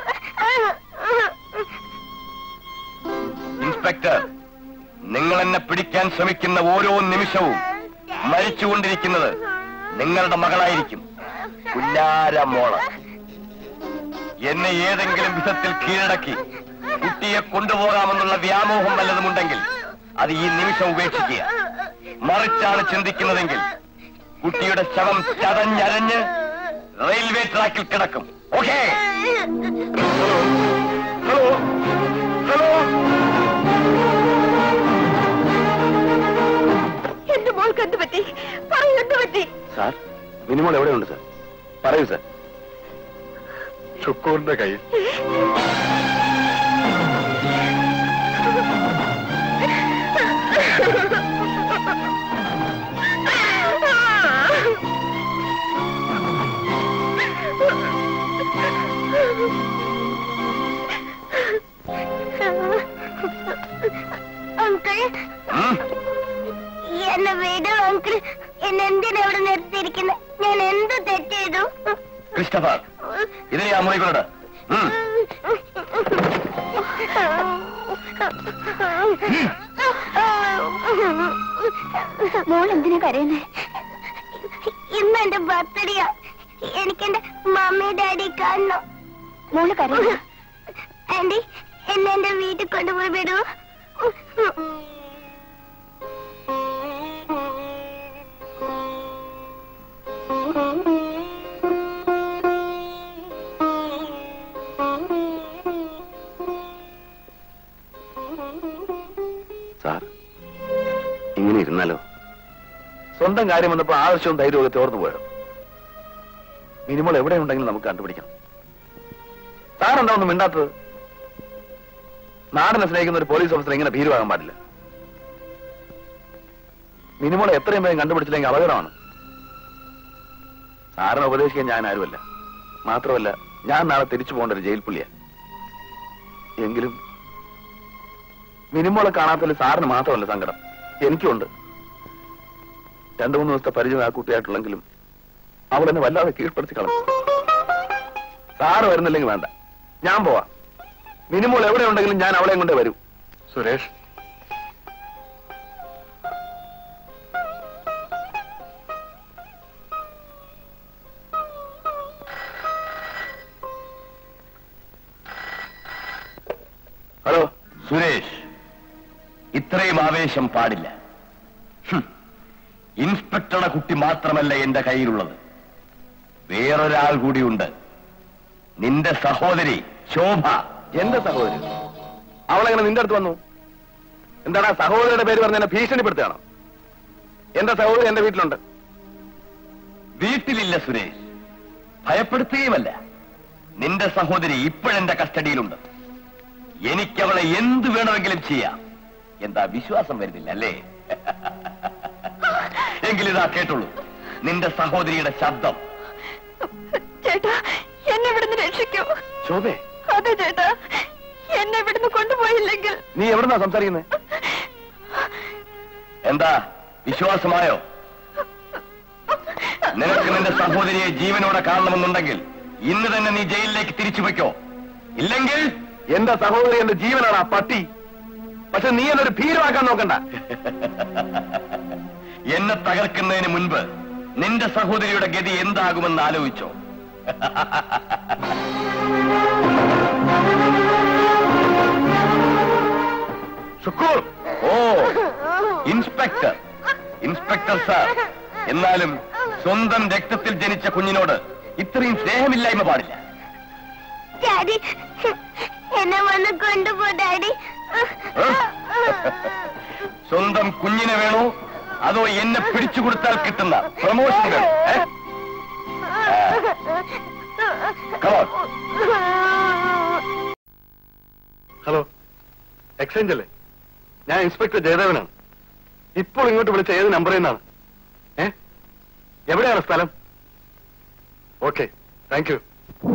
[SPEAKER 1] ഇൻസ്പെക്ടർ നിങ്ങൾ എന്നെ പിടിക്കാൻ ശ്രമിക്കുന്ന ഓരോ നിമിഷവും മരിച്ചുകൊണ്ടിരിക്കുന്നത് നിങ്ങളുടെ മകളായിരിക്കും പുല്ലാര മോള് എന്നെ ഏതെങ്കിലും വിധത്തിൽ കീഴടക്കി കുട്ടിയെ കൊണ്ടുപോകാമെന്നുള്ള വ്യാമോഹം വല്ലതുമുണ്ടെങ്കിൽ അത് ഈ നിമിഷം ഉപേക്ഷിക്കുക മറിച്ചാണ് ചിന്തിക്കുന്നതെങ്കിൽ കുട്ടിയുടെ ശവം ചതഞ്ഞരഞ്ഞ് റെയിൽവേ ട്രാക്കിൽ കിടക്കും ഓക്കേ ഹലോ ഹലോ
[SPEAKER 2] എന്റെ മോൾക്ക് എന്ത് പറ്റി പറയൂ എന്ത് പറ്റി
[SPEAKER 1] സാർ മിനിമോൾ എവിടെയുണ്ട് സാർ പറയൂ സാർ ഷുക്കൂറിന്റെ കയ്യിൽ
[SPEAKER 2] അങ്കിൾ
[SPEAKER 1] ഉം.
[SPEAKER 2] എന്നെ വിടൂ അങ്കിൾ എന്നെ എന്തിനാ ഇവിടെ നിർത്തിയിരിക്കുന്നത് ഞാൻ എന്ത് തെറ്റ് ചെയ്തു
[SPEAKER 1] ക്രിസ്റ്റഫർ ഇതിനെ ആ മുറികളുടെ
[SPEAKER 2] മോൾ എന്തിനാ കരയുന്നേ ഇന്ന് എന്റെ ബർത്ത്ഡേയാ എനിക്ക് എന്റെ മമ്മി ഡാഡി കാണണം മോള് കരയുന്നു ആന്റി എന്നെ എന്റെ വീട്ടിൽ കൊണ്ടുപോയി വിടൂ
[SPEAKER 1] സാർ ഇങ്ങനെ ഇരുന്നാലോ സ്വന്തം കാര്യം വന്നപ്പോ ആവശ്യവും ധൈര്യമൊക്കെ ചോർന്നു പോയോ മിനിമോൾ എവിടെ ഉണ്ടെങ്കിലും നമുക്ക് കണ്ടുപിടിക്കാം സാർ എന്താ ഒന്നും മിണ്ടാത്തത് നാടിനെ സ്നേഹിക്കുന്ന ഒരു പോലീസ് ഓഫീസർ ഇങ്ങനെ ഭീരുവാകാൻ പാടില്ല മിനിമോളെ എത്രയും വേഗം കണ്ടുപിടിച്ചില്ലെങ്കിൽ അപകടമാണ് സാറിനെ ഉപദേശിക്കാൻ ഞാൻ ആരുമല്ല മാത്രമല്ല ഞാൻ നാളെ തിരിച്ചു പോകേണ്ട ഒരു ജയിൽ പുള്ളിയാ എങ്കിലും മിനിമോളെ കാണാത്തതിൽ സാറിന് മാത്രമല്ല സങ്കടം എനിക്കുണ്ട് രണ്ടു മൂന്ന് ദിവസത്തെ പരിചയം ആ കുട്ടിയായിട്ടുള്ളെങ്കിലും അവൾ എന്നെ വല്ലാതെ കീഴ്പ്പെടുത്തി കളഞ്ഞു സാറ് വരുന്നില്ലെങ്കിൽ വേണ്ട ഞാൻ പോവാ മിനിമോൾ എവിടെ ഉണ്ടെങ്കിലും ഞാൻ അവളെയും കൊണ്ട് വരും സുരേഷ് ഹലോ
[SPEAKER 5] സുരേഷ് ഇത്രയും ആവേശം പാടില്ല ഹും. ഇൻസ്പെക്ടറുടെ കുട്ടി മാത്രമല്ല എന്റെ കയ്യിലുള്ളത് വേറൊരാൾ കൂടിയുണ്ട് നിന്റെ സഹോദരി ശോഭ
[SPEAKER 1] എന്റെ സഹോദരി അവളെങ്ങനെ നിന്റെ അടുത്ത് വന്നു എന്താണ് ആ സഹോദരിയുടെ പേര് പറഞ്ഞ എന്നെ ഭീഷണിപ്പെടുത്തുകയാണോ എന്റെ സഹോദരി എന്റെ വീട്ടിലുണ്ട്
[SPEAKER 5] വീട്ടിലില്ല സുരേഷ് ഭയപ്പെടുത്തുകയുമല്ല നിന്റെ സഹോദരി ഇപ്പോഴെന്റെ കസ്റ്റഡിയിലുണ്ട് എനിക്കവളെ എന്ത് വേണമെങ്കിലും ചെയ്യാം എന്താ വിശ്വാസം വരുന്നില്ല അല്ലേ എങ്കിലിതാ കേട്ടുള്ളൂ നിന്റെ സഹോദരിയുടെ ശബ്ദം
[SPEAKER 8] ചേട്ടാ എന്നെ ഇവിടുന്ന് രക്ഷിക്കൂ
[SPEAKER 1] ശോഭേ
[SPEAKER 8] അതെ ചേട്ടാ എന്നെ ഇവിടുന്ന് കൊണ്ടുപോയില്ലെങ്കിൽ
[SPEAKER 1] നീ എവിടുന്നാ സംസാരിക്കുന്നത്
[SPEAKER 5] എന്താ വിശ്വാസമായോ നിനക്ക് നിന്റെ സഹോദരിയെ ജീവനോടെ കാണണമെന്നുണ്ടെങ്കിൽ ഇന്ന് തന്നെ നീ ജയിലിലേക്ക് തിരിച്ചു വയ്ക്കോ ഇല്ലെങ്കിൽ
[SPEAKER 1] എന്റെ സഹോദരി എന്റെ ജീവനാണ് ആ പട്ടി പക്ഷെ നീ എന്നൊരു ഭീരമാക്കാൻ നോക്കണ്ട
[SPEAKER 5] എന്നെ തകർക്കുന്നതിന് മുൻപ് നിന്റെ സഹോദരിയുടെ ഗതി എന്താകുമെന്ന് ആലോചിച്ചോ ഷുക്കൂർ ഓ ഇൻസ്പെക്ടർ ഇൻസ്പെക്ടർ സാർ എന്നാലും സ്വന്തം രക്തത്തിൽ ജനിച്ച കുഞ്ഞിനോട് ഇത്രയും സ്നേഹമില്ലായ്മ പാടില്ല
[SPEAKER 2] ഡാഡി എന്നെ വന്ന് കൊണ്ടുപോ ഡാഡി
[SPEAKER 5] സ്വന്തം കുഞ്ഞിനെ വേണോ അതോ എന്നെ പിടിച്ചു കൊടുത്താൽ കിട്ടുന്ന പ്രമോഷൻ വേണോ ഏ? Come on.
[SPEAKER 1] ഹലോ എക്സ്ചേഞ്ച് അല്ലേ ഞാൻ ഇൻസ്പെക്ടർ ജയദേവനാണ് ഇപ്പോൾ ഇങ്ങോട്ട് വിളിച്ച ഏത് നമ്പറിൽ നിന്നാണ് ഏ എവിടെയാണ് സ്ഥലം okay thank you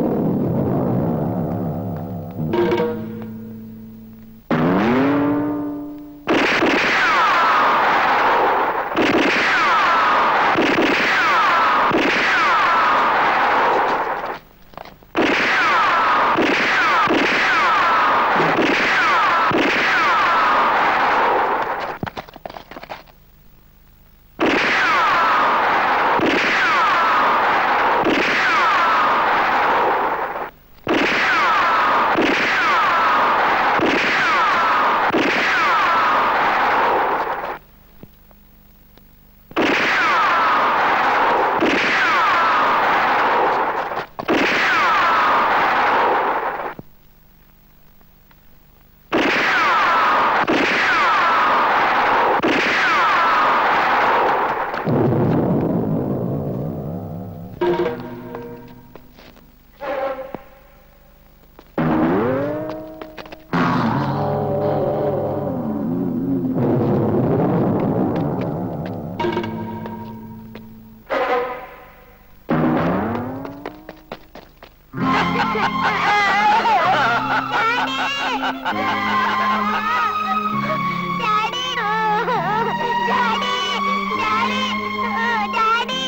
[SPEAKER 2] daddy daddy daddy daddy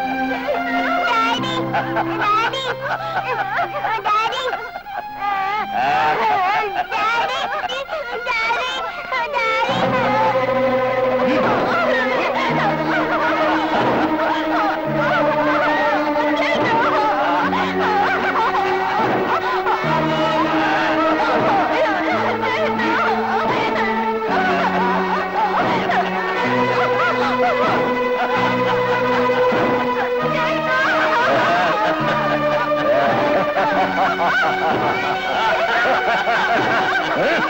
[SPEAKER 2] daddy daddy daddy
[SPEAKER 5] ആ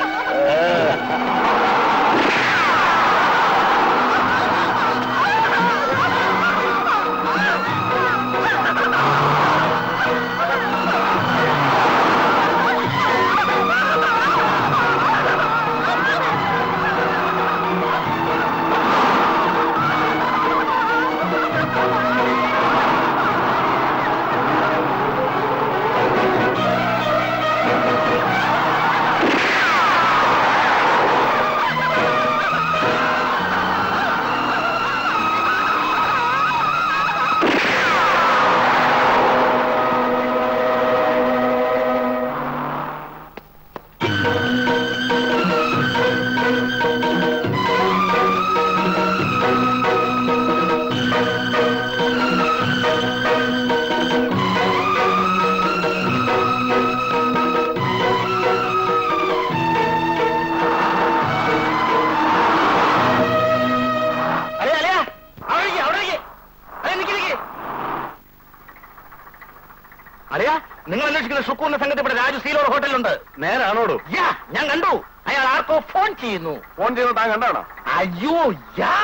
[SPEAKER 3] അളിയ അളിയ അവിടെ അവിടെ അളിയ നിക്ക് നിക്ക് അളിയ നിങ്ങൾ അന്വേഷിക്കുന്ന ഷുക്കു എന്ന സംഘത്തിൽ ഇവിടെ രാജു സീലോർ ഹോട്ടലിലുണ്ട്
[SPEAKER 1] നേരാണോടു
[SPEAKER 3] യാ ഞാൻ കണ്ടു അയാൾ ആർക്കോ ഫോൺ ചെയ്യുന്നു
[SPEAKER 1] ഫോൺ ചെയ്യുന്നത് താൻ കണ്ടാണോ
[SPEAKER 3] അയ്യോ യാ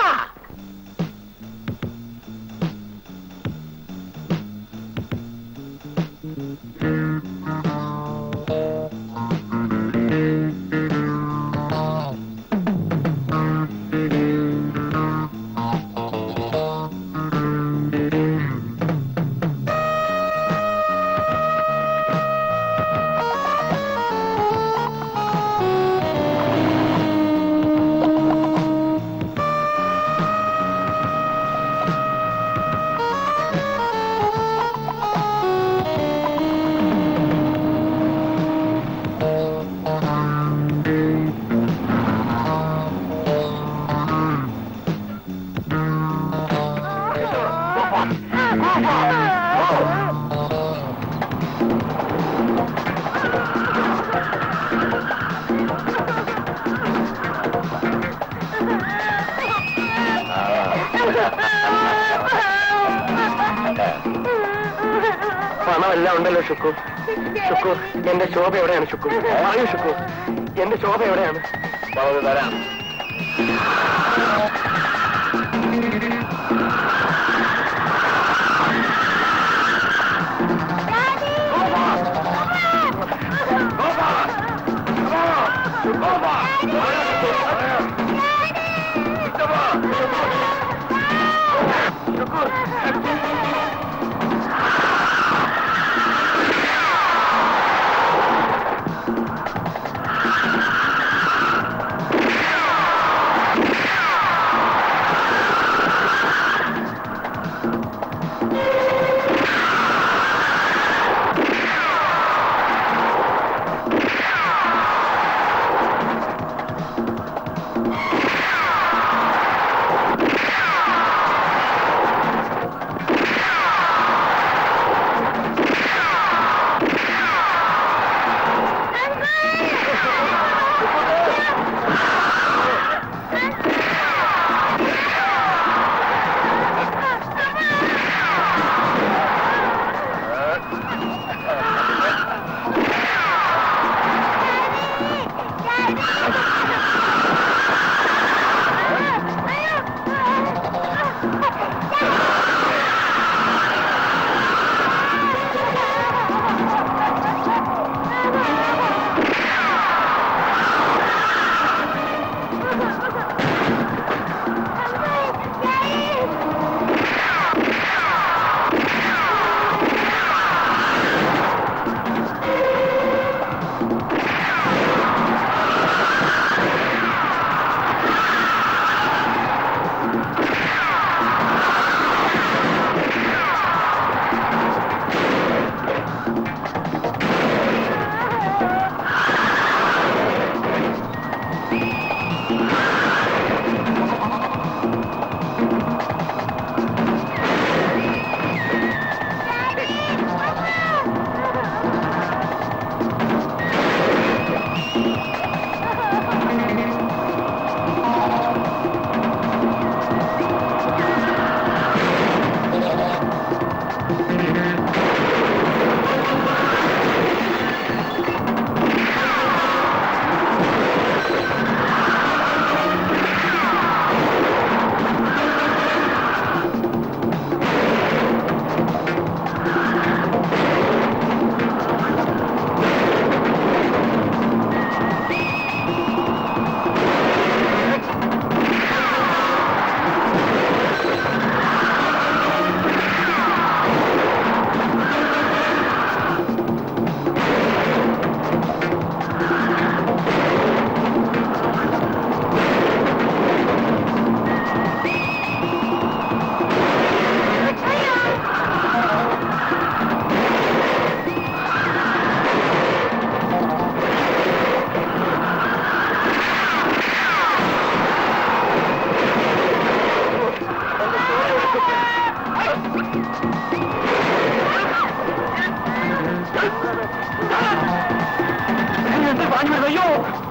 [SPEAKER 1] പണമെല്ലാം ഉണ്ടല്ലോ ഷുക്കു ഷുക്കു എന്റെ ശോഭ എവിടെയാണ് ഷുക്കു പറയൂ ഷുക്കു എന്റെ ശോഭ എവിടെയാണ് തരാം
[SPEAKER 3] അയ്യോ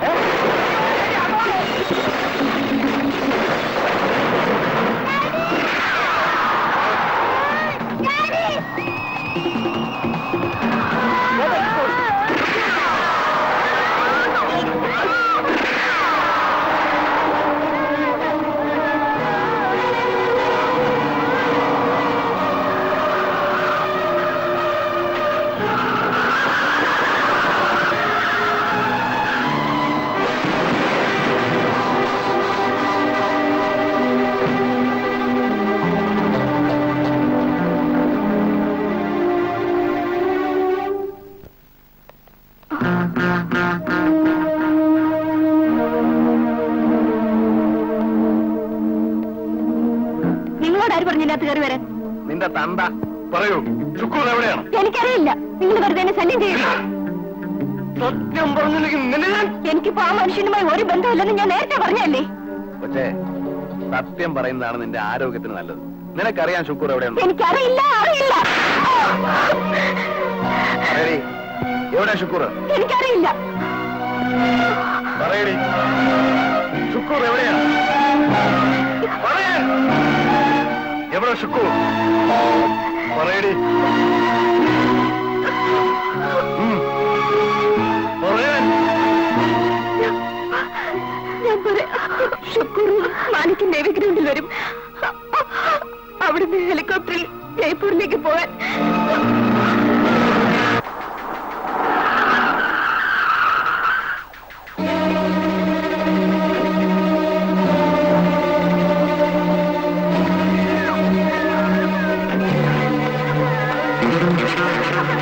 [SPEAKER 2] നിങ്ങളോട് ആര് പറഞ്ഞു ഇതിനകത്ത് കയറി വരാൻ
[SPEAKER 1] നിന്റെ തന്ത പറയൂ ശുക്കൂർ എവിടെയാണ്
[SPEAKER 2] എനിക്കറിയില്ല നിങ്ങൾ വെറുതെ എന്നെ ശല്യം ചെയ്യില്ല
[SPEAKER 1] സത്യം പറഞ്ഞില്ലെങ്കിൽ നിന്നെ ഞാൻ
[SPEAKER 2] എനിക്കിപ്പോ ആ മനുഷ്യനുമായി ഒരു ബന്ധമില്ലെന്ന് ഞാൻ നേരത്തെ പറഞ്ഞല്ലേ
[SPEAKER 5] പക്ഷേ സത്യം പറയുന്നതാണ് നിന്റെ ആരോഗ്യത്തിന് നല്ലത് നിനക്കറിയാൻ ശുക്കൂർ എവിടെയുണ്ട്
[SPEAKER 2] എനിക്കറിയില്ല അറിയില്ല
[SPEAKER 5] പറയടി എവിടെ ശുക്കൂർ
[SPEAKER 2] എനിക്കറിയില്ല
[SPEAKER 1] പറയടി ശുക്കൂർ എവിടെയാണ് പറയാൻ എവിടെ ശുക്കൂർ പറയടി ഉം. പറയാൻ
[SPEAKER 2] ഞാൻ പറയാം ഷുക്കൂർ മാണിക്കിന്റെ ഗ്രൗണ്ടിൽ വരും അവിടുന്ന് ഹെലികോപ്റ്ററിൽ ജയ്പൂരിലേക്ക് പോകാൻ
[SPEAKER 1] ആ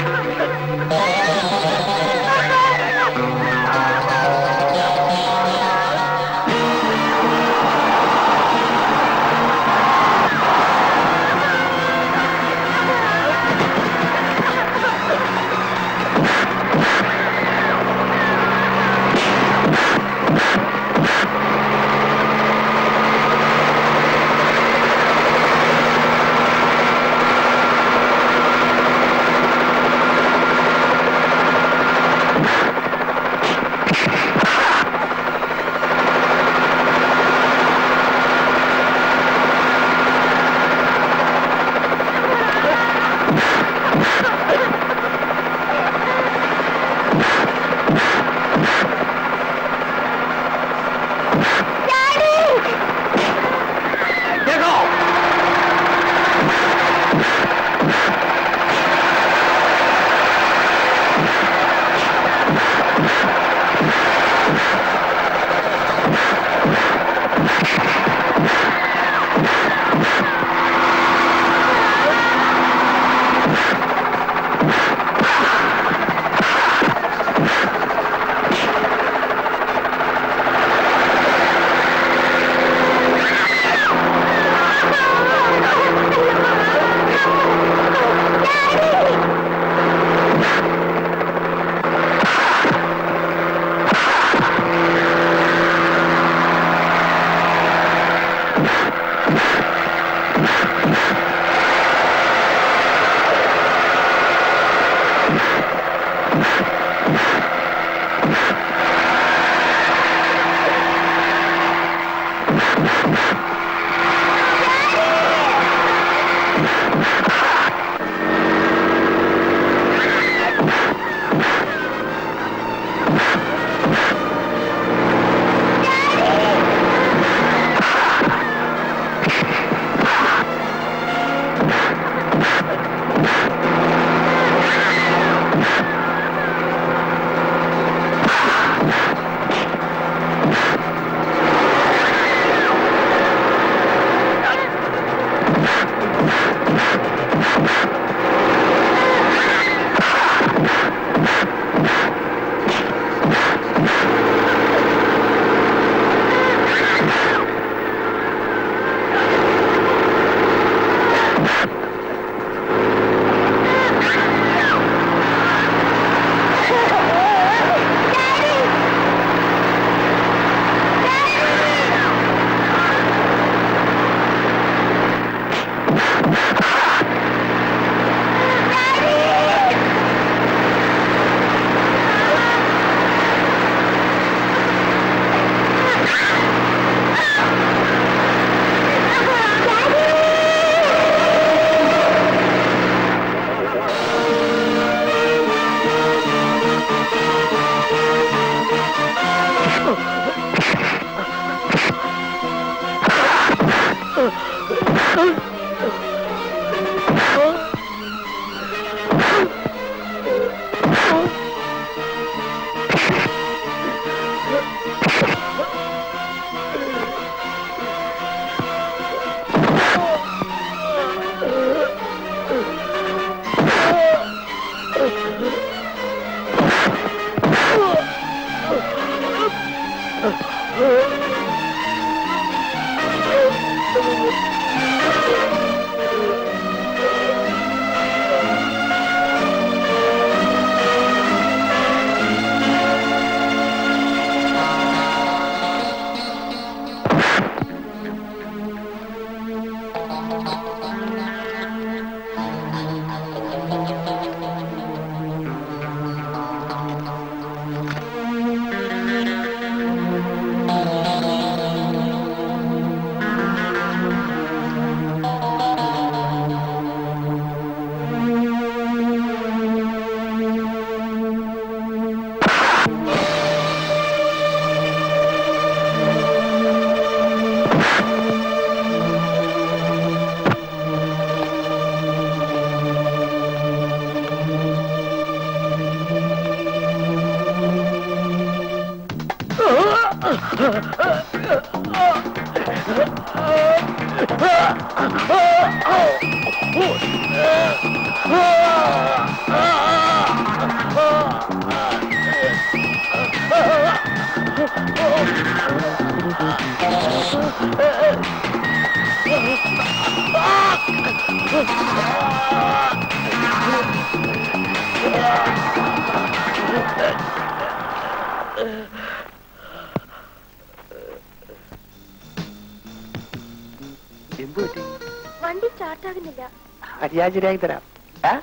[SPEAKER 2] വണ്ടി സ്റ്റാർട്ട് ആകുന്നില്ല
[SPEAKER 3] ഞാൻ ശരിയാക്കി തരാം ഏ?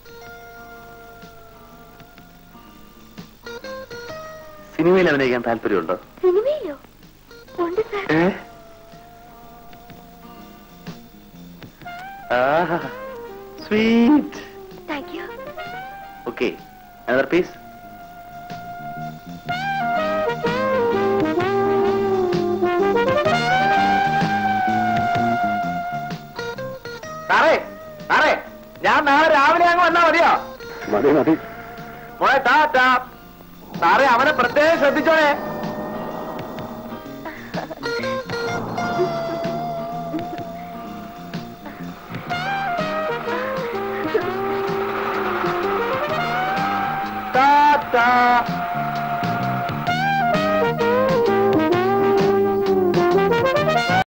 [SPEAKER 5] സിനിമയിൽ അഭിനയിക്കാൻ താല്പര്യമുണ്ടോ
[SPEAKER 2] സിനിമയിലോ ഉണ്ട് സാർ
[SPEAKER 5] ഏ? ആഹാ sweet
[SPEAKER 2] thank you
[SPEAKER 5] okay another piece
[SPEAKER 3] സാറേ സാറേ ഞാൻ നാളെ രാവിലെ അങ്ങ് വന്നാ മതിയോ
[SPEAKER 5] മതി മതി
[SPEAKER 3] മോളെ ടാറ്റാ സാറേ അവനെ പ്രത്യേകം ശ്രദ്ധിച്ചോളേ ടാറ്റാ